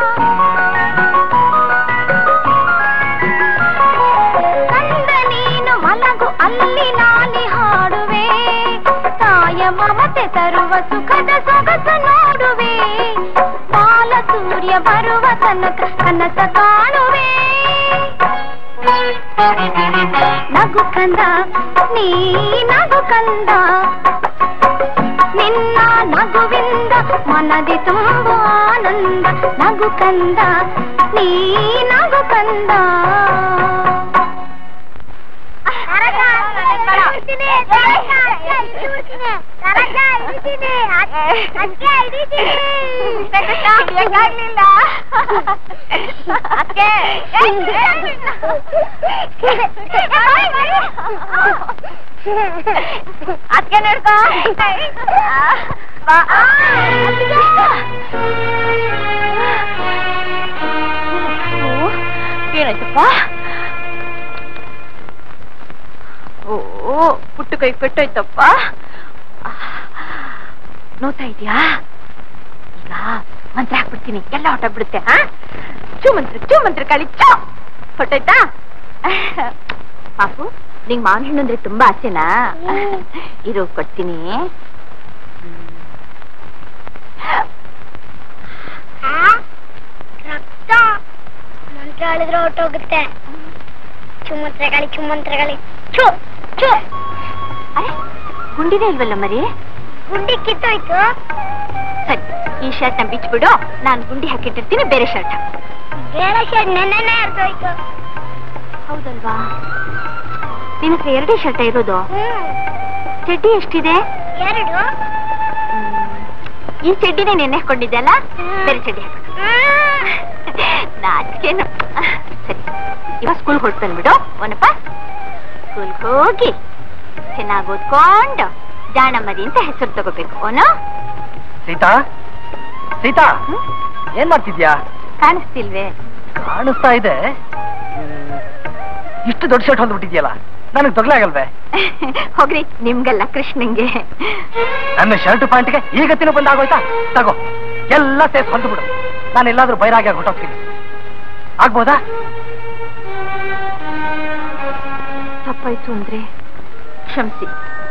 ಕಂದ ನೀನು ಮಲಗು ಅಲ್ಲಿ ನಾಲಿ ಹಾಡುವೆ ತಾಯ ಮಮತೆ ತರುವ ಸುಖದ ಸೊಗಸು ನೋಡುವೆ ಬಾಲ ಸೂರ್ಯ ಬರುವ ತನಕ ಕನಸ ಕಾಣುವೆ ನಗು ಕಂದ ನೀ ನಗು ಕಂದ ನಿನ್ನ ನಗುವಿಂದ ಮನದಿ ತುಂಬ ಆನಂದ ನಗು ಕಂದ ನೀ ನಗು ಕಂದ ಅದಕ್ಕೆ ನೋಡ್ಕೋ ಏನಾಯ್ತಪ್ಪ ಓ ಪುಟ್ಟು ಕೈ ಪೆಟ್ಟಾಯ್ತಪ್ಪ ನೋತಾ ಇದೆಯಾ ಈಗ ಮಂತ್ರ ಹಾಕ್ಬಿಡ್ತೀನಿ ಎಲ್ಲ ಹೊಟ್ಟೋಗ್ಬಿಡುತ್ತೆ ಹಾ ಚೂ ಮಂತ್ರ ಚೂ ಮಂತ್ರ ಕಾಳಿ ಚೂ ಹೊಟ್ಟೋಯ್ತಾ ಪಾಪು ನಿಂಗ್ ಮಾವಿನ ಹಣ್ಣು ಅಂದ್ರೆ ತುಂಬಾ ಆಸೆನಾ ಇರು ಕೊಡ್ತೀನಿ ರಕ್ತ ಮಂತ್ರ ಹೇಳಿದ್ರೆ ಹೊಟ್ಟೋಗುತ್ತೆ ಚುಮಂತ್ರಗಳು ಚುಮಂತ್ರಗಳು ಚು ಚು ಅರೆ ಗುಂಡಿನೇ ಇಲ್ವಲ್ಲ ಮರಿ ಗುಂಡಿ ಕಿತ್ತೋಯ್ತು ಸರಿ ಈ ಶರ್ಟ್ ನ ಬಿಚ್ಬಿಡು ನಾನು ಗುಂಡಿ ಹಾಕಿಟ್ಟಿರ್ತೀನಿ ಬೇರೆ ಶರ್ಟ್ ಬೇರೆ ಶರ್ಟ್ ನೆನ್ನೆನೆ ಅರ್ಧೋಯ್ತು ಹೌದಲ್ವಾ ನಿನ್ನ ಹತ್ರ ಎರಡೇ ಶರ್ಟ ಇರೋದು ಚಡ್ಡಿ ಎಷ್ಟಿದೆ ಎರಡು ಈ ಚಡ್ಡಿನೇ ನೆನ್ನೆ ಹಾಕೊಂಡಿದ್ದೆ ಅಲ್ಲ ಬೇರೆ ಚಡ್ಡಿ ನಾಚಿಕೆನು ಸರಿ ಇವಾಗ ಸ್ಕೂಲ್ ಹೊರಟು ಬಂದ್ಬಿಡು ಒನಪ್ಪ ಸ್ಕೂಲ್ಗೆ ಹೋಗಿ ಚೆನ್ನಾಗಿ ಓದ್ಕೊಂಡು ಜಾಣಮರಿ ಅಂತ ಹೆಸರು ತಗೋಬೇಕು ಓನು ಸೀತಾ ಸೀತಾ ಏನ್ ಮಾಡ್ತಿದ್ಯಾ ಕಾಣಿಸ್ತಿಲ್ವೇ ಕಾಣಿಸ್ತಾ ಇದೆ ಹ್ಮ್. ಇಷ್ಟು ದೊಡ್ಡ ಶರ್ಟ್ ಹೊಂದ್ಬಿಟ್ಟಿದ್ಯಲ್ಲ ನನಗೆ ತೊಗ್ಲಾಗಲ್ವೇ ಹೋಗ್ರಿ ನಿಮ್ಗಲ್ಲ ಕೃಷ್ಣಂಗೆ ನನ್ನ ಶರ್ಟ್ ಪ್ಯಾಂಟ್ಗೆ ಈಗ ತಿನ್ನು ಬಂದಾಗೋಯ್ತಾ ತಗೋ ಎಲ್ಲ ಸೇರ್ಸಿ ಹೊಂದ್ಬಿಡು ನಾನು ಎಲ್ಲಾದ್ರೂ ಬೈರಾಗಿ ಹೊಟ್ಟೋಗ್ತೀನಿ ಆಗ್ಬೋದಾ ತಪ್ಪಾಯ್ತು ಅಂದ್ರೆ ಕ್ಷಮಿಸಿ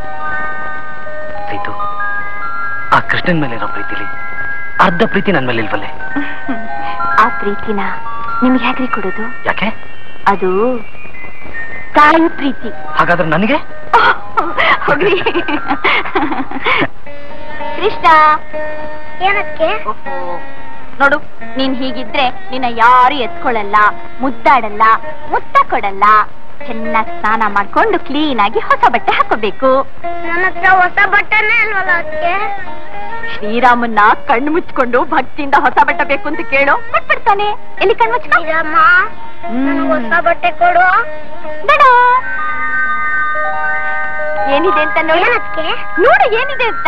ಸೀತು ಆ ಕೃಷ್ಣನ್ ಮೇಲೆ ಇರೋ ಪ್ರೀತಿಲಿ ಅರ್ಧ ಪ್ರೀತಿ ನನ್ನ ಮೇಲೆ ಇಲ್ವಲ್ಲೇ ಆ ಪ್ರೀತಿನ ನಿಮ್ಗೆ ಹೇಗ್ರಿ ಕೊಡೋದು ಯಾಕೆ ಅದು ತಾಯಿ ಪ್ರೀತಿ ಹಾಗಾದ್ರೆ ನನಗೆ ಹೋಗ್ರಿ ಕೃಷ್ಣ ಏನಕ್ಕೆ ಓಹೋ ನೋಡು ನೀನ್ ಹೀಗಿದ್ರೆ ನಿನ್ನ ಯಾರು ಎತ್ಕೊಳ್ಳಲ್ಲ ಮುದ್ದಾಡಲ್ಲ ಮುತ್ತ ಕೊಡಲ್ಲ ಚೆನ್ನಾಗಿ ಸ್ನಾನ ಮಾಡ್ಕೊಂಡು ಕ್ಲೀನ್ ಆಗಿ ಹೊಸ ಬಟ್ಟೆ ಹಾಕೋಬೇಕು ನನ್ನ ಹತ್ರ ಹೊಸ ಬಟ್ಟೆನೇ ಇಲ್ವಲ್ಲ ಅದಕ್ಕೆ ಶ್ರೀರಾಮನ್ನ ಕಣ್ಣು ಮುಚ್ಕೊಂಡು ಭಕ್ತಿಯಿಂದ ಹೊಸ ಬಟ್ಟೆ ಬೇಕು ಅಂತ ಕೇಳು ಕೊಟ್ಬಿಡ್ತಾನೆ ಎಲ್ಲಿ ಕಣ್ಣು ಮುಚ್ಕೊ ಇದಮ್ಮ ನನಗೆ ಹೊಸ ಬಟ್ಟೆ ಕೊಡು ಬೇಡ. ಏನಿದೆ ಅಂತ ನೋಡಿ ಏನಕ್ಕೆ ನೋಡು ಏನಿದೆ ಅಂತ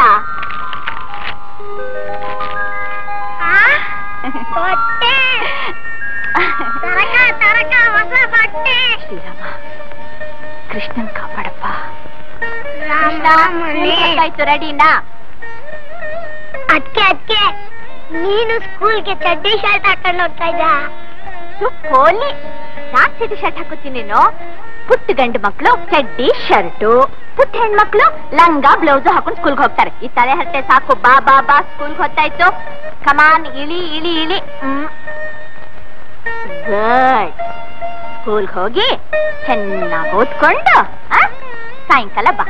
ಆ? ಬಟ್ಟೆ ತರಕ ತರಕ ಹೊಸ ಬಟ್ಟೆ ಶ್ರೀರಾಮ ಕೃಷ್ಣನ್ ಕಾಪಾಡಪ್ಪ ರಾಮನೇ. ಆಯ್ತು ರೆಡಿನಾ ಅದ್ಕೆ ಅದ್ಕೆ ನೀನು ಸ್ಕೂಲ್ಗೆ ಚಡ್ಡಿ ಶರ್ಟ್ ಹಾಕೊಂಡು ಹೋಗ್ತಾ ಇದ್ದ ಕೋಲಿ ನಾನ್ ಚಡ್ಡಿ ಶರ್ಟ್ ಹಾಕೋತೀನೇನೋ ಪುಟ್ಟ ಗಂಡು ಮಕ್ಳು ಚಡ್ಡಿ ಶರ್ಟು ಪುಟ್ಟ ಹೆಣ್ಮಕ್ಳು ಲಂಗ ಬ್ಲೌಸ್ ಹಾಕೊಂಡು ಸ್ಕೂಲ್ಗೆ ಹೋಗ್ತಾರೆ ಈ ತಲೆ ಹರಟೆ ಸಾಕು ಬಾ ಬಾ ಬಾ ಸ್ಕೂಲ್ಗೆ ಹೊತ್ತಾಯ್ತು ಕಮಾನ್ ಇಳಿ ಇಳಿ ಇಳಿ ಗುಡ್ ಸ್ಕೂಲ್ಗೆ ಹೋಗಿ ಚೆನ್ನಾಗಿ ಓದ್ಕೊಂಡು ಆ, ಸಾಯಂಕಾಲ ಬಾ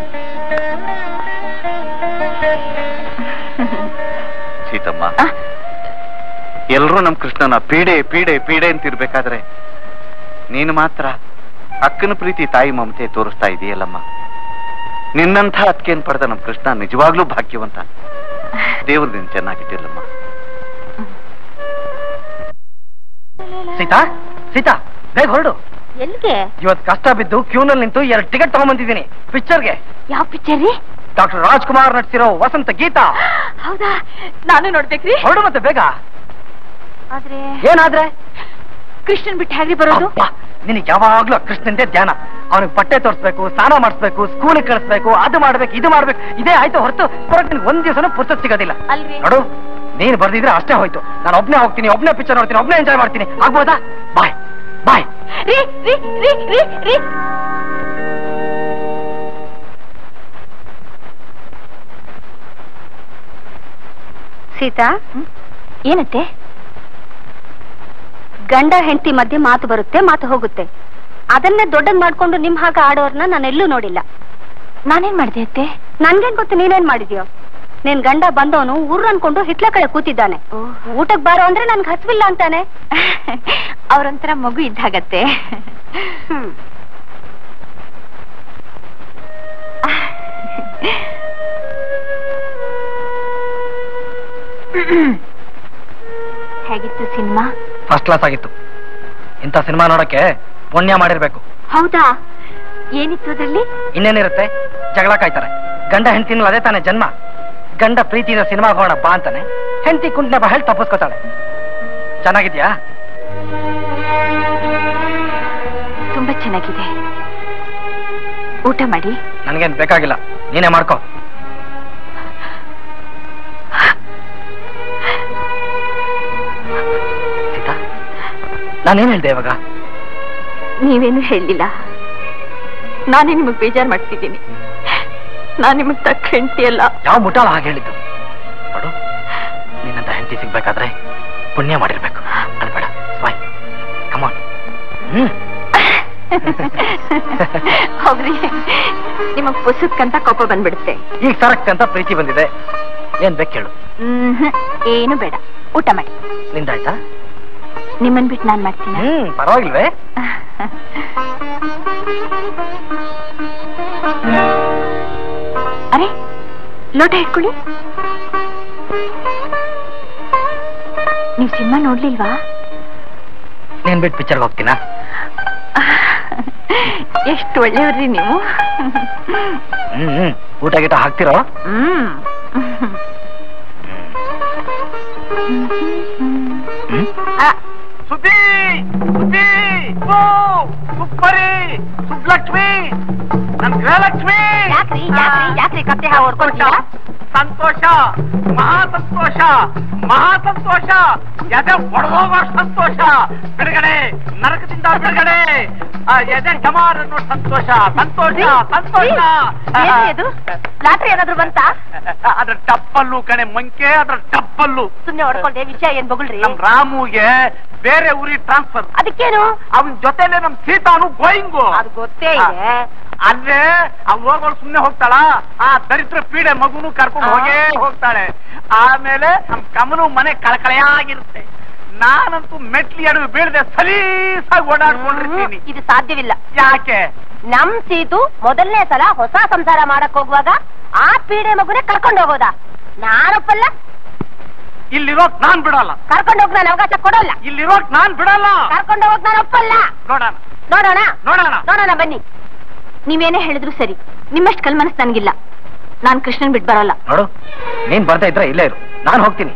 ಸೀತಮ್ಮ ಆ, ಎಲ್ರೂ ನಮ್ ಕೃಷ್ಣನ ಪೀಡೆ ಪೀಡೆ ಪೀಡೆ ಅಂತಿರ್ಬೇಕಾದ್ರೆ ನೀನು ಮಾತ್ರ ಅಕ್ಕನ ಪ್ರೀತಿ ತಾಯಿ ಮಮತೆ ತೋರಿಸ್ತಾ ಇದೆಯಲ್ಲಮ್ಮ ನಿನ್ನಂಥ ಅತ್ಕೆನ್ ಪಡೆದ ನಮ್ ಕೃಷ್ಣ ನಿಜವಾಗ್ಲೂ ಭಾಗ್ಯವಂತ ದೇವ್ರು ನಿನ್ ಚೆನ್ನಾಗಿಟ್ಟಿಲ್ಲಮ್ಮ ಸೀತಾ ಸೀತಾ ಬೇಗ ಹೊರಡು ಎಲ್ಲಿಗೆ ಇವತ್ತು ಕಷ್ಟ ಬಿದ್ದು ಕ್ಯೂನಲ್ಲಿ ನಿಂತು ಎರಡು ಟಿಕೆಟ್ ತಗೊಂಡ್ಬಂದಿದ್ದೀನಿ ಪಿಕ್ಚರ್ಗೆ ಯಾವ ಪಿಕ್ಚರ್ ರೀ ಡಾಕ್ಟರ್ ರಾಜ್ಕುಮಾರ್ ನಟಿಸಿರೋ ವಸಂತ ಗೀತಾ ಹೌದಾ ನಾನು ನೋಡ್ಬೇಕ್ರಿ ಹೊರಡು ಮತ್ತೆ ಬೇಗ ಆದ್ರೆ ಏನಾದ್ರೆ ಕೃಷ್ಣನ್ ಬಿಟ್ಟು ಹೇಗ್ರಿ ಬರೋದು ಅಬ್ಬಾ, ನಿನಗೆ ಯಾವಾಗ್ಲೂ ಆ ಕೃಷ್ಣಂದೇ ಧ್ಯಾನ ಅವನಿಗೆ ಬಟ್ಟೆ ತೋರಿಸ್ಬೇಕು ಸ್ನಾನ ಮಾಡಿಸ್ಬೇಕು ಸ್ಕೂಲಿಗೆ ಕಳಿಸ್ಬೇಕು ಅದು ಮಾಡ್ಬೇಕು ಇದು ಮಾಡ್ಬೇಕು ಇದೇ ಆಯ್ತು ಹೊರತು ಬರೋಕ್ ನಿನ್ಗೆ ಒಂದ್ ದಿವಸನೂ ಪುಸ್ತಕ ಸಿಗೋದಿಲ್ಲ ಅಲ್ರಿ ನೋಡು ನೀನ್ ಬರ್ದಿದ್ರೆ ಅಷ್ಟೇ ಹೋಯ್ತು ನಾನು ಒಬ್ನೇ ಹೋಗ್ತೀನಿ ಒಬ್ನೇ ಪಿಕ್ಚರ್ ನೋಡ್ತೀನಿ ಒಬ್ನೇ ಎಂಜಾಯ್ ಮಾಡ್ತೀನಿ ಆಗ್ಬೋದಾ ಬಾಯ್ ಬಾಯ್ ರೀ ರೀ ರೀ ರೀ ರೀ ಸೀತಾ ಏನತ್ತೆ ಗಂಡ ಹೆಂಡತಿ ಮಧ್ಯೆ ಮಾತು ಬರುತ್ತೆ ಮಾತು ಹೋಗುತ್ತೆ ಅದನ್ನೇ ದೊಡ್ಡದ್ ಮಾಡ್ಕೊಂಡು ನಿಮ್ ಹಾಗೆ ಆಡೋರ್ನ ನಾನು ಎಲ್ಲೂ ನೋಡಿಲ್ಲ ನಾನೇನ್ ಮಾಡ್ದೆ ಅತ್ತೆ ನನ್ಗೇನ್ ಗೊತ್ತು ನೀನೇನ್ ಮಾಡಿದ್ಯೋ ನಿನ್ ಗಂಡ ಬಂದವನು ಊರ್ ಅನ್ಕೊಂಡು ಹಿತ್ಲ ಕಡೆ ಕೂತಿದ್ದಾನೆ ಊಟಕ್ ಬಾರೋ ಅಂದ್ರೆ ನನ್ಗೆ ಹಸ್ವಿಲ್ಲ ಅಂತಾನೆ ಅವ್ರೊಂಥರ ಮಗು ಇದ್ದಾಗತ್ತೆ ಹ್ಮ್ ಹೇಗಿತ್ತು ಸಿನಿಮಾ ಫಸ್ಟ್ ಕ್ಲಾಸ್ ಆಗಿತ್ತು ಇಂಥ ಸಿನಿಮಾ ನೋಡಕ್ಕೆ ಪುಣ್ಯ ಮಾಡಿರ್ಬೇಕು ಹೌದಾ ಏನಿತ್ತು ಅದ್ರಲ್ಲಿ ಇನ್ನೇನಿರುತ್ತೆ ಜಗಳ ಕಾಯ್ತಾರೆ ಗಂಡ ಹೆಂಡತಿನೂ ಅದೇ ತಾನೇ ಜನ್ಮ ಗಂಡ ಪ್ರೀತಿಯಿಂದ ಸಿನಿಮಾ ಹೋಗೋಣ ಬಾ ಅಂತಾನೆ ಹೆಂಡತಿ ಕುಂಟ್ನೆ ಬಾ ಹೇಳಿ ತಪ್ಪಿಸ್ಕೊತಾಳೆ ಚೆನ್ನಾಗಿದ್ಯಾ ತುಂಬಾ ಚೆನ್ನಾಗಿದೆ ಊಟ ಮಾಡಿ ನನ್ಗೇನ್ ಬೇಕಾಗಿಲ್ಲ ನೀನೇ ಮಾಡ್ಕೋ ಸೀತಾ ನಾನೇನ್ ಹೇಳ್ದೆ ಇವಾಗ ನೀವೇನು ಹೇಳಿಲ್ಲ ನಾನೇ ನಿಮಗ್ ಬೇಜಾರ್ ಮಾಡ್ತಿದ್ದೀನಿ ನಾನ್ ನಿಮಗ್ ತಕ್ಕ ಹೆಂಡತಿ ಅಲ್ಲ ಯಾವ ಮುಟಾಳ ಹಾಗೆ ಹೇಳಿದ್ದು ನೋಡು ನಿನ್ನಂತ ಹೆಂಡತಿ ಸಿಗ್ಬೇಕಾದ್ರೆ ಪುಣ್ಯ ಮಾಡಿರ್ಬೇಕು ಅಲ್ಬೇಡ ಬಾಯ್ ಕಮಾನ್ ಹ್ಮ್ ಹೋಗ್ರಿ ನಿಮಗ್ ಪುಸ್ತಕಂತ ಕೋಪ ಬಂದ್ಬಿಡುತ್ತೆ ಈಗ ಸರಕ್ ಅಂತ ಪ್ರೀತಿ ಬಂದಿದೆ ಏನ್ ಬೇಕು ಕೇಳು ಹ್ಮ್ ಏನು ಬೇಡ ಊಟ ಮಾಡಿ ನಿಂದಾಯ್ತಾ ನಿಮ್ಮನ್ ಬಿಟ್ಟು ನಾನ್ ಮಾಡ್ತೀನಿ ಹ್ಮ್ ಪರವಾಗಿಲ್ವೇ ಅರೆ ಲೋಟ ಇಟ್ಕೊಳ್ಳಿ ನೀವು ಸಿನಿಮಾ ನೋಡ್ಲಿಲ್ವಾ ನೀನ್ ಬಿಟ್ಟು ಪಿಕ್ಚರ್ಗೆ ಹೋಗ್ತೀನಾ ಎಷ್ಟು ಒಳ್ಳೆಯವ್ರಿ ನೀವು ಹ್ಮ್ ಹ್ಮ್ ಊಟ ಗೀಟ ಹಾಕ್ತಿರೋ ಹ್ಮ್ ಹ್ಮ್ ಆ, ಸುದ್ದಿ ಸುದ್ದಿ ಓ ಸುಪ್ಪರಿ ಸುಬ್ಲಕ್ಷ್ಮಿ ನನ್ ಗೃಹಲಕ್ಷ್ಮಿ ಯಾಕ್ರಿ ಯಾಕ್ರಿ ಯಾಕ್ರಿ ಕತ್ತೆ ಹಾವು ಹೊಡ್ಕೊಂತೀರಾ ಸಂತೋಷ ಮಹಾ ಸಂತೋಷ ಮಹಾ ಸಂತೋಷ ಎದೆ ಒಡಗೋಗೋ ಸಂತೋಷ ಬಿಡುಗಡೆ ನರಕದಿಂದ ಬಿಡುಗಡೆ ಆ, ಎದೆ ಡಮಾರ್ ಅನ್ನೋ ಸಂತೋಷ ಸಂತೋಷ ಸಂತೋಷ ಏನ್ರಿ ಅದು ಲಾಟ್ರಿ ಏನಾದ್ರು ಬಂತಾ ಅದ್ರ ಟಪ್ಪಲ್ಲು ಕಣೆ ಮಂಕೆ ಅದ್ರ ಟಪ್ಪಲ್ಲು ಸುಮ್ನೆ ಹೊಡ್ಕೊಂಡೆ ವಿಷಯ ಏನ್ ಬಗುಳ್ರಿ ನಮ್ ರಾಮುಗೆ ಬೇರೆ ಊರಿಗೆ ಟ್ರಾನ್ಸ್ಫರ್ ಅದಕ್ಕೇನು ಅವನ್ ಜೊತೆಲೆ ನಮ್ ಸೀತಾನು ಗೋಯಿಂಗು ಅದು ಗೊತ್ತೇ ಇದೆ ಅಲ್ಲೇ ಅವ್ ಹೋಗೋಳು ಸುಮ್ನೆ ಹೋಗ್ತಾಳ ಆ ದರಿದ್ರ ಪೀಡೆ ಮಗುನು ಕರ್ಕೊಂಡು ಹೋಗೇ ಹೋಗ್ತಾಳೆ ಆಮೇಲೆ ನಮ್ ಕಮಲು ಮನೆ ಕಳಕಳೆಯಾಗಿರುತ್ತೆ ನಾನಂತೂ ಮೆಟ್ಲಿ ಅಡುಗೆ ಬೀಳದೆ ಸಲೀಸಾಗಿ ಓಡಾಡ್ಕೊಂಡಿರ್ತೀನಿ ಇದು ಸಾಧ್ಯವಿಲ್ಲ ಯಾಕೆ ನಮ್ ಸೀತು ಮೊದಲನೇ ಸಲ ಹೊಸ ಸಂಸಾರ ಮಾಡಕ್ ಹೋಗುವಾಗ ಆ ಪೀಡೆ ಮಗುನೇ ಕರ್ಕೊಂಡು ಹೋಗೋದ ನಾನೊಪ್ಪಲ್ಲ ಇಲ್ಲಿರೋಕ್ ನಾನ್ ಬಿಡಲ್ಲ ಕರ್ಕೊಂಡು ಹೋಗ್ ನಾನು ಅವಕಾಶ ಕೊಡೋಲ್ಲ ಇಲ್ಲಿರೋಕ್ ನಾನ್ ಬಿಡಲ್ಲ ಕರ್ಕೊಂಡು ಹೋಗ್ ನಾನು ಒಪ್ಪಲ್ಲ ನೋಡೋಣ ನೋಡೋಣ ನೋಡೋಣ ನೋಡೋಣ ಬನ್ನಿ ನೀವೇನೇ ಹೇಳಿದ್ರು ಸರಿ ನಿಮ್ಮಷ್ಟು ಕಲ್ ಮನಸ್ಸು ನನ್ಗಿಲ್ಲ ನಾನ್ ಕೃಷ್ಣನ್ ಬಿಟ್ ಬರಲ್ಲ ನೋಡು ನೀನ್ ಬರ್ತಾ ಇದ್ರೆ ಇಲ್ಲೇ ಇರು ನಾನು ಹೋಗ್ತೀನಿ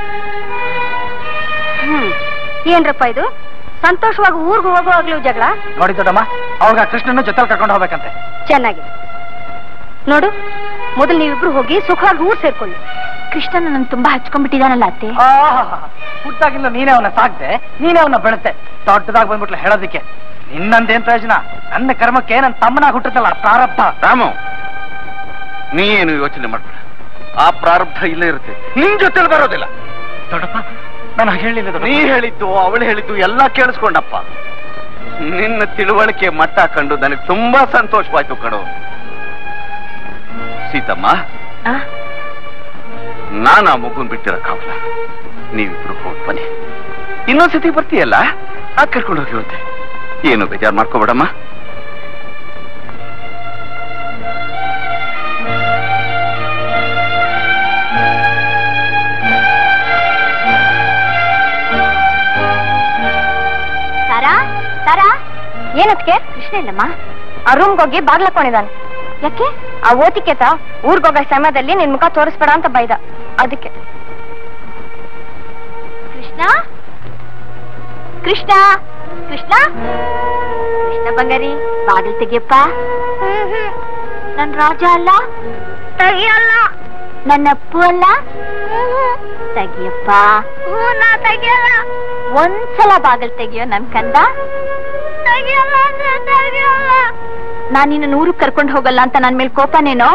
ಹ್ಮ್ ಏನ್ರಪ್ಪ ಇದು ಸಂತೋಷವಾಗಿ ಊರ್ಗ್ ಹೋಗುವಾಗ್ಲೂ ಜಗಳ ನೋಡಿ ದೊಡ್ಡಮ್ಮ ಅವಾಗ ಕೃಷ್ಣನ ಜೊತೆಲಿ ಕರ್ಕೊಂಡು ಹೋಗ್ಬೇಕಂತೆ ಚೆನ್ನಾಗಿದೆ ನೋಡು ಮೊದಲು ನೀವಿಬ್ರು ಹೋಗಿ ಸುಖವಾಗಿ ಊರ್ ಸೇರ್ಕೊಳ್ಳಿ ಕೃಷ್ಣನ ನನ್ ತುಂಬಾ ಹಚ್ಕೊಂಡ್ಬಿಟ್ಟಿದಾನಲ್ಲ ಅತ್ತೆ ಹುಟ್ಟಾಗಿಲ್ಲ ನೀನೇ ಅವನ್ನ ಸಾಕ್ದೆ ನೀನೇ ಅವನ್ನ ಬೆಳೆಸ್ದೆ ದೊಡ್ಡದಾಗಿ ಬಂದ್ಬಿಟ್ಲ ಹೇಳೋದಕ್ಕೆ ನಿನ್ನಂದೇನ್ ಪ್ರಯೋಜನ ನನ್ನ ಕರ್ಮಕ್ಕೆ ನನ್ನ ತಮ್ಮನಾಗ ಹುಟ್ಟುತ್ತಲ್ಲ ಪ್ರಾರಬ್ಧ ರಾಮು ನೀ ಏನು ಯೋಚನೆ ಮಾಡ್ಬೇಡ ಆ ಪ್ರಾರಬ್ಧ ಇಲ್ಲೇ ಇರುತ್ತೆ ನಿನ್ ಜೊತೆಲಿ ಬರೋದಿಲ್ಲ ದೊಡ್ಡಪ್ಪ ನಾನು ಹೇಳಿಲ್ಲ ನೀ ಹೇಳಿದ್ದು ಅವಳು ಹೇಳಿದ್ದು ಎಲ್ಲ ಕೇಳಿಸ್ಕೊಂಡಪ್ಪ ನಿನ್ನ ತಿಳುವಳಿಕೆ ಮಟ್ಟ ಕಂಡು ನನಗೆ ತುಂಬಾ ಸಂತೋಷವಾಯ್ತು ಕಣೋ ಸೀತಮ್ಮ ನಾನು ಆ ಮಗುನ್ ಬಿಟ್ಟಿರಕ್ಕಾಗಲ್ಲ ನೀವಿಬ್ರು ಹೋಗಿ ಬನ್ನಿ ಇನ್ನೊಂದ್ಸತಿ ಬರ್ತೀಯಲ್ಲ ಆ ಕರ್ಕೊಂಡು ಹೋಗಿರುತ್ತೆ ಏನು ಬೇಜಾರು ಮಾಡ್ಕೋಬೇಡಮ್ಮ ತಾರಾ ತಾರಾ ಏನತ್ಕೆ ಕೃಷ್ಣ ಇಲ್ಲಮ್ಮ ಆ ರೂಮ್ಗೆ ಹೋಗಿ ಬಾಗ್ಲಕೊಂಡಿದ್ದಾನೆ ಯಾಕೆ ಆ ಓತಿಕೆತ ಊರ್ಗೋಗೋ ಸಮಯದಲ್ಲಿ ನಿನ್ ಮುಖ ತೋರಿಸ್ಬೇಡ ಅಂತ ಬೈದ ಅದಕ್ಕೆ ಕೃಷ್ಣ ಕೃಷ್ಣ ಕೃಷ್ಣ ಕೃಷ್ಣ ಬಂಗಾರಿ ಬಾಗಿಲು ತೆಗಿಯಪ್ಪ ನನ್ ರಾಜ ಅಲ್ಲ ತೆಗಿಯಲ್ಲ ನನ್ನ ಅಪ್ಪು ಅಲ್ಲ ತೆಗಿಯಪ್ಪ ನಾ ತೆಗಿಯಲ್ಲ ಒಂದ್ಸಲ ಬಾಗಿಲು ತೆಗಿಯೋ ನನ್ ಕಂದ ತೆಗಿಯಲ್ಲ ಅಂದ್ರೆ ತೆಗಿಯಲ್ಲ ನಾನ್ ನಿನ್ನ ನೂರು ಕರ್ಕೊಂಡು ಹೋಗಲ್ಲ ಅಂತ ನನ್ ಮೇಲೆ ಕೋಪನೇನೋ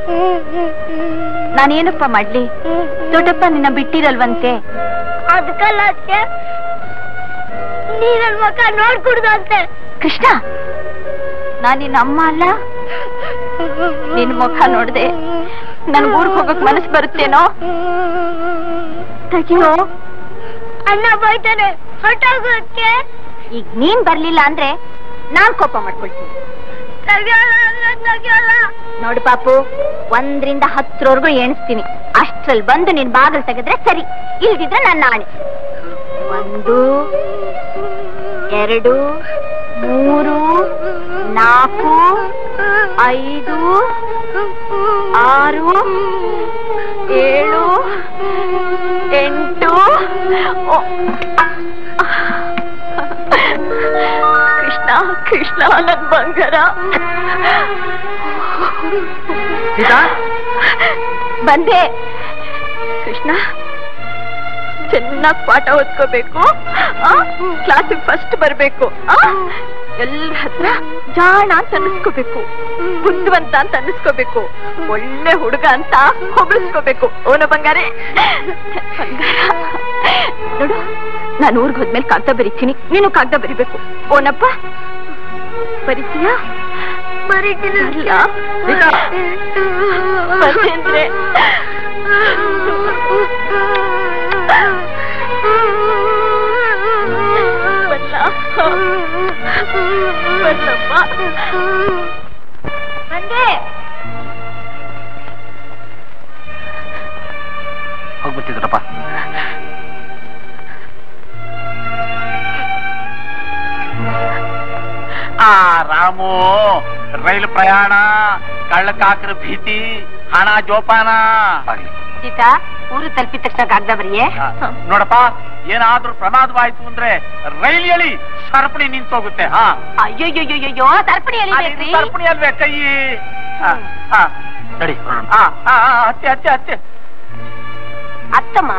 ನಾನೇನಪ್ಪ ಮಾಡ್ಲಿ ದೊಡ್ಡಪ್ಪ ನಿನ್ನ ಬಿಟ್ಟಿರಲ್ವಂತೆ ಅದಕ್ಕಲ್ಲ ಅದ್ಕೆ ನೀ ನನ್ ಮಕ್ಕ ನೋಡ್ಕುಡ್ದಂತೆ ಕೃಷ್ಣ ನಾನ್ ನಿನ್ನ ಅಮ್ಮ ಅಲ್ಲ ನಿನ್ ಮುಖ ನೋಡ್ದೆ ನನ್ ಊರ್ಗ್ ಹೋಗಕ್ ಮನಸ್ ಬರುತ್ತೇನೋ ತೆಗಿಯೋ ಅಣ್ಣ ಬೈತಾನೆ ಹೊಟ್ಟೋಗೋಕ್ಕೆ ಈಗ ನೀನ್ ಬರ್ಲಿಲ್ಲ ಅಂದ್ರೆ ನಾನ್ ಕೋಪ ಮಾಡ್ಕೊಳ್ತೀನಿ ತೆಗಿಯಲ್ಲ ಅಂದ್ರೆ ತೆಗಿಯಲ್ಲ ನೋಡು ಪಾಪು ಒಂದ್ರಿಂದ ಹತ್ತರವರೆಗೂ ಎಣಿಸ್ತೀನಿ ಅಷ್ಟ್ರಲ್ಲಿ ಬಂದು ನೀನ್ ಬಾಗಿಲು ತೆಗೆದ್ರೆ ಸರಿ ಇಲ್ದಿದ್ರೆ ನನ್ನ ಆಣೆ ಒಂದು ಎರಡು ಮೂರು ನಾಲ್ಕು ಐದು ಆರು ಏಳು ಎಂಟು ಓ. ಕೃಷ್ಣ ಕೃಷ್ಣ ನನ್ ಬಂಗಾರ ಸೀತಾ ಬಂದೆ ಕೃಷ್ಣ ಚೆನ್ನಾಗಿ ಪಾಠ ಓದ್ಕೋಬೇಕು ಕ್ಲಾಸಿಗೆ ಫಸ್ಟ್ ಬರ್ಬೇಕು ಎಲ್ಲರ ಹತ್ರ ಜಾಣ ಅಂತ ಅನ್ನಿಸ್ಕೋಬೇಕು ಬುದ್ಧಿವಂತ ಅಂತ ಅನ್ನಿಸ್ಕೋಬೇಕು ಒಳ್ಳೆ ಹುಡುಗ ಅಂತ ಹೊಗಳಿಸ್ಕೋಬೇಕು ಓನ ಬಂಗಾರೆ ಬಂಗಾರ ನೋಡು ನಾನು ಊರ್ಗ್ ಹೋದ್ಮೇಲೆ ಕಾಗ್ದ ಬರೀತೀನಿ ನೀನು ಕಾಗ್ದ ಬರಿಬೇಕು ಓನಪ್ಪ ಬರೀತೀಯಾ ಬರೀತೀನಿ ಬಂದ್ರೆ ಬಲ್ಲ ಬಲ್ಲಪ್ಪ ಹೋಗಿ ಬರ್ತಿದ್ರಪ್ಪ ಆ ರಾಮು ರೈಲು ಪ್ರಯಾಣ ಕಳ್ಳಕಾಕರ ಭೀತಿ ಹಣ ಜೋಪಾನ ಆಗ್ಲಿ ಸೀತಾ ಊರು ತಲುಪಿದ ತಕ್ಷಣ ಕಾಗ್ದ ಬರಿಯೇ ಆ, ನೋಡಪ್ಪ ಏನಾದ್ರೂ ಪ್ರಮಾದವಾಯ್ತು ಅಂದ್ರೆ ರೈಲ್ ಎಳಿ ಸರಪಣಿ ನಿಂತೋಗುತ್ತೆ ಹಾ ಅಯ್ಯೋಯ್ಯೋಯ್ಯೋ ತರ್ಪಣಿ ಅಲ್ಲಿ ಸರಪಣಿ ಅಲ್ವೇ ಕೈ ಆ, ಆ, ನಡಿ ಹೊರಡೋಣ. ಆ, ಆ, ಆ, ಹತ್ತೆ ಹತ್ತೆ ಹತ್ತೆ ಅತ್ತಮ್ಮ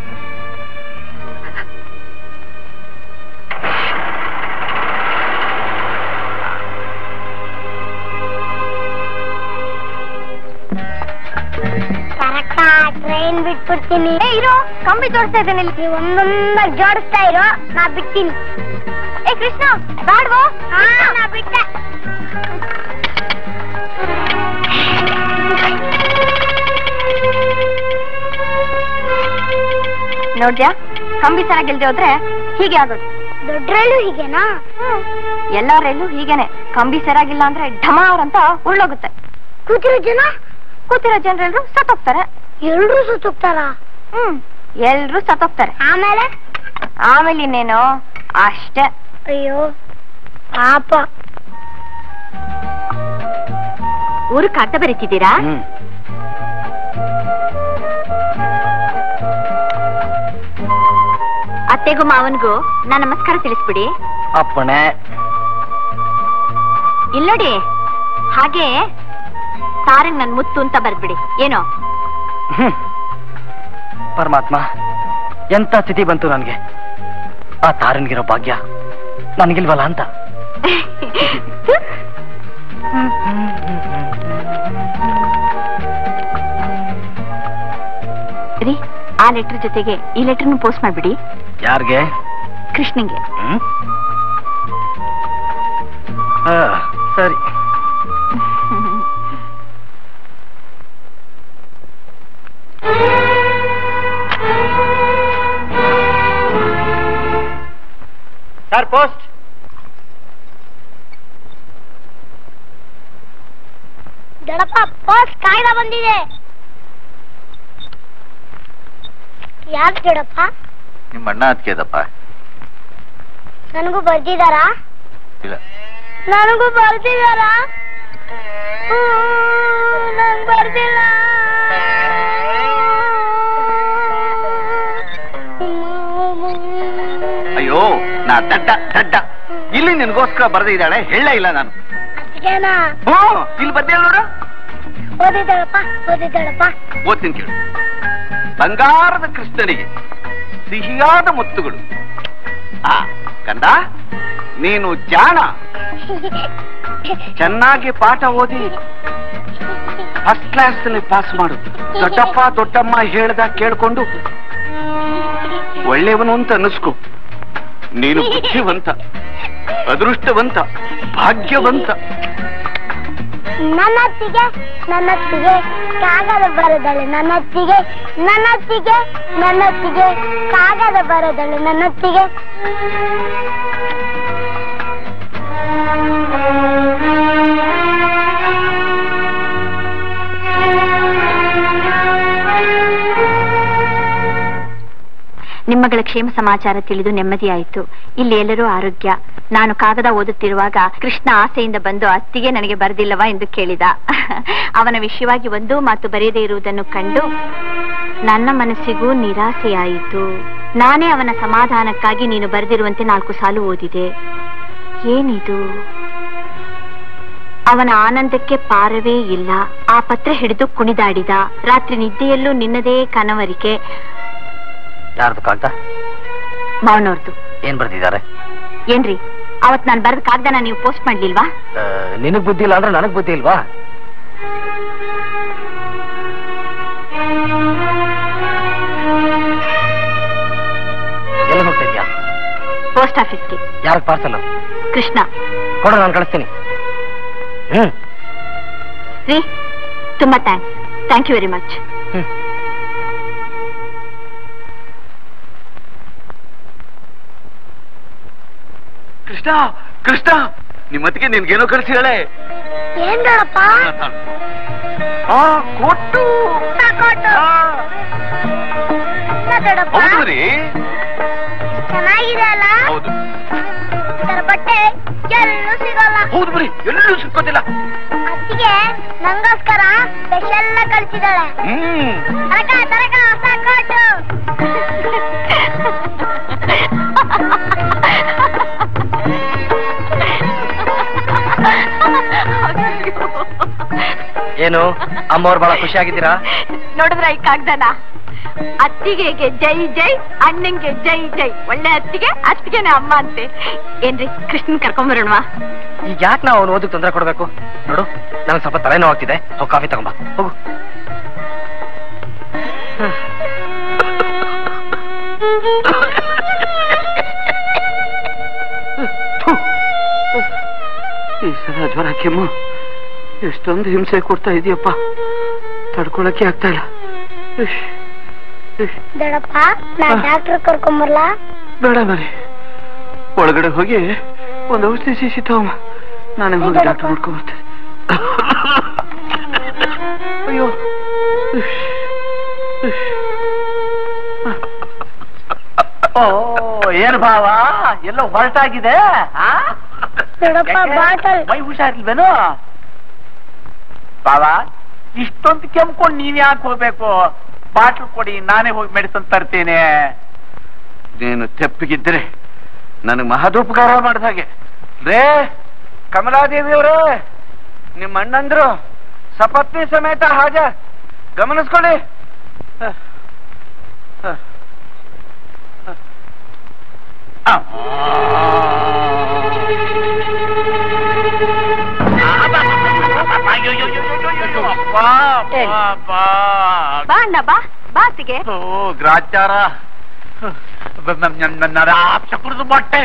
ಕರೆಕ್ಟ ಟ್ರೈನ್ ಬಿಟ್ಬಿಡ್ತೀನಿ ಇರೋ ಕಂಬಿ ಜೋಡಿಸ್ತಾ ಇದ್ದೇನೆ ಇಲ್ಲಿ ನೀವು ಒಂದೊಂದಾಗಿ ಜೋಡಿಸ್ತಾ ಇರೋ ನಾ ಬಿಡ್ತೀನಿ ಏ ಕೃಷ್ಣ ಬಾಡ್ವೋ ಹಾ ನಾ ಬಿಟ್ಟೆ ನೋಡ್ದ್ಯಾ ಕಂಬಿ ಸರಾಗಿಲ್ದೆ ಹೋದ್ರೆ ಹೀಗೆ ಆಗೋದು ದೊಡ್ಡ ರೈಲು ಹೀಗೆನಾ ಎಲ್ಲಾ ರೈಲು ಹೀಗೇನೆ ಕಂಬಿ ಸರಾಗಿಲ್ಲ ಅಂದ್ರೆ ಢಮಾರ್ ಅಂತ ಉರುಳೋಗುತ್ತೆ ಕೂತಿರೋ ಜನ ಕೂತಿರೋ ಜನರೆಲ್ಲರೂ ಸತ್ತೋಗ್ತಾರೆ ಎಲ್ರೂ ಸುತ್ತೋಗ್ತಾರ ಹ್ಮ್ ಎಲ್ರೂ ಸತ್ತೋಗ್ತಾರೆ ಆಮೇಲೆ ಆಮೇಲೆ ಇನ್ನೇನು ಅಷ್ಟೇ ಅಯ್ಯೋ ಪಾಪ ಊರು ಕಾಗ್ದ ಬರೀತಿದ್ದೀರಾ ಹ್ಮ್ ಅತ್ತೆಗೂ ಮಾವನ್ಗೂ ನಾ ನಮಸ್ಕಾರ ತಿಳಿಸ್ಬಿಡಿ ಅಪ್ಪಣೆ ಇಲ್ಲೋಡಿ ಹಾಗೆ ಸಾರಂಗ್ ನನ್ ಮುತ್ತು ಅಂತ ಬರ್ಬಿಡಿ ಏನೋ ಹ್ಮ್. ಪರಮಾತ್ಮ ಎಂತ ಸ್ಥಿತಿ ಬಂತು ನನಗೆ ಆ ತಾರನ್ಗಿರೋ ಭಾಗ್ಯ ನನಗಿಲ್ವಲ್ಲ ಅಂತ ರೀ ಆ ಲೆಟರ್ ಜೊತೆಗೆ ಈ ಲೆಟರ್ನು ಪೋಸ್ಟ್ ಮಾಡ್ಬಿಡಿ ಯಾರಿಗೆ ಕೃಷ್ಣಂಗೆ ಹ್ಮ್? ಆ, ಸರಿ ಸರ್ ಪೋಸ್ಟ್ ದೊಡ್ಡಪ್ಪ ಪೋಸ್ಟ್ ಕಾಯ್ದ ಬಂದಿದೆ ಯಾಕೆ ದೊಡ್ಡಪ್ಪ ನಿಮ್ಮ ಅಣ್ಣ ಅದಕ್ಕೆದಪ್ಪ ನನಗೂ ಬರ್ದಿದಾರಾ ಇಲ್ಲ ನನಗೂ ಬರ್ದಿದಾರಾ ನಂಗೆ ಬರ್ದಿಲ್ಲ ಅಯ್ಯೋ ನಾ ದಡ್ಡ ದಡ್ಡ ಇಲ್ಲಿ ನಿನ್ಗೋಸ್ಕರ ಬರೆದಿದ್ದಾಳೆ ಹೇಳ ಇಲ್ಲ ನಾನು ಅದಕ್ಕೇನಾ ಹ್ಞೂ ಇಲ್ಲಿ ಬರ್ದೇ ನೋಡು ಓದಿದ್ದಾಳಪ್ಪ ಓದಿದ್ದಾಳಪ್ಪ ಓದ್ತೀನಿ ಕೇಳು ಬಂಗಾರದ ಕೃಷ್ಣನಿಗೆ ಸಿಹಿಯಾದ ಮುತ್ತುಗಳು ಆ ಕಂದ ನೀನು ಜಾಣ ಚೆನ್ನಾಗಿ ಪಾಠ ಓದಿ ಫಸ್ಟ್ ಕ್ಲಾಸ್ ನಲ್ಲಿ ಪಾಸ್ ಮಾಡು ದೊಡ್ಡಪ್ಪ ದೊಡ್ಡಮ್ಮ ಹೇಳ್ದ ಕೇಳ್ಕೊಂಡು ಒಳ್ಳೆಯವನು ಅಂತ ಅನ್ನಿಸ್ಕೊ ನೀನು ಬುದ್ಧಿವಂತ ಅದೃಷ್ಟವಂತ ಭಾಗ್ಯವಂತ ನನ್ನತ್ತಿಗೆ ನನ್ನತ್ತಿಗೆ ಕಾಗದ ಬರದಳೆ ನನ್ನತ್ತಿಗೆ ನನ್ನತ್ತಿಗೆ ನನ್ನತ್ತಿಗೆ ಕಾಗದ ಬರದಳೆ ನನ್ನತ್ತಿಗೆ ನಿಮ್ಮಗಳ ಕ್ಷೇಮ ಸಮಾಚಾರ ತಿಳಿದು ನೆಮ್ಮದಿಯಾಯಿತು ಇಲ್ಲಿ ಎಲ್ಲರೂ ಆರೋಗ್ಯ ನಾನು ಕಾಗದ ಓದುತ್ತಿರುವಾಗ ಕೃಷ್ಣ ಆಸೆಯಿಂದ ಬಂದು ಅತ್ತಿಗೆ ನನಗೆ ಬರೆದಿಲ್ಲವಾ ಎಂದು ಕೇಳಿದ ಅವನ ವಿಷಯವಾಗಿ ಒಂದೂ ಮಾತು ಬರೆಯದೇ ಇರುವುದನ್ನು ಕಂಡು ನನ್ನ ಮನಸ್ಸಿಗೂ ನಿರಾಸೆಯಾಯಿತು ನಾನೇ ಅವನ ಸಮಾಧಾನಕ್ಕಾಗಿ ನೀನು ಬರೆದಿರುವಂತೆ ನಾಲ್ಕು ಸಾಲು ಓದಿದೆ ಏನಿದು ಅವನ ಆನಂದಕ್ಕೆ ಪಾರವೇ ಇಲ್ಲ ಆ ಪತ್ರ ಹಿಡಿದು ಕುಣಿದಾಡಿದ ರಾತ್ರಿ ನಿದ್ದೆಯಲ್ಲೂ ನಿನ್ನದೇ ಕನವರಿಕೆ ಯಾರ್ದು ಕಾಗ್ದ ಮಾವನವ್ರದ್ದು ಏನ್ ಬರ್ದಿದ್ದಾರೆ ಏನ್ರಿ ಅವತ್ ನಾನ್ ಬರೆದ ಕಾಗ್ದನ ನೀವು ಪೋಸ್ಟ್ ಮಾಡ್ಲಿಲ್ವಾ ನಿನಗ್ ಬುದ್ಧಿ ಇಲ್ಲ ಅಂದ್ರೆ ನನಗ್ ಬುದ್ಧಿ ಇಲ್ವಾ ಎಲ್ಲಿ ಹೋಗ್ತಾ ಇದ್ಯಾ ಪೋಸ್ಟ್ ಆಫೀಸ್ಗೆ ಯಾರಿಗೆ ಪಾರ್ಸಲ್ ಕೃಷ್ಣ ಕೊಡು ನಾನು ಕಳಿಸ್ತೀನಿ ಹ್ಮ್ ರೀ ತುಂಬಾ thanks thank you very much ಹ್ಮ್ ಕೃಷ್ಣ ಕೃಷ್ಣ ನಿಮ್ಮತ್ತಿಗೆ ನಿನ್ಗೇನೋ ಕಳಿಸಿದಾಳೆ ಏನ್ ದೊಡ್ಡಪ್ಪ ಆ ಕೊಟ್ಟು ಕೊಟ್ಟು. ಆ. ದೊಡ್ಡಪ್ಪ ಹೌದು ರೀ ಚೆನ್ನಾಗಿದೆ ಅಲ್ಲ ಹೌದು ಇದರ ಬಟ್ಟೆ ಎಲ್ಲೂ ಸಿಗಲ್ಲ ಹೌದು ಬರೀ ಎಲ್ಲೂ ಸಿಕ್ಕೋದಿಲ್ಲ ಅತ್ತಿಗೆ ನಂಗೋಸ್ಕರ ಸ್ಪೆಷಲ್ ಕಳಿಸಿದಾಳೆ ಹ್ಮ್ ತರಕ ತರಕ ಹೊಸ ಕೋಟು ಏನು ಅಮ್ಮವ್ರು ಬಹಳ ಖುಷಿಯಾಗಿದ್ದೀರಾ ನೋಡಿದ್ರ ಈ ಕಾಗ್ದನ ಅತ್ತಿಗೆಗೆ ಜೈ ಜೈ ಅಣ್ಣಂಗೆ ಜೈ ಜೈ ಒಳ್ಳೆ ಅತ್ತಿಗೆ ಅತ್ತಿಗೆನೆ ಅಮ್ಮ ಅಂತೆ ಏನ್ರಿ ಕೃಷ್ಣನ್ ಕರ್ಕೊಂಬರೋಣವಾ ಈಗ ಯಾಕೆ ನಾವು ಅವ್ನು ಓದಕ್ಕೆ ತೊಂದರೆ ಕೊಡ್ಬೇಕು ನೋಡು ನನಗೆ ಸ್ವಲ್ಪ ತಲೆನೋವು ಆಗ್ತಿದೆ ಹೋಗಿ ಕಾಫಿ ತಗೊಂಬ ಹೋಗು ಈ ಸಲ ಜ್ವರ ಕೆಮ್ಮು ಎಷ್ಟೊಂದು ಹಿಂಸೆ ಕೊಡ್ತಾ ಇದೆಯಪ್ಪ ತಡ್ಕೊಳಕ್ಕೆ ಆಗ್ತಾ ಇಲ್ಲ ಇಶ್, ಇಶ್. ದೊಡ್ಡಪ್ಪ ನಾ ಡಾಕ್ಟರ್ ಕರ್ಕೊಂಬರ್ಲ ಬೇಡ ಬರೀ ಒಳಗಡೆ ಹೋಗಿ ಒಂದು ಔಷಧಿ ಸೀಸಿ ತಗೊಂಬ ನಾನೇ ಹೋಗಿ ಡಾಕ್ಟರ್ ನೋಡ್ಕೊಂಡ್ ಬರ್ತೇನೆ ಅಯ್ಯೋ ಇಶ್, ಇಶ್. ಓ ಏನು ಭಾವ ಎಲ್ಲೋ ಹೊರಟಾಗಿದೆ ಆ? ದೊಡ್ಡಪ್ಪ ಯಾಕೆ? ಬಾಟಲ್ ಮೈ ಹುಷಾರಿಲ್ವೇನು ಬಾವ ಇಷ್ಟೊಂದು ಕೆಮ್ಕೊಂಡು ನೀವ್ ಯಾಕೆ ಹೋಗ್ಬೇಕು ಬಾಟ್ಲ್ ಕೊಡಿ ನಾನೇ ಹೋಗಿ ಮೆಡಿಸನ್ ತರ್ತೇನೆ ನೀನು ತೆಪ್ಪಿಗಿದ್ರೆ ನನಗೆ ಮಹದೋಪಕಾರ ಮಾಡಿದ ಹಾಗೆ ರೇ ಕಮಲಾದೇವಿಯವರೇ ನಿಮ್ಮ ಅಣ್ಣಂದ್ರು ಸಪತ್ನಿ ಸಮೇತ ಹಾಜರ್ ಗಮನಿಸ್ಕೊಳ್ಳಿ ಹ, ಹ, ಹ. ಆ. ಅಯ್ಯಯ್ಯಯ್ಯಯ್ಯಯ್ಯಯ್ಯೋ, ಅಪ್ಪ, ಅಪ್ಪ, ಅಪ್ಪ. ಬಾ ಅಣ್ಣ ಬಾ ಬಾಸಿಗೆ ಓ ಗ್ರಾಚಾರ ಕುಡಿದು ಮೊಟ್ಟೆ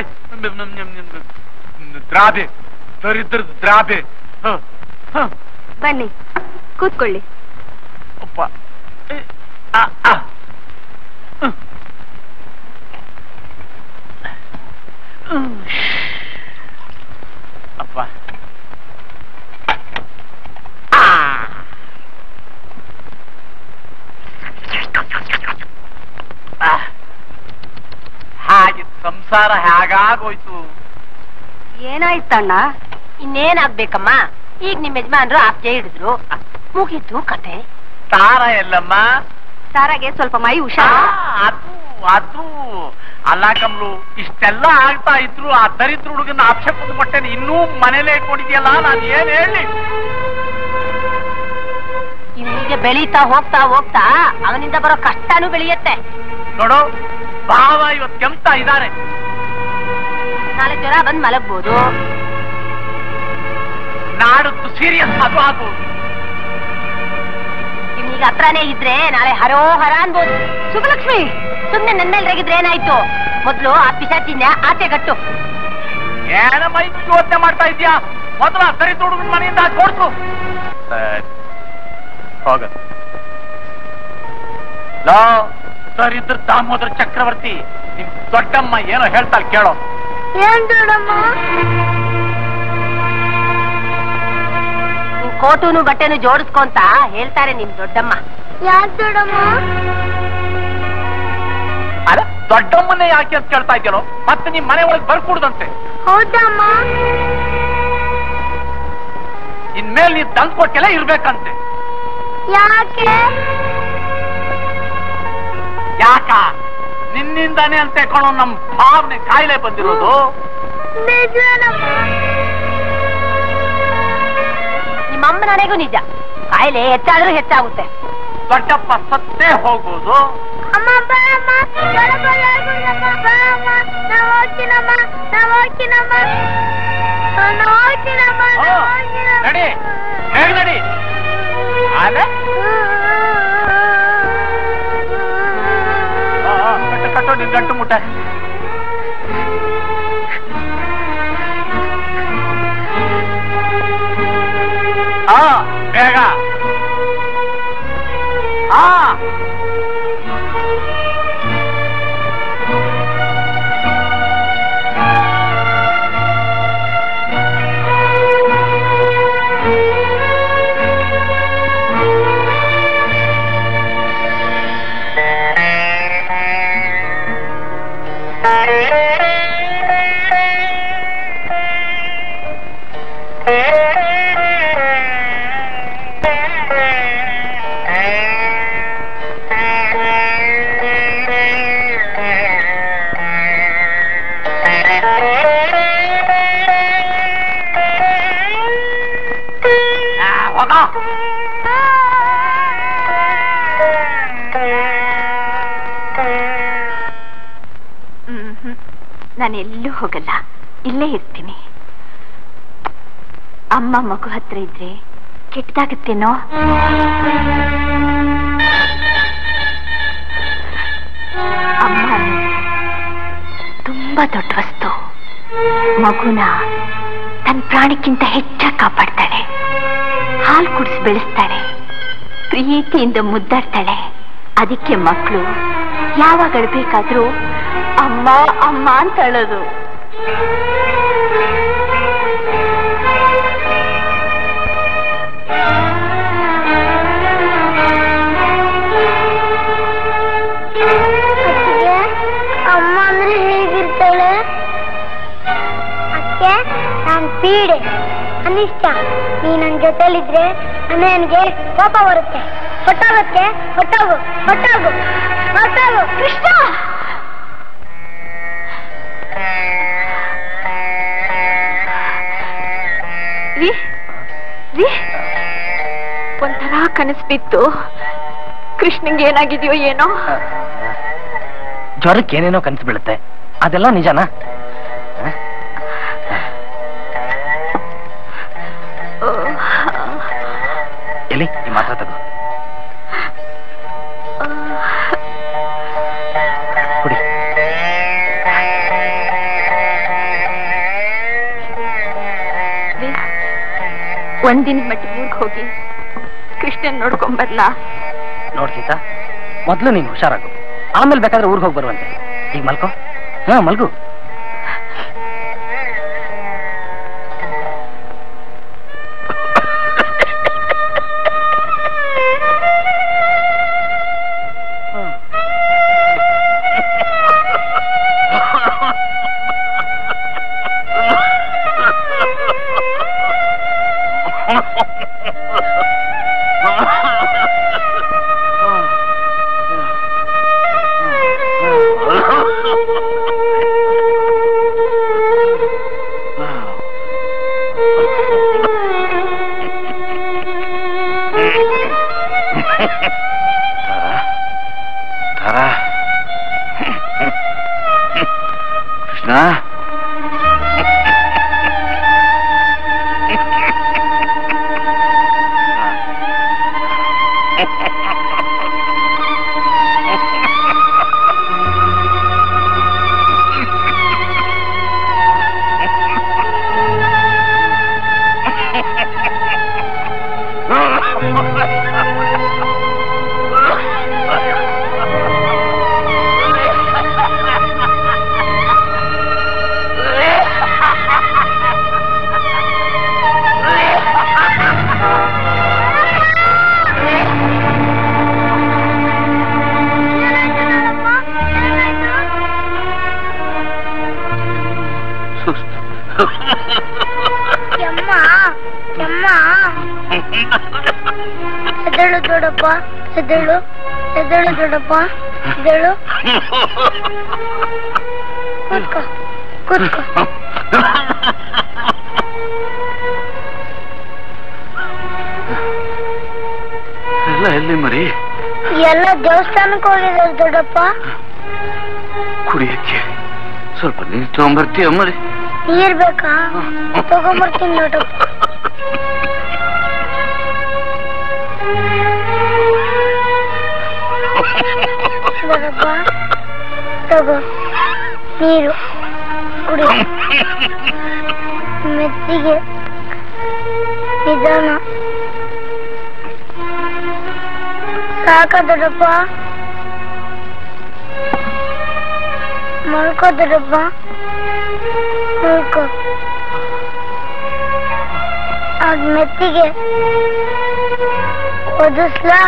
ದ್ರಾಬೆ ದರಿದ್ರ ದ್ರಾಬೆ ಹ, ಹ, ಬನ್ನಿ ಕೂತ್ಕೊಳ್ಳಿ ಅಪ್ಪ ಏ, ಆ, ಆ. ಹ್ಮ್. ಹ್ಮ್. ಅಪ್ಪ ಆ. ಆ. ಹಾಗೆ ಸಂಸಾರ ಹೇಗಾಗೋಯ್ತು ಏನಾಯ್ತಣ್ಣ ಇನ್ನೇನಾಗ್ಬೇಕಮ್ಮ ಈಗ ನಿಮ್ ಯಜಮಾನ್ರು ಆಪ್ಜೆ ಹಿಡಿದ್ರು ಮುಗೀತು ಕತೆ ತಾರ ಎಲ್ಲಮ್ಮ ಸಾರಾಗೆ ಸ್ವಲ್ಪ ಮೈ ಆ, ಹುಷಾರು ಅದು ಅದು ಅಲ್ಲ ಕಮ್ಲು ಇಷ್ಟೆಲ್ಲ ಆಗ್ತಾ ಇದ್ರು ಆ ದರಿದ್ರ ಹುಡುಗನ ಆಕ್ಷೇಪದ ಮಟ್ಟೆ ಇನ್ನೂ ಮನೇಲೆ ಇಟ್ಕೊಂಡಿದ್ಯಲ್ಲ ನಾನು ಏನ್ ಹೇಳಿ ಹೀಗೆ ಬೆಳೀತಾ ಹೋಗ್ತಾ ಹೋಗ್ತಾ ಅವನಿಂದ ಬರೋ ಕಷ್ಟನೂ ಬೆಳೆಯತ್ತೆ ನೋಡು ಭಾವ ಇವತ್ತು ಕೆಮ್ತಾ ಇದ್ದಾರೆ ನಾಳೆ ಜ್ವರ ಬಂದ್ ಮಲಗ್ಬೋದು ನಾಡದ್ದು ಸೀರಿಯಸ್ ಅದು ಆಗ್ಬೋದು ಇವ್ನೀಗ ಹತ್ರನೇ ಇದ್ರೆ ನಾಳೆ ಹರೋ ಹರ ಅನ್ಬೋದು ಸುಬ್ಬಲಕ್ಷ್ಮಿ ಸುಮ್ನೆ ನನ್ನಲ್ಲಿ ರೇಗಿದ್ರೆ ಏನಾಯ್ತು ಮೊದ್ಲು ಆ ಪಿಶಾಚಿನ ಆಚೆ ಗಟ್ಟು ಏನ ಮೈ ಯೋಚನೆ ಮಾಡ್ತಾ ಇದ್ಯಾ ಮೊದಲ ದರಿದ್ರ ಹುಡುಗನ ಮನೆಯಿಂದ ಕೊಡ್ಸು ಹೋಗ ಲೋ ದರಿದ್ರ ದಾಮೋದರ ಚಕ್ರವರ್ತಿ ನಿಮ್ ದೊಡ್ಡಮ್ಮ ಏನೋ ಹೇಳ್ತಾಳೆ ಕೇಳೋ ಏನ್ ದೊಡ್ಡಮ್ಮ ನಿನ್ ಕೋಟುನು ಬಟ್ಟೆನು ಜೋಡಿಸ್ಕೊಂತ ಹೇಳ್ತಾರೆ ನಿಮ್ ದೊಡ್ಡಮ್ಮ ಯಾಕ್ ದೊಡ್ಡಮ್ಮ ಅಲ್ಲ ದೊಡ್ಡಮ್ಮನೇ ಯಾಕೆ ಅಂತ ಕೇಳ್ತಾ ಇದ್ಯಲ್ಲೋ ಮತ್ತೆ ನಿಮ್ ಮನೆ ಒಳಗೆ ಬರ್ಕೂಡ್ದಂತೆ ಹೌದಮ್ಮ ಇನ್ಮೇಲೆ ನೀನ್ ತಂದ್ ಕೊಟ್ಟೆಲ್ಲ ಇರ್ಬೇಕಂತೆ ಯಾಕೆ ಯಾಕ ನಿನ್ನಿಂದಾನೇ ಅಂತ ಕಣೋ ನಮ್ ಭಾವನೆ ಕಾಯಿಲೆ ಬಂದಿರೋದು ನಿಜನಮ್ಮ ನಿಮ್ಮಮ್ಮ ನನಗೂ ನಿಜ ಕಾಯಿಲೆ ಹೆಚ್ಚಾದ್ರೂ ಹೆಚ್ಚಾಗುತ್ತೆ ದೊಡ್ಡಪ್ಪ ಸತ್ತೇ ಹೋಗೋದು ಅಮ್ಮ ಬರಮ್ಮ ಬರ ಬರ ಗುಂಡಮ್ಮ, ಬರಮ್ಮ ನಾವ್ ಹೋಗ್ತೀನಮ್ಮ ನಾವ್ ಹೋಗ್ತೀನಮ್ಮ ನಾವ್ ಹೋಗ್ತೀನಮ್ಮ ಹೋ, ನಾವ್ ಹೋಗ್ತೀನಮ್ಮ. ನಡಿ ಬೇಗ ನಡಿ ಆಲೆ ಆ, ಆ, ಕಟ್ಟು ಕಟ್ಟು ನಿನ್ ಗಂಟು ಮುಟ್ಟ ಆ ಬೇಗ ಆ ನಾನೆಲ್ಲೂ ಹೋಗಲ್ಲ ಇಲ್ಲೇ ಇರ್ತೀನಿ ಅಮ್ಮ ಮಗು ಹತ್ರ ಇದ್ರೆ ಕೆಟ್ಟದಾಗತ್ತೇನೋ ಅಮ್ಮ ಅನ್ನೋದು ತುಂಬಾ ದೊಡ್ಡ ವಸ್ತು ಮಗುನ ತನ್ನ ಪ್ರಾಣಕ್ಕಿಂತ ಹೆಚ್ಚಾಗಿ ಕಾಪಾಡ್ತಾಳೆ ಹಾಲು ಕುಡಿಸಿ ಬೆಳೆಸ್ತಾಳೆ ಪ್ರೀತಿಯಿಂದ ಮುದ್ದಾಡ್ತಾಳೆ ಅದಕ್ಕೆ ಮಕ್ಕಳು ಯಾವಾಗ ಅಳ್ಬೇಕಾದ್ರೂ ಅಮ್ಮ ಅಮ್ಮ ಅಂತ ಅಳೋದು ಅತ್ತಿಗೆ ಅಮ್ಮ ಅಂದ್ರೆ ಹೇಗಿರ್ತಾಳೆ ಅಕ್ಕೆ ನಾನ್ ಪೀಡೆ ಅನಿಷ್ಟ ನೀ ನನ್ ಜೊತೆಲಿದ್ರೆ ನನಗೆ ಕೋಪ ಬರುತ್ತೆ ಹೊಟ್ಟೋಗತ್ತೆ ಹೊಟ್ಟೋಗು ಹೊಟ್ಟೋಗು ಹೊಟ್ಟೋಗು ಕೃಷ್ಣ ರೀ ರೀ ಒಂಥರ ಕನಸು ಬಿತ್ತು ಕೃಷ್ಣಂಗೆ ಏನಾಗಿದೆಯೋ ಏನೋ ಜ್ವರಕ್ಕೆ ಏನೇನೋ ಕನಸು ಬೀಳುತ್ತೆ ಅದೆಲ್ಲ ನಿಜನಾ ಎಲ್ಲಿ ಈ ಮಾತ್ರ ತಗೋ ಕುಡಿ ರೀ, ಒಂದಿನ ಮಟ್ಟಿಗೆ ಊರ್ಗ್ ಹೋಗಿ ಕೃಷ್ಣನ್ ನೋಡ್ಕೊಂಬರ್ಲಾ ನೋಡ್ ಸೀತಾ ಮೊದ್ಲು ನೀನು ಹುಷಾರಾಗು ಆಮೇಲೆ ಬೇಕಾದ್ರೆ ಊರಿಗೆ ಹೋಗಿ ಬರುವಂತೆ ಈಗ ಮಲ್ಕೋ ಹಾ ಮಲ್ಗು ತಾರಾ ಕೃಷ್ಣ ಕೆಮ್ಮ ಕೆಮ್ಮ ಎದ್ದೇಳು ದೊಡ್ಡಪ್ಪ ಎದ್ದೇಳು ಎದ್ದೇಳು ದೊಡ್ಡಪ್ಪ ಎದ್ದೇಳು ಕೂತ್ಕೋ ಕೂತ್ಕೋ ಎಲ್ಲ ಎಲ್ಲಿ ಮರಿ ಎಲ್ಲ ದೇವಸ್ಥಾನಕ್ಕೆ ಹೋಗಿದ್ದಾರೆ ದೊಡ್ಡಪ್ಪ ಕುಡಿಯಕ್ಕೆ ಸ್ವಲ್ಪ ನೀರು ತಗೊಂಬರ್ತೀಯ ಮರಿ ನೀರ್ ಬೇಕಾ ತಗೊಂಬರ್ತೀನಿ ದೊಡ್ಡಪ್ಪ ದೊಡ್ಡಪ್ಪ ತಗೋ ನೀರು ಕುಡಿ ಮೆತ್ತಿಗೆ ನಿಧಾನ ಸಾಕ ದೊಡ್ಡಪ್ಪ ಮಲ್ಕೋ ದೊಡ್ಡಪ್ಪ ಮಲ್ಕೋ ಅದ್ ಮೆತ್ತಿಗೆ ಒದಿಸ್ಲಾ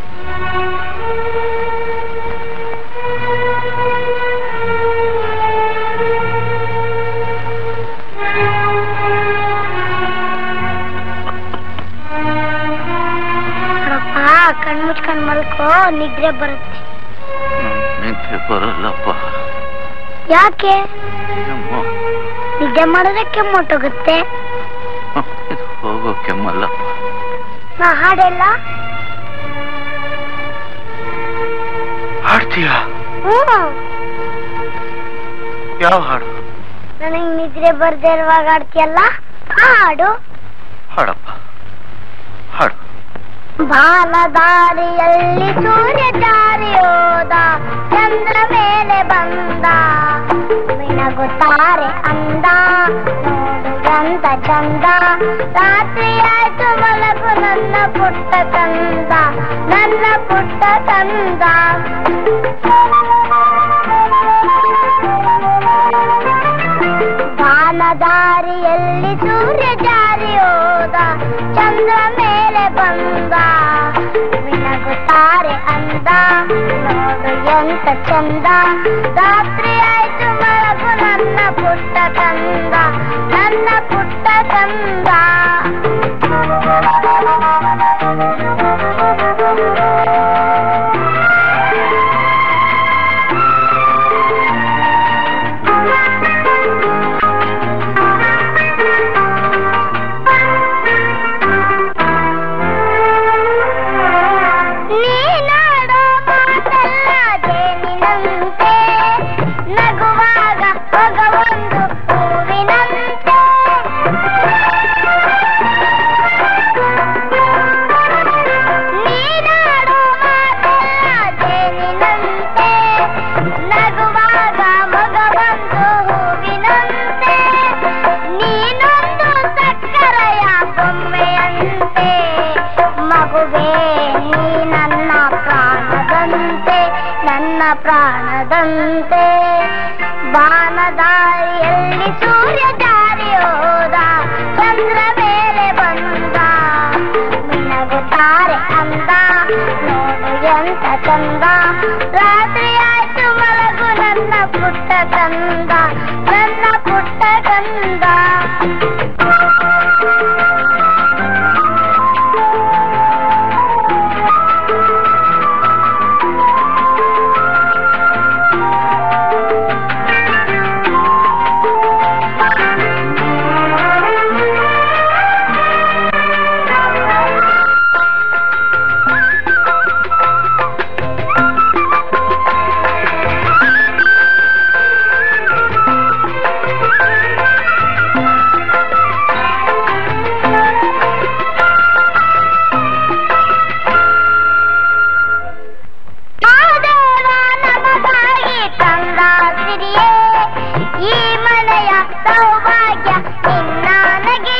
ನೋಡಪ್ಪ ಕಣ್ ಮುಚ್ಕೊಂಡ್ ಮಲ್ಕೋ ನಿದ್ರೆ ಬರುತ್ತೆ ನಿದ್ದೆ ಬರಲ್ಲಪ್ಪ ಯಾಕೆ ಕೆಮ್ಮು. ನಿದ್ದೆ ಮಾಡಿದ್ರೆ ಕೆಮ್ಮೊಟ್ಟೋಗುತ್ತೆ ಇದು ಹೋಗೋ ಕೆಮ್ಮಲ್ಲಪ್ಪ ನಾ ಹಾಡೆಲ್ಲ ಹಾಡ್ತೀಯ ಹ್ಞೂ ಯಾವ ಹಾಡು ನನಗ್ ನಿದ್ರೆ ಬರ್ದೇ ಇರುವಾಗ ಆಡ್ತೀಯಲ್ಲ ಹಾಡು ಹಾಡಪ್ಪ ಹಾಡು ಬಾಲದಾರಿಯಲ್ಲಿ ಸೂರ್ಯ ಜಾರಿ ಹೋದ ಚಂದ್ರ ಮೇಲೆ ಬಂದ ಮಿಣಗುತ್ತಾರೆ ಅಂದ ನೋಡು ಎಂತ ಚಂದ ರಾತ್ರಿ ಆಯ್ತು ಮಲಗು ನನ್ನ ಪುಟ್ಟ ಕಂದ ನನ್ನ ಪುಟ್ಟ ಕಂದ ಬಾನದಾರಿಯಲ್ಲಿ ಸೂರ್ಯ ಜಾರಿ ಹೋದ ಚಂದ್ರ ಮೇಲೆ ಬಂದ ಮಿಣಗುತ್ತಾರೆ ಅಂದ ನೋಡು ಎಂತ ಚಂದ ರಾತ್ರಿ ಆಯ್ತು ಮಲಗು ನನ್ನ ಪುಟ್ಟ ಕಂದ ನನ್ನ ಪುಟ್ಟ ಕಂದ ನೀನಾಡೋ ಮಾತೆಲ್ಲ ಜೇನಿನಂತೆ ನಗುವಾಗ ಹೊಗವೊಂದು ಹೂವಿನಂತೆ ನೀನಾಡೋ ಮಾತೆಲ್ಲ ಜೇನಿನಂತೆ ನಗುವಾಗ ಮಗವೊಂದು ಹೂವಿನಂತೆ ನೀನೊಂದು ಸಕ್ಕರೆಯ ಬೊಮ್ಮೆಯಂತೆ ಮಗುವೇ ನೀ ನನ್ನ ಪ್ರಾಣದಂತೆ ನನ್ನ ಪ್ರಾಣದಂತೆ ಬಾನದಾರಿಯಲ್ಲಿ ಸೂರ್ಯ ಜಾರಿ ಹೋದ ಚಂದ್ರ ಮೇಲೆ ಬಂದ ಮಿಣಗುತ್ತಾರೆ ಅಂದ ನೋಡು ಎಂತ ಚಂದ ರಾತ್ರಿ ಆಯ್ತು ಮಲಗು ನನ್ನ ಪುಟ್ಟ ಕಂದ ನನ್ನ ಪುಟ್ಟ ಕಂದ ಮಾದೇವ ನಮಗಾಗಿ ತಂದ ಸಿರಿಯೇ ಈ ಮನೆಯ ಸೌಭಾಗ್ಯ ನಿನ್ನನಗೆ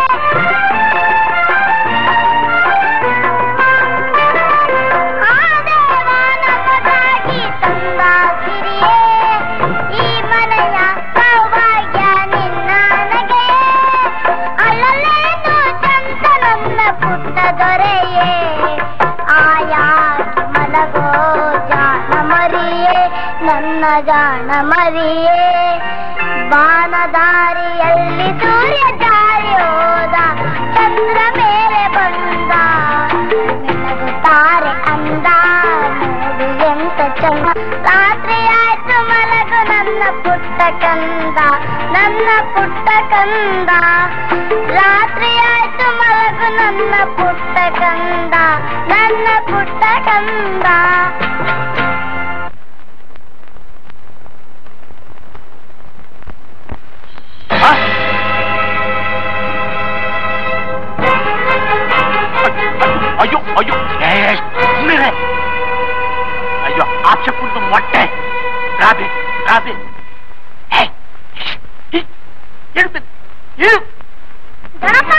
ಮಾದೇವ ನಮಗಾಗಿ ತಂದ ಸಿರಿಯೇ ಈ ಮನೆಯ ಸೌಭಾಗ್ಯ ನಿನ್ನನಗೆ ಅಲ್ಲಲ್ಲೇನು ಚಂದ ನನ್ನ ಪುಟ್ಟ ದೊರೆಯೇ ಆಯಾಗಿ ಮಲಗೋ ಜಾಣ ಮರಿಯೇ ನನ್ನ ಜಾಣ ಮರಿಯೇ ಬಾನದಾರಿಯಲ್ಲಿ ಸೂರ್ಯ ಜಾರಿ ಹೋದ ಚಂದ್ರ ಮೇಲೆ ಬಂದ ಮಿಣಗುತ್ತಾರೆ ಅಂದ ನೋಡು ಎಂತ ಚಂದ ರಾತ್ರಿ ಆಯ್ತು ಮಲಗು ನನ್ನ ಪುಟ್ಟ ಕಂದ ನನ್ನ ಪುಟ್ಟ ಕಂದ ರಾತ್ರಿ ಆಯ್ತು ಮಲಗು ನನ್ನ ಪುಟ್ಟ ಕಂದ ನನ್ನ ಪುಟ್ಟ ಕಂದ ಆ? ಅಯ್ಯೋ ಅಯ್ಯೋ ಏ, ಸುಮ್ನಿರೆ. ಅಯ್ಯೋ ಆಚೆ ಕುಂತು ಮೊಟ್ಟೆ ರಾಬಿ ರಾಬಿ ಏ, ಈ, ಇಳು ಬಿದ್ದು, ಇಳು. ಗಣಪ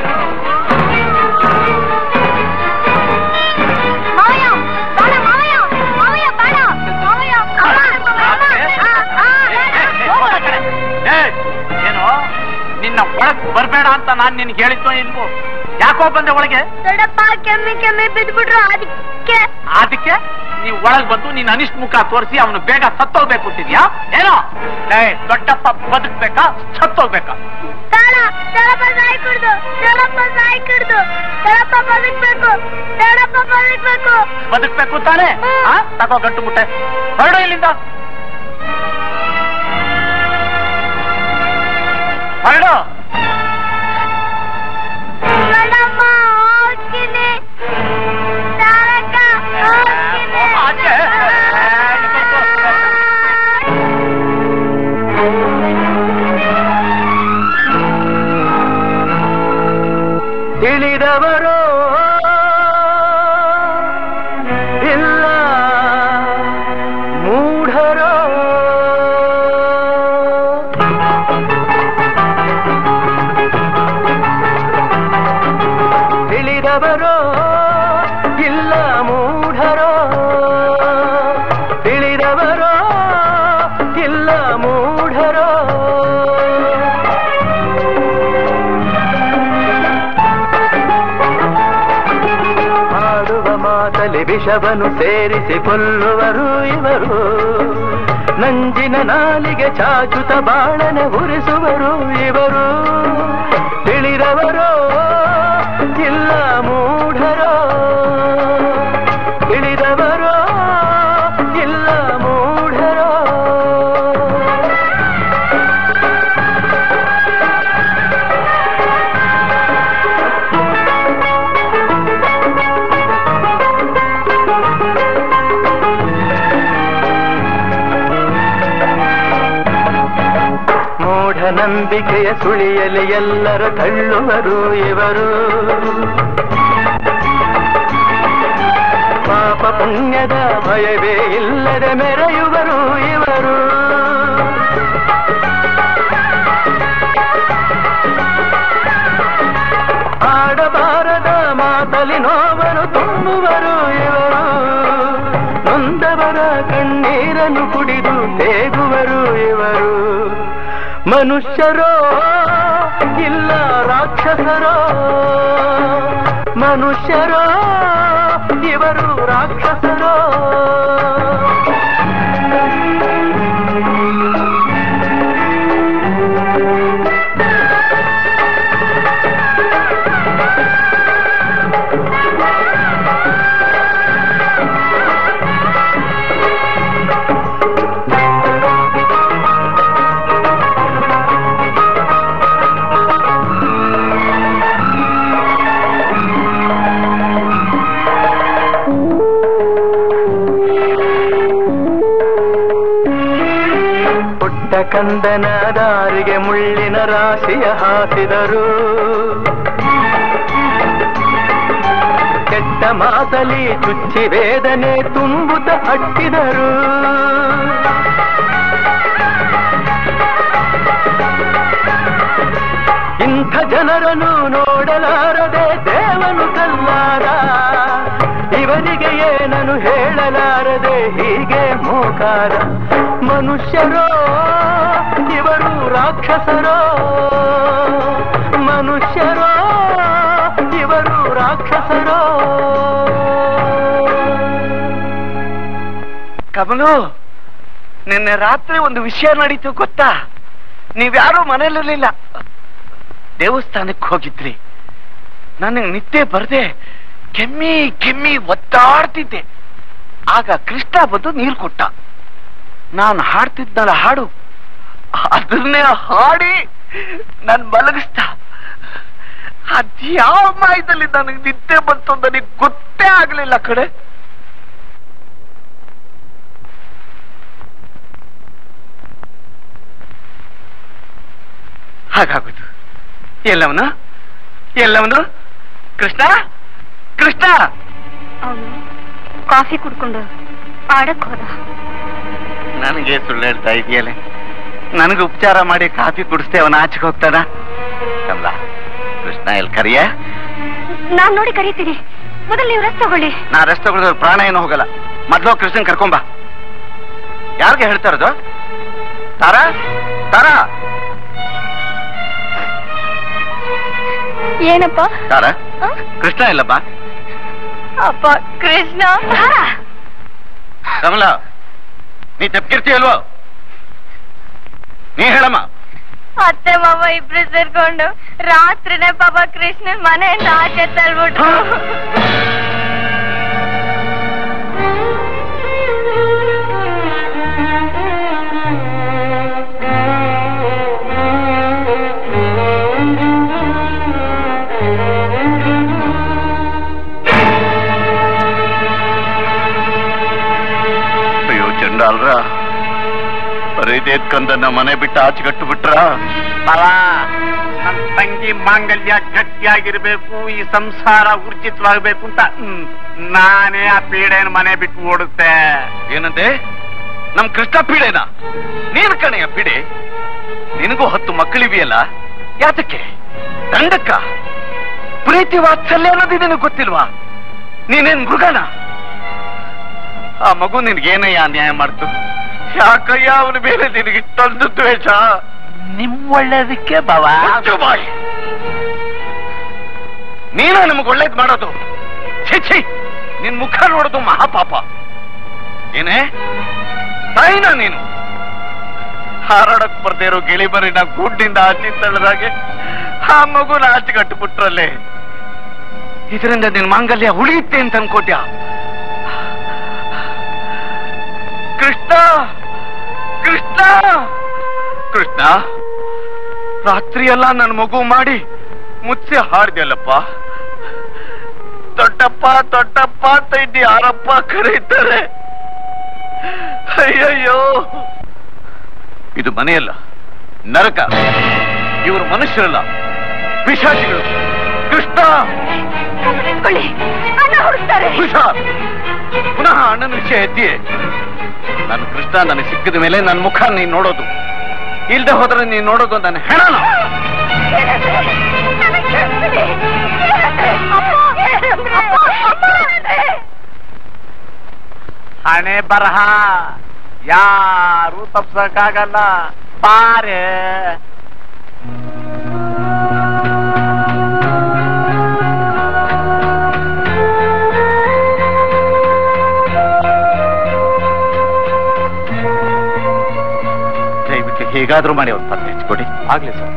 ಮಾವಯ್ಯ ಬಾಳ ಮಾವಯ್ಯ ಮಾವಯ್ಯ ಬಾಳ ಮಾವಯ್ಯ ಅಮ್ಮ ಅಮ್ಮ ಆ, ಆ, ಹೋಗು ಆ ಕಡೆ. ಏ, ಏನು ನಿನ್ನ ಒಳಗ್ ಬರ್ಬೇಡ ಅಂತ ನಾನ್ ನಿನ್ಗೆ ಹೇಳಿದ್ದೋ ಇಲ್ವೋ ಯಾಕೋ ಬಂದೆ ಒಳಗೆ ದೊಡ್ಡಪ್ಪ ಕೆಮ್ಮಿ ಕೆಮ್ಮಿ ಬಿದ್ಬಿಟ್ರು ಅದಕ್ಕೆ ಅದಕ್ಕೆ ನೀವು ಒಳಗ್ ಬಂದು ನೀನ್ ಅನಿಷ್ಟ ಮುಖ ತೋರಿಸಿ ಅವನು ಬೇಗ ಸತ್ತೋಗ್ಬೇಕು ಅಂತಿದ್ಯಾ ಏನೋ ಏ ದೊಡ್ಡಪ್ಪ ಬದುಕ್ಬೇಕಾ ಸತ್ತೋಗ್ಬೇಕಾ ತಾಳ ದೊಡ್ಡಪ್ಪ ಸಾಯಿ ಕುಡ್ದು ದೊಡ್ಡಪ್ಪ ಸಾಯಿ ಕುಡ್ದು ದೊಡ್ಡಪ್ಪ ಬದುಕ್ಬೇಕು ದೊಡ್ಡಪ್ಪ ಬದುಕ್ಬೇಕು ಬದುಕ್ಬೇಕು ತಾನೇ ಆ? ತಗೋ ಗಂಟು ಮುಟ್ಟೆ ಹೊರಡು ಇಲ್ಲಿಂದ ಹೊರಡು ದೊಡ್ಡಪ್ಪ ಹೋಗ್ತೀನಿ ತಾಳಕ್ಕ ಹೋಗ್ತೀನಿ ಆಚೆ. ಮಾತಲಿ ವಿಷವನ್ನು ಸೇರಿಸಿ ಕೊಲ್ಲುವರು ಇವರು ನಂಜಿನ ನಾಲಿಗೆ ಚಾಚುತ ಬಾಳನೆ ಉರಿಸುವರು ಇವರು ತಿಳಿದವರೋ ಇಲ್ಲ ಮೂಢರೋ ತಿಳಿದವರೋ ಇಲ್ಲ ಮೂಢರೋ ಮೂಢನಂಬಿಕೆಯ ಸುಳಿಯಲಿ ಎಲ್ಲರ ತಳ್ಳುವರು ಇವರು ಪಾಪ ಪುಣ್ಯದ ಭಯವೇ ಇಲ್ಲದೆ ಮೆರೆಯುವರು ಇವರು ಆಡಬಾರದ ಮಾತಲಿ ನೋವರು ತುಂಬುವರು ಇವರು ನೊಂದವರ ಕಣ್ಣೀರನ್ನು ಕುಡಿದು ತೇಗುವರು ಇವರು ಮನುಷ್ಯರೋ ಇಲ್ಲ ರಾಕ್ಷಸರೋ ಮನುಷ್ಯರೋ ಇವರು ರಾಕ್ಷಸರೋ ಪುಟ್ಟ ಕಂದನ ದಾರಿಗೆ ಮುಳ್ಳಿನ ರಾಶಿಯ ಹಾಸಿದರು ಕೆಟ್ಟ ಮಾತಲಿ ಚುಚ್ಚಿ ವೇದನೆ ತುಂಬುತ್ತ ಅಟ್ಟಿದರು ಇಂಥ ಜನರನ್ನು ನೋಡಲಾರದೆ ದೇವನು ಕಲ್ಲಾರ ಇವರಿಗೆ ಏನನು ಹೇಳಲಾರದೆ ಹೀಗೆ ಮೋಕಾರ ಮನುಷ್ಯರೋ ಇವರು ರಾಕ್ಷಸರೋ ಮನುಷ್ಯರೋ ಇವರು ರಾಕ್ಷಸರೋ ಕಮಲು ನಿನ್ನೆ ರಾತ್ರಿ ಒಂದು ವಿಷಯ ನಡೀತು ಗೊತ್ತಾ ನೀವ್ಯಾರೂ ಮನೇಲಿರ್ಲಿಲ್ಲ ದೇವಸ್ಥಾನಕ್ಕೆ ಹೋಗಿದ್ರಿ ನನಗೆ ನಿದ್ದೆ ಬರ್ದೆ ಕೆಮ್ಮಿ ಕೆಮ್ಮಿ ಒತ್ತಾಡ್ತಿದ್ದೆ ಆಗ ಕೃಷ್ಣ ಬಂದು ನೀರು ಕೊಟ್ಟ ನಾನು ಹಾಡ್ತಿದ್ನಲ್ಲ ಹಾಡು ಅದನ್ನೇ ಹಾಡಿ ನನ್ ಮಲಗಿಸ್ತ ಅದ್ಯಾವ ಮಾಯದಲ್ಲಿ ನನಗೆ ನಿದ್ದೆ ಬಂತು ಅಂತ ನನಗೆ ಗೊತ್ತೇ ಆಗ್ಲಿಲ್ಲ ಕಡೆ ಹಾಗಾಗುದು ಎಲ್ಲವನು ಎಲ್ಲವನು ಕೃಷ್ಣ ಕೃಷ್ಣ ಅವನು ಕಾಫಿ ಕುಡ್ಕೊಂಡು ಆಡಕ್ ಹೋದ ನನಗೆ ಸುಳ್ಳು ಹೇಳ್ತಾ ಇದೆಯಲ್ಲ ನನಗೆ ಉಪಚಾರ ಮಾಡಿ ಕಾಫಿ ಕುಡಿಸ್ತೇ ಅವನ ಆಚೆಗೆ ಹೋಗ್ತಾನ ಕಮಲ ಕೃಷ್ಣ ಎಲ್ಲಿ ಕರಿಯ ನಾನ್ ನೋಡಿ ಕರೀತೀನಿ ಮೊದಲು ನೀವು ರಸ್ ತಗೊಳ್ಳಿ ನಾ ರಸ್ತೆ ತಗೊಳಿದ್ರೆ ಪ್ರಾಣ ಏನು ಹೋಗಲ್ಲ ಮೊದ್ಲು ಹೋಗ್ ಕೃಷ್ಣನ್ ಕರ್ಕೊಂಬ ಯಾರಿಗೆ ಹೇಳ್ತಾ ಇರೋದು ತಾರಾ ತಾರಾ ಏನಪ್ಪ ತಾರಾ ಕೃಷ್ಣ ಇಲ್ಲಪ್ಪ ಅಪ್ಪ ಕೃಷ್ಣ ಕಮಲ ನೀ ತಪ್ಪಿರ್ತೀಯಲ್ವೋ ನೀ ಹೇಳಮ್ಮ ಅತ್ತೆ ಮಾವ ಇಬ್ರು ಸೇರ್ಕೊಂಡು ರಾತ್ರಿನೇ ಪಾಪ ಕೃಷ್ಣನ್ ಮನೆಯಿಂದ ಆಚೆ ತಳ್ಬಿಟ್ರು ಅಯ್ಯೋ ಚಂಡಾಲ್ರ ಬರೀದೇದ್ ಕಂದನ್ನ ಮನೆ ಬಿಟ್ಟು ಆಚೆಗಟ್ಟು ಬಿಟ್ರ ಬಾವ ನನ್ ತಂಗಿ ಮಾಂಗಲ್ಯ ಗಟ್ಟಿಯಾಗಿರ್ಬೇಕು ಈ ಸಂಸಾರ ಊರ್ಜಿತವಾಗಬೇಕು ಅಂತ ಹ್ಮ್, ನಾನೇ ಆ ಪೀಡೆನ ಮನೆ ಬಿಟ್ಟು ಓಡುತ್ತೆ ಏನಂತೆ ನಮ್ ಕೃಷ್ಣ ಪೀಡೆನಾ ನೀನ್ ಕಣೆಯ ಪೀಡೆ ನಿನಗೂ ಹತ್ತು ಮಕ್ಕಳಿವೆಯಲ್ಲ ಯಾತಕ್ಕೆ ದಂಡಕ್ಕ ಪ್ರೀತಿ ವಾತ್ಸಲ್ಯ ಅನ್ನೋದು ನಿನಗೆ ಗೊತ್ತಿಲ್ವಾ ನೀನೇನ್ ಮೃಗನ ಆ ಮಗು ನಿನ್ಗೇನಯ್ಯ ಅನ್ಯಾಯ ಮಾಡ್ತು ಯಾಕಯ್ಯ ಅವನ ಮೇಲೆ ನಿನಗೆ ಇಷ್ಟೊಂದು ದ್ವೇಷ ನಿಮ್ ಒಳ್ಳೇದಕ್ಕೆ ಬಾವ ಮುಚ್ಚು ಬಾಯಿ ನೀನ ನಮಗ್ ಒಳ್ಳೇದ್ ಮಾಡೋದು ಛೀ ಛೀ ನಿನ್ ಮುಖ ನೋಡೋದು ಮಹಾಪಾಪ ಏನೇ ತಾಯಿನ ನೀನು ಹಾರಾಡಕ್ ಬರ್ದೇ ಇರೋ ಗಿಳಿಮರಿನ ಗುಡ್ಡಿಂದ ಆಚೆ ತಳ್ಳದಾಗೆ ಆ ಮಗುನ ಆಚೆ ಕಟ್ಟಿಬಿಟ್ರಲ್ಲೇ ಇದರಿಂದ ನಿನ್ ಮಾಂಗಲ್ಯ ಉಳಿಯುತ್ತೆ ಅಂತ ಅನ್ಕೋಟ್ಯಾ ಕೃಷ್ಣ ಕೃಷ್ಣ ಕೃಷ್ಣ ರಾತ್ರಿ ಎಲ್ಲ ನನ್ನ ಮಗು ಮಾಡಿ ಮುಚ್ಚಿ ಹಾಡ್ದಲ್ಲಪ್ಪ ದೊಡ್ಡಪ್ಪ ದೊಡ್ಡಪ್ಪ ಅಂತ ಇದ್ದಿ ಯಾರಪ್ಪ ಕರೀತಾರೆ ಅಯ್ಯಯ್ಯೋ ಇದು ಮನೆಯಲ್ಲ ನರಕ ಇವರು ಮನುಷ್ಯರಲ್ಲ ಪಿಶಾಚಿಗಳು ಕೃಷ್ಣ ಹುಷಾರ್ ಪುನಃ ಅಣ್ಣನ ವಿಷಯ ಎದ್ದಿಯೇ ನನ್ನ ಕೃಷ್ಣ ನನಗೆ ಸಿಕ್ಕಿದ ಮೇಲೆ ನನ್ನ ಮುಖ ನೀನ್ ನೋಡೋದು ಇಲ್ದೆ ಹೋದ್ರೆ ನೀನ್ ನೋಡೋದು ನನ್ನ ಹೆಣನ ಹಣೆ ಬರಹ ಯಾರು ತಪ್ಸಕ್ಕಾಗಲ್ಲ ಬಾರೆ ದಯವಿಟ್ಟು ಹೇಗಾದ್ರೂ ಮಾಡಿ ಅವ್ರ ಪತ್ತೆ ಹಚ್ಕೊಡಿ ಆಗ್ಲಿ ಸರ್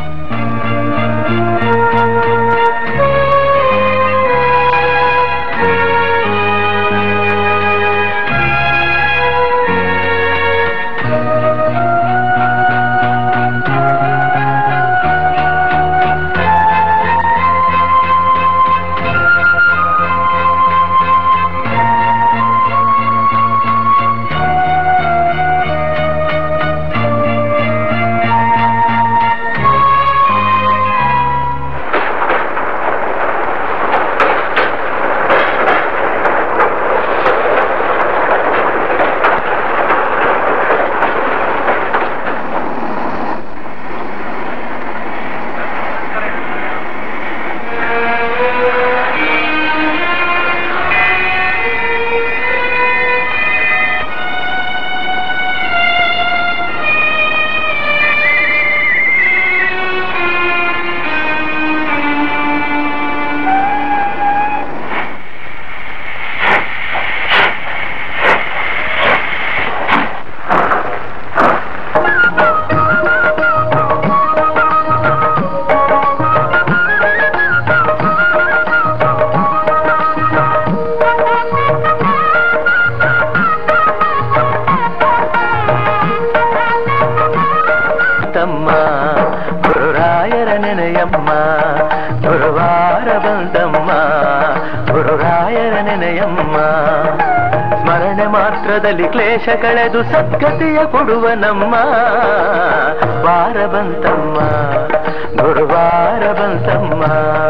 ತಮ್ಮ ಗುರುರಾಯರ ನೆನೆಯಮ್ಮ ಗುರುವಾರ ಬಂದಮ್ಮ ಗುರುರಾಯರ ನೆನೆಯಮ್ಮ ಸ್ಮರಣೆ ಮಾತ್ರದಲ್ಲಿ ಕ್ಲೇಶ ಕಳೆದು ಸದ್ಗತಿಯ ಕೊಡುವ ನಮ್ಮ ವಾರ ಬಂತಮ್ಮ ಗುರುವಾರ ಬಂತಮ್ಮ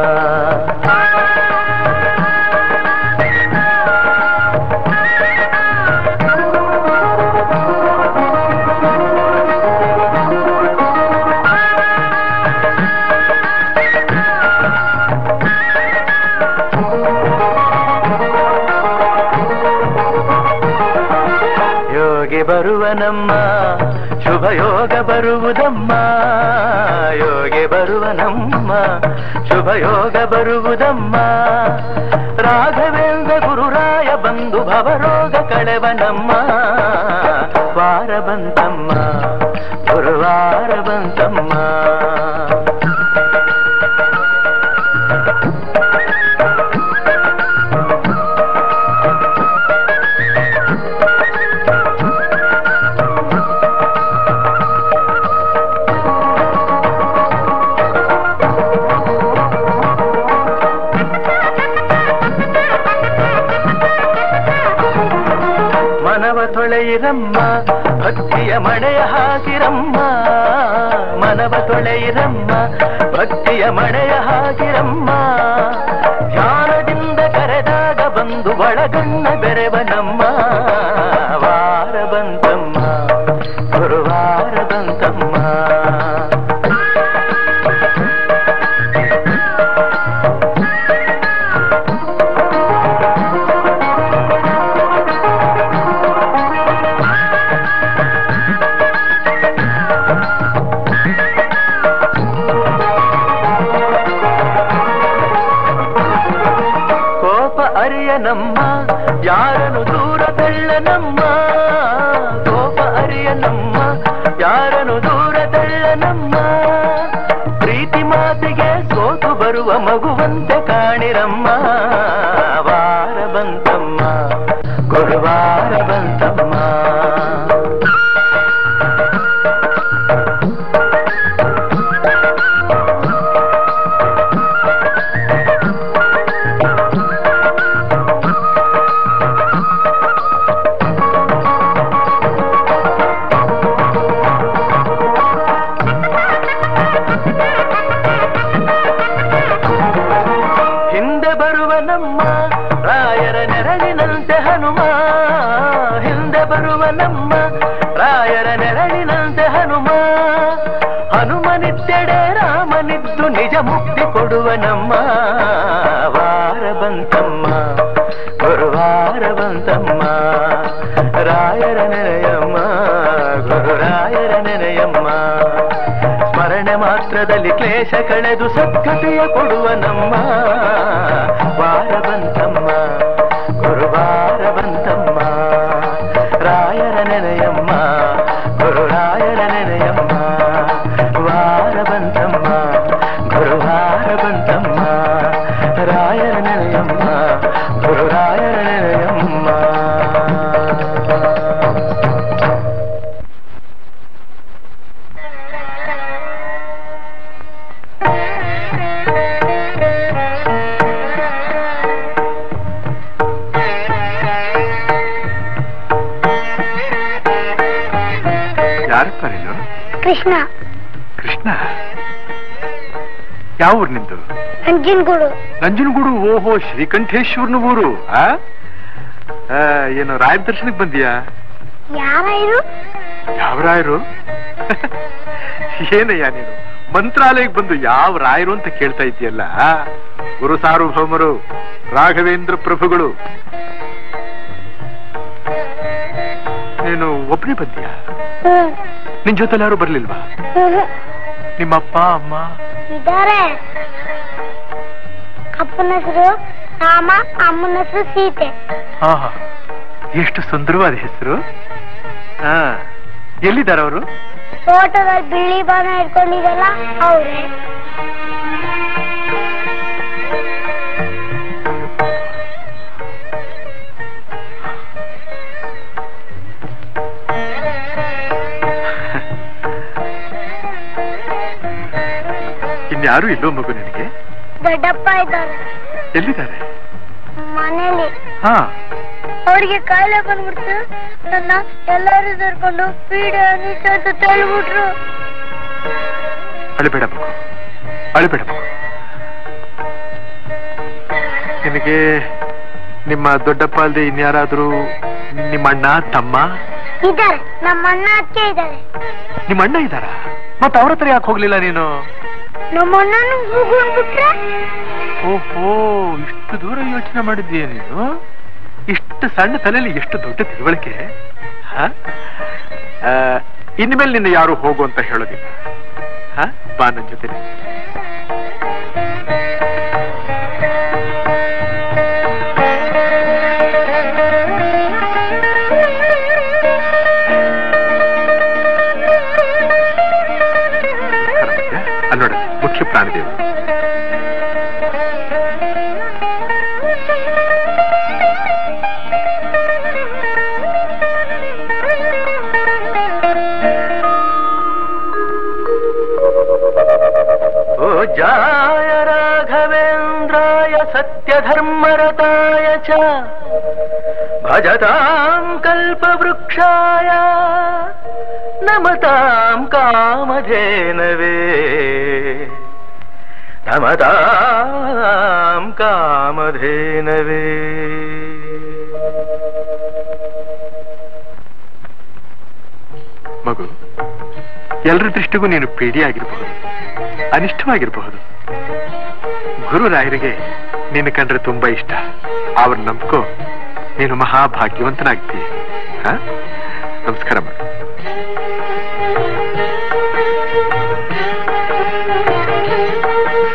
ಯೋಗಿ ಬರುವನಮ್ಮ ಶುಭ ಯೋಗ ಬರುವುದಮ್ಮ ಯೋಗಿ ಬರುವನಮ್ಮ ಶುಭ ಯೋಗ ಬರುವುದಮ್ಮ ರಾಘವೇಂದ್ರ ಗುರುರಾಯ ಬಂದು ಭವರೋಗ ಕಳೆವನಮ್ಮ ವಾರ ಬಂತಮ್ಮ ಗುರುವಾರ ಬಂತಮ್ಮ ಮನವ ತೊಳೆಯಿರಮ್ಮ ಭಕ್ತಿಯ ಮಳೆಯ ಹಾಕಿರಮ್ಮ ಮನವ ತೊಳೆಯಿರಮ್ಮ ಭಕ್ತಿಯ ಮಳೆಯ ಹಾಕಿರಮ್ಮ ಧ್ಯಾನದಿಂದ ಕರೆದಾಗ ಬಂದು ಒಳಗಣ್ಣ ಬೆರೆವನಮ್ಮ ವಾರ ಬಂತಮ್ಮ ಗುರುವಾರ ಬಂತಮ್ಮ ಕೋಪ ಅರಿಯನಮ್ಮ ಯಾರನು ದೂರ ತಳ್ಳನಮ್ಮ ಕೋಪ ಅರಿಯನಮ್ಮ ಯಾರನು ದೂರ ತಳ್ಳನಮ್ಮ ಪ್ರೀತಿ ಮಾತಿಗೆ ಸೋತು ಬರುವ ಮಗುವಂತೆ ಕಾಣಿರಮ್ಮ ವಾರ ಬಂತಮ್ಮ ಗುರುವಾರ ಬಂತಮ್ಮ ಹಿಂದೆ ಬರುವ ನಮ್ಮ ರಾಯರ ನೆರಳಿನಂತೆ ಹನುಮ ಹಿಂದೆ ಬರುವ ನಮ್ಮ ರಾಯರ ನೆರಳಿನಂತೆ ಹನುಮ ಹನುಮನಿತ್ತೆಡೆ ರಾಮನಿದ್ದು ನಿಜ ಮುಕ್ತಿ ಕೊಡುವ ನಮ್ಮ ವಾರ ಬಂತಮ್ಮ ಗುರುವಾರ ಬಂತಮ್ಮ ರಾಯರ ನೆನೆಯಮ್ಮ ಗುರುರಾಯರ ನೆನೆಯಮ್ಮ ಸ್ಮರಣೆ ಮಾತ್ರದಲ್ಲಿ ಕ್ಲೇಶ ಕಳೆದು ಸದ್ಗತಿಯ ಕೊಡುವ ನಮ್ಮ ವಾರ ಬಂತಮ್ಮ ಗುರುವಾರ ಬಂತಮ್ಮ ರಾಯರ ನೆನೆಯಮ್ಮ ಗುರುರಾಯರ ನೆನೆಯಮ್ಮ ವಾರ ಬಂತಮ್ಮ ಗುರುವಾರ ಬಂತಮ್ಮ ರಾಯರ ನೆನೆಯಮ್ಮ ಗುರುರಾಯರ ನೆನೆಯಮ್ಮ ಯಾರಪ್ಪ ನೀನು ಕೃಷ್ಣ ಕೃಷ್ಣ ಯಾವ ಊರು ನಿಂದು ನಂಜನಗೂಡು ನಂಜನಗೂಡು ಓಹೋ ಶ್ರೀಕಂಠೇಶ್ವರನ ಊರು ಆ ಆ, ಏನು ರಾಯರ ದರ್ಶನಕ್ಕೆ ಬಂದಿಯಾ ಯಾರ ಇದು ಯಾವ ರಾಯರು ಏನಯ್ಯ ನೀನು ಮಂತ್ರಾಲಯಕ್ಕೆ ಬಂದು ಯಾವ ರಾಯರು ಅಂತ ಕೇಳ್ತಾ ಇದೆಯಲ್ಲ ಗುರು ಸಾರ್ವಭೌಮರು ರಾಘವೇಂದ್ರ ಪ್ರಭುಗಳು ನೀನು ಒಬ್ಬನೇ ಬಂದಿಯಾ ಹ್ಮ್ ನಿನ್ ಜೊತೆಲಿ ಯಾರು ಬರ್ಲಿಲ್ವಾ ಹ್ಮ್. ನಿಮ್ಮಪ್ಪ ಅಮ್ಮ ಇದಾರೆ ಅಪ್ಪನ ಹೆಸರು ರಾಮ ಅಮ್ಮನ ಹೆಸರು ಸೀತೆ ಹಾ ಹಾ. ಎಷ್ಟು ಸುಂದರವಾದ ಹೆಸರು ಹಾ ಎಲ್ಲಿದ್ದಾರೆ ಅವರು ತೋಟದಲ್ಲಿ ಬಿಳಿ ಬಾಣ ಇಟ್ಕೊಂಡಿದಲ್ಲ ಅವ್ರೆ ಇನ್ಯಾರು ಇಲ್ಲೋ ಮಗು ನಿನಗೆ ದೊಡ್ಡಪ್ಪ ಇದ್ದಾರೆ ಎಲ್ಲಿದ್ದಾರೆ ಮನೇಲಿ ಹಾ ಅವ್ರಿಗೆ ಕಾಯಿಲೆ ಬಂದ್ಬಿಡ್ತು ನನ್ನ ಎಲ್ಲರೂ ಸೇರ್ಕೊಂಡು ಪೀಡೆ ಅನಿಷ್ಟ ಅಂತ ತಳ್ಳಿಬಿಟ್ರು ಅಳಿಬೇಡ ಮಗು ಅಳಿಬೇಡ ಮಗು ನಿನಗೆ ನಿಮ್ಮ ದೊಡ್ಡಪ್ಪ ಅಲ್ಲದೆ ಇನ್ಯಾರಾದ್ರೂ ನಿಮ್ಮ ಅಣ್ಣ ತಮ್ಮ ಇದ್ದಾರೆ ನಮ್ಮ ಅಣ್ಣ ಅತ್ತೆ ಇದ್ದಾರೆ ನಿಮ್ಮ ಅಣ್ಣ ಇದ್ದಾರ ಮತ್ತೆ ಅವ್ರ ಹತ್ರ ಯಾಕೆ ಹೋಗ್ಲಿಲ್ಲ ನೀನು ನಮ್ಮ ಅಣ್ಣನ ಬಿಟ್ರೆ ಓಹೋ ಇಷ್ಟು ದೂರ ಯೋಚನೆ ಮಾಡಿದ್ದೀಯ ನೀನು ಇಷ್ಟು ಸಣ್ಣ ತಲೆಯಲ್ಲಿ ಎಷ್ಟು ದೊಡ್ಡ ತಿಳುವಳಿಕೆ ಹ? ಆ, ಇನ್ಮೇಲೆ ನಿನ್ನ ಯಾರು ಹೋಗು ಅಂತ ಹೇಳೋದಿಲ್ಲ ಹ? ಬಾ ನನ್ನ ಜೊತೆ ಅಲ್ಲೋಡ ಮುಖ್ಯ ಪ್ರಾಣದೇವರು ओ जाय राघवेन्द्राय सत्यधर्मरताय च भजताम् कल्पवृक्षाय नमताम् कामधेनवे नमताम् कामधेनवे ಮಗು ಎಲ್ಲರ ದೃಷ್ಟಿಗೂ ನೀನು ಪೀಡಿಯಾಗಿರಬಹುದು ಅನಿಷ್ಟವಾಗಿರಬಹುದು ಗುರು ರಾಯರಿಗೆ ನಿನ್ನ ಕಂಡ್ರೆ ತುಂಬಾ ಇಷ್ಟ ಅವ್ರ ನಂಬ್ಕೋ ನೀನು ಮಹಾಭಾಗ್ಯವಂತನಾಗ್ತೀಯ ಹ? ನಮಸ್ಕಾರ ಮಾಡು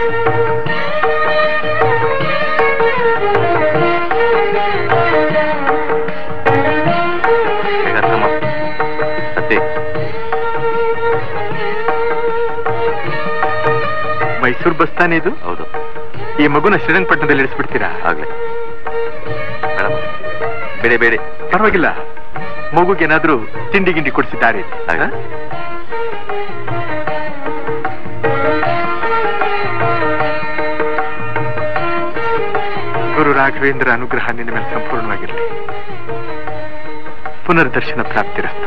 Thank you. ಮೈಸೂರು ಬಸ್ ತಾನೇ ಇದು ಹೌದು ಈ ಮಗುನ ಶ್ರೀರಂಗಪಟ್ಟಣದಲ್ಲಿ ಇಳಿಸ್ಬಿಡ್ತೀರಾ ಆಗ್ಲಿ ಮೇಡಮ್ ಬೇಡಿ ಬೇಡಿ ಪರವಾಗಿಲ್ಲ ಮಗುಗೇನಾದ್ರೂ ತಿಂಡಿ ಗಿಂಡಿ ಕೊಡಿಸಿದ್ದಾರೆ ಆಗ್ಲಿ. ಗುರು ರಾಘವೇಂದ್ರ ಅನುಗ್ರಹ ನಿನ್ನ ಮೇಲೆ ಸಂಪೂರ್ಣವಾಗಿರಲಿ ಪುನರ್ದರ್ಶನ ಪ್ರಾಪ್ತಿರಸ್ತು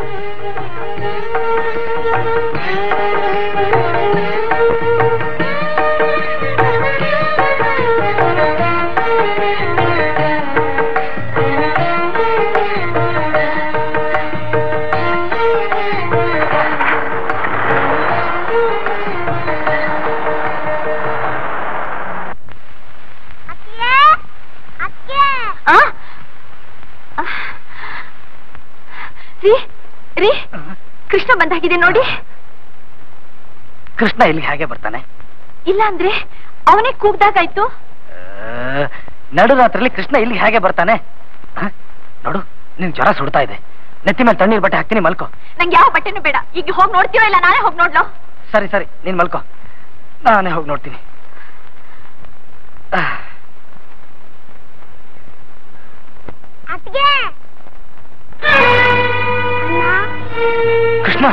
ಆ? ಆ. ರೀ ರೀ ಕೃಷ್ಣ ಬಂದಾಗಿದೆ ನೋಡಿ ಕೃಷ್ಣ ಇಲ್ಲಿಗೆ ಹಾಗೆ ಬರ್ತಾನೆ ಇಲ್ಲ ಅಂದ್ರೆ ಅವನೇ ಕೂಗ್ದಾಗಾಯ್ತು ಆ, ನಡುರಾತ್ರಿಲಿ ಕೃಷ್ಣ ಇಲ್ಲಿಗೆ ಹೇಗೆ ಬರ್ತಾನೆ ಹ? ನೋಡು ನಿನ್ ಜ್ವರ ಸುಡ್ತಾ ಇದೆ ನೆತ್ತಿ ಮೇಲೆ ತಣ್ಣೀರ್ ಬಟ್ಟೆ ಹಾಕ್ತೀನಿ ಮಲ್ಕೋ ನಂಗೆ ಯಾವ ಬಟ್ಟೆನೂ ಬೇಡ ಈಗ ಹೋಗಿ ನೋಡ್ತೀವೋ ಇಲ್ಲ ನಾನೇ ಹೋಗಿ ನೋಡ್ಲೋ ಸರಿ ಸರಿ ನೀನ್ ಮಲ್ಕೋ ನಾನೇ ಹೋಗಿ ನೋಡ್ತೀನಿ ಆ, ಅತ್ಗೆ ಕೃಷ್ಣ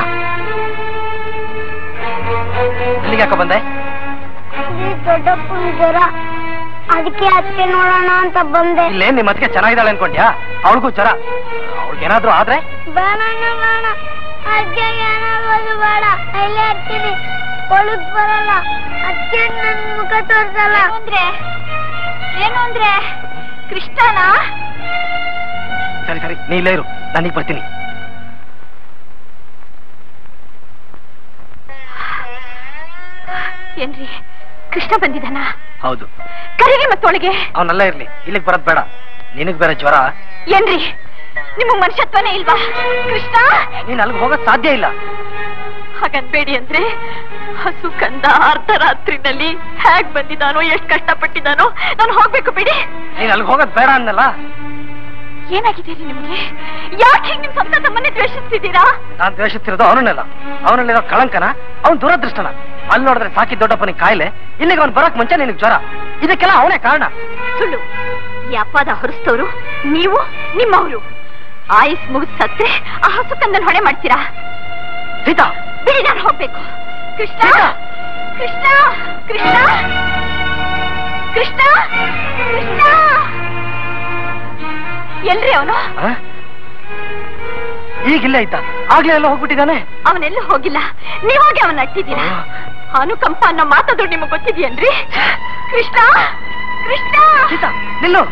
ಇಲ್ಲಿಗೆ ಯಾಕೋ ಬಂದೆ ದೊಡ್ಡಪ್ಪನ ಜ್ವರ ಅದಕ್ಕೆ ಅದಕ್ಕೆ ನೋಡೋಣ ಅಂತ ಬಂದೆ ಇಲ್ಲೇ ನಿಮ್ಮ ಅತ್ತಿಗೆ ಚೆನ್ನಾಗಿದ್ದಾಳೆ ಅನ್ಕೊಂಡ್ಯಾ ಅವಳಿಗೂ ಜ್ವರ ಅವಳಿಗೇನಾದ್ರೂ ಆದ್ರೆ ಬೇಡ ಬೇಡ ಅದಕ್ಕೆ ಏನಾಗೋದು ಬೇಡ ಇಲ್ಲೇ ಇರ್ತೀನಿ ಒಳಗ್ ಬರಲ್ಲ ಅದಕ್ಕೆ ನನ್ ಮುಖ ತೋರ್ಸಲ್ಲ ಅಂದ್ರೆ ಏನು ಅಂದ್ರೆ ಕೃಷ್ಣನಾ ಸರಿ ಸರಿ ನೀ ಇಲ್ಲೇ ಇರು ನಾನೀಗ ಬರ್ತೀನಿ ಏನ್ರಿ ಕೃಷ್ಣ ಬಂದಿದ್ದಾನ ಹೌದು ಕರೀರಿ ಮತ್ತೊಳಗೆ ಅವನಲ್ಲೇ ಇರ್ಲಿ ಇಲ್ಲಿಗೆ ಬರೋದ್ ಬೇಡ ನಿನಗ್ ಬೇರೆ ಜ್ವರ ಏನ್ರಿ ನಿಮಗ್ ಮನುಷ್ಯತ್ವನೇ ಇಲ್ವಾ ಕೃಷ್ಣ ನೀನ್ ಅಲ್ಲಿಗೆ ಹೋಗೋದ್ ಸಾಧ್ಯ ಇಲ್ಲ ಹಾಗನ್ಬೇಡಿ ಅಂದ್ರೆ ಹಸು ಕಂದ ಅರ್ಧ ರಾತ್ರಿನಲ್ಲಿ ಹೇಗ್ ಬಂದಿದ್ದಾನೋ ಎಷ್ಟ್ ಕಷ್ಟಪಟ್ಟಿದ್ದಾನೋ ನಾನು ಹೋಗ್ಬೇಕು ಬಿಡಿ ನೀನ್ ಅಲ್ಲಿಗೆ ಹೋಗೋದ್ ಬೇಡ ಅನ್ನಲ್ಲ ಏನಾಗಿದೆ ರೀ ನಿಮ್ಗೆ ಯಾಕೆ ಹೀಗ್ ನಿಮ್ ಸ್ವಂತ ತಮ್ಮನ್ನೇ ದ್ವೇಷಿಸ್ತಿದ್ದೀರಾ ನಾನ್ ದ್ವೇಷಿಸ್ತಿರೋದು ಅವನನ್ನೆಲ್ಲ ಅವನಲ್ಲಿರೋ ಕಳಂಕನ ಅವನ್ ದುರದೃಷ್ಟನ ಅಲ್ಲಿ ನೋಡಿದ್ರೆ ಸಾಕಿ ದೊಡ್ಡಪ್ಪನಿಗೆ ಕಾಯಿಲೆ ಇಲ್ಲಿಗೆ ಅವ್ನು ಬರಕ್ ಮುಂಚೆ ನಿನಗ್ ಜ್ವರ ಇದಕ್ಕೆಲ್ಲ ಅವನೇ ಕಾರಣ ಸುಳ್ಳು ಈ ಅಪವಾದ ಹೊರಿಸ್ತವ್ರು ನೀವು ನಿಮ್ಮವರು ಆಯುಸ್ ಮುಗಿದ್ ಸತ್ರೆ ಆ ಹಸು ಕಂದನ್ ಹೊಣೆ ಮಾಡ್ತೀರಾ ಸೀತಾ ಬಿಡಿ ನಾನು ಹೋಗ್ಬೇಕು ಕೃಷ್ಣ ಕೃಷ್ಣ ಕೃಷ್ಣ ಕೃಷ್ಣ ಕೃಷ್ಣ ಎಲ್ರಿ ಅವನು ಆ? ಈಗಿಲ್ಲ ಆಯ್ತಾ ಆಗ್ಲೇ ಎಲ್ಲ ಹೋಗ್ಬಿಟ್ಟಿದ್ದಾನೆ ಅವನೆಲ್ಲ ಹೋಗಿಲ್ಲ ನೀವಾಗೆ ಅವನ ಅಟ್ಟಿದ್ದೀರಾ ಅನುಕಂಪ ಅನ್ನೋ ಮಾತಾದ್ರು ನಿಮಗೆ ಗೊತ್ತಿದೆಯೇನ್ರಿ ಕೃಷ್ಣ ಕೃಷ್ಣ ಸೀತಾ ನಿಲ್ಲು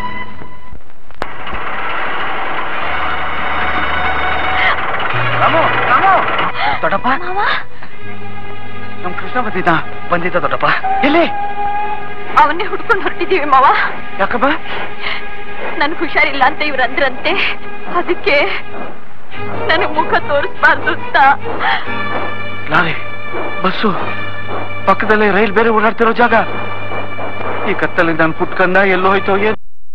ರಾಮು ರಾಮು ದೊಡ್ಡಪ್ಪ ಮಾವ ನಮ್ ಕೃಷ್ಣ ಬಂದಿದ್ದ ಬಂದಿದ್ದ ದೊಡ್ಡಪ್ಪ ಎಲ್ಲಿ ಅವನ್ನೇ ಹುಡ್ಕೊಂಡು ಹೊರಟಿದೀವಿ ಮಾವ ಯಾಕಪ್ಪ ನನ್ಗೆ ಹುಷಾರಿಲ್ಲ ಅಂತ ಇವ್ರಂದ್ರಂತೆ ಅದಕ್ಕೆ ನನಗ್ ಮುಖ ತೋರಿಸ್ಬಾರ್ದು ಅಂತ ಲಾರಿ ಬಸ್ಸು ಪಕ್ಕದಲ್ಲೇ ರೈಲ್ ಬೇರೆ ಓಡಾಡ್ತಿರೋ ಜಾಗ ಈ ಕತ್ತಲ್ಲಿ ನಾನು ಪುಟ್ಕಂದ ಎಲ್ಲೋ ಹೋಯ್ತೋ ಏನ್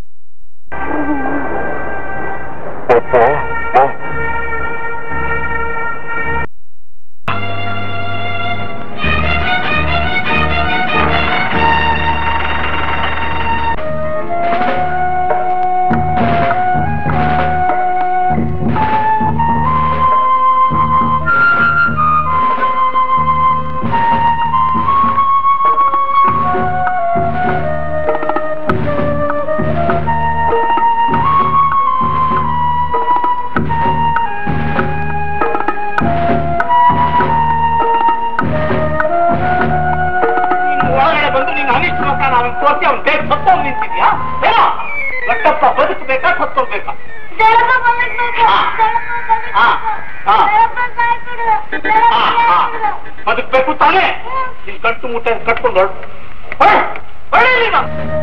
ಒಳಗಡೆ ಬಂದು ನೀನು ಅನಿಷ್ಟ ಮಕ್ಕಳ ಅವನ್ ತೋರಿಸಿ ಅವ್ನ ಬೇಗ ಸತ್ತೋಗ್ ನಿಂತಿದ್ಯಾ ಏನೋ ಲಟ್ಟಪ್ಪ ಬದುಕಬೇಕಾ ಸತ್ತೋಗ್ಬೇಕಾ ಬದುಕ್ಬೇಕು ತಾನೇ ನಿನ್ ಕಟ್ಟು ಮುಟ್ಟೆ ಕಟ್ಕೊಂಡು ಹೊರಡು. ಹೊರಡು. ಹೊರಡು ಇಲ್ಲಿಂದ.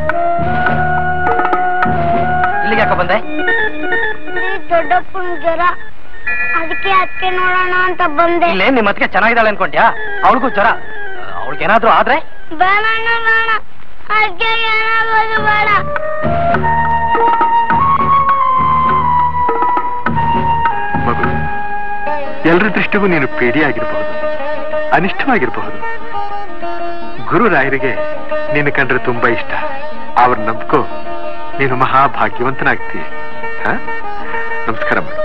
ಇಲ್ಲಿಗೆ ಯಾಕೋ ಬಂದೆ ದೊಡ್ಡಪ್ಪನ ಜ್ವರ ಅದಕ್ಕೆ ಅದಕ್ಕೆ ನೋಡೋಣ ಅಂತ ಬಂದೆ ಇಲ್ಲೇ ನಿಮ್ಮ ಅತ್ತಿಗೆ ಚೆನ್ನಾಗಿದ್ದಾಳೆ ಅನ್ಕೊಂಡ್ಯಾ ಅವಳಿಗೂ ಜ್ವರ ಅವಳಿಗೇನಾದ್ರೂ ಆದ್ರೆ ಬೇಡ ಬೇಡ ಅದಕ್ಕೆ ಏನಾಗೋದು ಬೇಡ ಮಗು ಎಲ್ಲರ ದೃಷ್ಟಿಗೂ ನೀನು ಪೇಡಿಯಾಗಿರಬಹುದು ಅನಿಷ್ಟವಾಗಿರಬಹುದು ಗುರು ರಾಯರಿಗೆ ನಿನ್ನ ಕಂಡ್ರೆ ತುಂಬಾ ಇಷ್ಟ ಅವ್ರ ನಂಬ್ಕೋ ನೀನು ಮಹಾಭಾಗ್ಯವಂತನಾಗ್ತೀಯ ಹ? ನಮಸ್ಕಾರ ಮಾಡು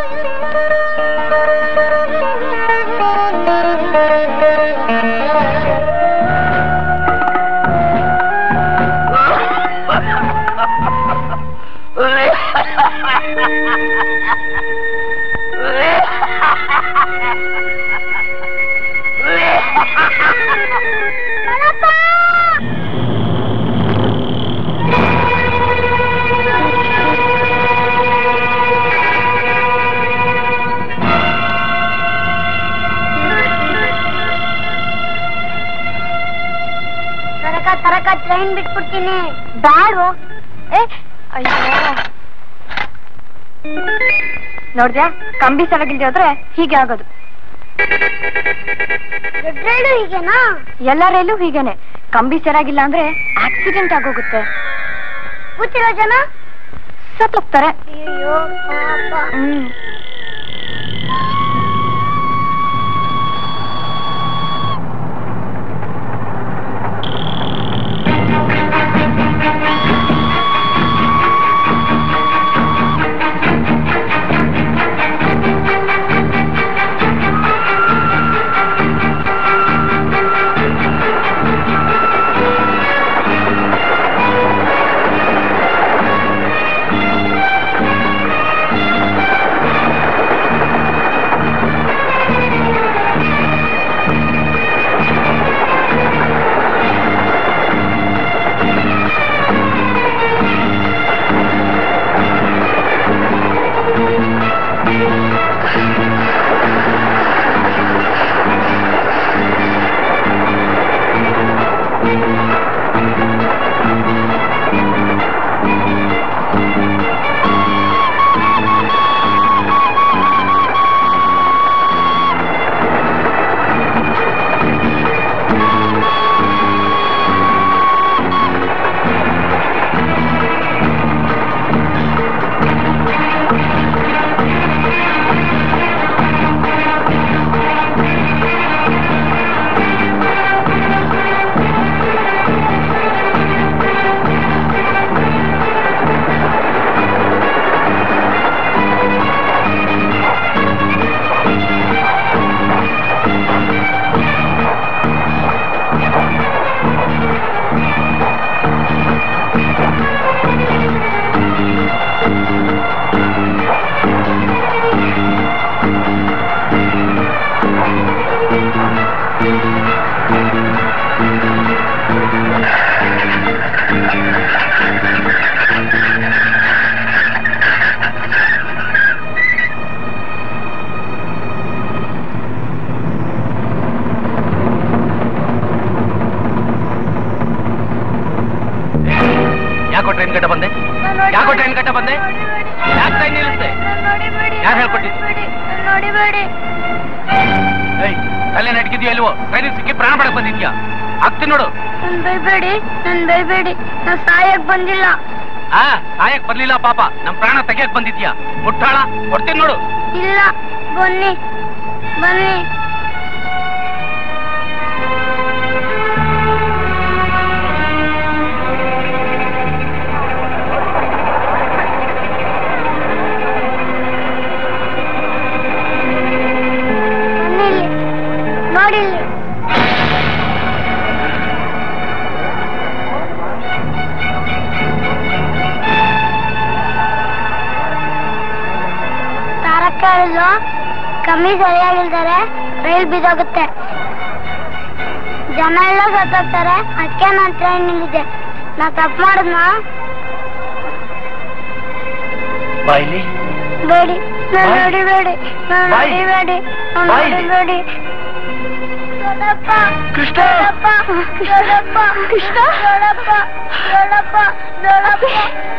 ತರಕ ತರಕ ಟ್ರೈನ್ ಬಿಟ್ಬಿಡ್ತೀನಿ ಬ್ಯಾಡು ಏ ಅಯ್ಯೋ ನೋಡ್ದ್ಯಾ ಕಂಬಿ ಸಲಗಿಲ್ದೆ ಹೋದ್ರೆ ಹೀಗೆ ಆಗೋದು ದೊಡ್ಡ ರೈಲು ಹೀಗೆನಾ ಎಲ್ಲ ರೈಲು ಹೀಗೇನೆ ಕಂಬಿ ಸರಾಗಿಲ್ಲ ಅಂದ್ರೆ ಆಕ್ಸಿಡೆಂಟ್ ಆಗೋಗುತ್ತೆ ಕೂತಿರೋ ಜನ ಸತ್ತೋಗ್ತಾರೆ ಅಯ್ಯೋ ಪಾಪ ಹ್ಮ್ ಯಾಕೋ ಟ್ರೈನ್ ಗಡ್ಡ ಬಂದೆ ಯಾಕೋ ಟ್ರೈನ್ ಗಡ್ಡ ಬಂದೆ ಯಾಕೆ ಟ್ರೈನ್ ನಿಲ್ಲಿಸ್ದೆ ಯಾರು ಹೇಳ್ಕೊಟ್ಟಿದ್ದು ನೋಡಿಬೇಡಿ ಏಯ್ ತಲೆ ನಡ್ಗಿದ್ಯೋ ಇಲ್ವೋ ಟ್ರೈನಿಗೆ ಸಿಕ್ಕಿ ಪ್ರಾಣ ಪಡಕ್ ಬಂದಿದ್ಯಾ ಆಗ್ತೀನಿ ನೋಡು ನನ್ ಬೈಬೇಡಿ ನನ್ ಬೈಬೇಡಿ ನಾನ್ ಸಾಯಕ್ ಬಂದಿಲ್ಲ ಆ ಸಾಯಕ್ ಬರ್ಲಿಲ್ಲ ಪಾಪ ನಮ್ ಪ್ರಾಣ ತೆಗಿಯಕ್ ಬಂದಿದ್ಯಾ ಮುಟ್ಟಾಳ ಕೊಡ್ತೀನಿ ನೋಡು ಇಲ್ಲ ಬನ್ನಿ ಬನ್ನಿ ಬನ್ನಿ ಇಲ್ಲಿ. ನೋಡಿ ಇಲ್ಲಿ. ತಾರಕ್ಕ ಹೇಳಿದ್ಲು ಕಮ್ಮಿ ಸರಿಯಾಗಿಲ್ದರೆ ರೈಲ್ ಬಿದ್ದೋಗುತ್ತೆ ಜನ ಎಲ್ಲ ಸತ್ತೋಗ್ತಾರೆ ಅದಕ್ಕೆ ನಾನು ಟ್ರೈನ್ ನಿಲ್ಲಿದ್ದೆ ನಾ ತಪ್ಪು ಮಾಡಿದ್ನಾ ಬಾಯ್ಲಿ ಬೇಡಿ ನಾನು ಬಾಯ್. ನೋಡಿಬೇಡಿ ನಾನು ಬಾಯ್. ನೋಡಿಬೇಡಿ ನಾನು ಬಾಯ್. ನೋಡಿಬೇಡಿ ದೊಡ್ಡಪ್ಪ ಕೃಷ್ಣ. ದೊಡ್ಡಪ್ಪ ದೊಡ್ಡಪ್ಪ ಕೃಷ್ಣ ದೊಡ್ಡಪ್ಪ ದೊಡ್ಡಪ್ಪ ದೊಡ್ಡಪ್ಪ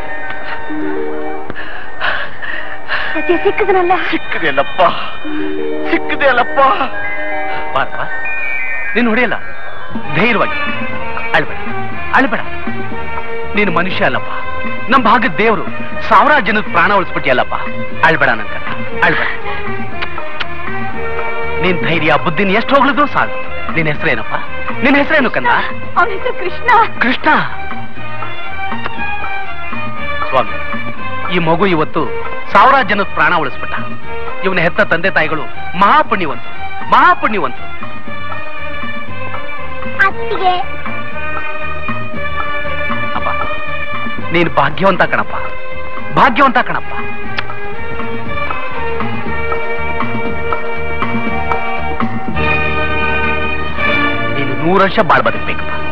ಸತ್ಯ ಸಿಕ್ಕದನಲ್ಲ ಸಿಕ್ಕದೆಯಲ್ಲಪ್ಪ ಸಿಕ್ಕದೆಯಲ್ಲಪ್ಪ ಬಾರಪ್ಪ ನೀನು ಹೊಡೆಯಲ್ಲ ಧೈರ್ಯವಾಗಿ ಅಳ್ಬೇಡ ಅಳ್ಬೇಡ ನೀನು ಮನುಷ್ಯ ಅಲ್ಲಪ್ಪ ನಮ್ಮ ಭಾಗದ ದೇವರು ಸಾವಿರಾರು ಜನದ ಪ್ರಾಣ ಉಳಿಸ್ಬಿಟ್ಟಿಯಲ್ಲಪ್ಪ ಅಳ್ಬೇಡ ನನ್ ಕಣ್ಣ ಅಳ್ಬೇಡ ನೀನ್ ಧೈರ್ಯ ಬುದ್ಧಿನ ಎಷ್ಟು ಹೋಗ್ಲಿದ್ರು ಸಾಕು ನಿನ್ ಹೆಸರೇನಪ್ಪ ನಿನ್ನ ಹೆಸರೇನು ಕಂದ ಅವನ ಹೆಸರು ಕೃಷ್ಣ ಕೃಷ್ಣ ಸ್ವಾಮಿ ಈ ಮಗು ಇವತ್ತು ಸಾವಿರಾರು ಜನದ ಪ್ರಾಣ ಉಳಿಸ್ಬಿಟ್ಟ ಇವನ ಹೆತ್ತ ತಂದೆ ತಾಯಿಗಳು ಮಹಾಪುಣ್ಯವಂತರು ಮಹಾಪುಣ್ಯವಂತರು ಅತ್ತಿಗೆ ಅಪ್ಪ ನೀನು ಭಾಗ್ಯವಂತ ಕಣಪ್ಪ ಭಾಗ್ಯವಂತ ಕಣಪ್ಪ ನೀನು ನೂರು ವರ್ಷ ಬಾಳ್ ಬದುಕ್ಬೇಕಪ್ಪ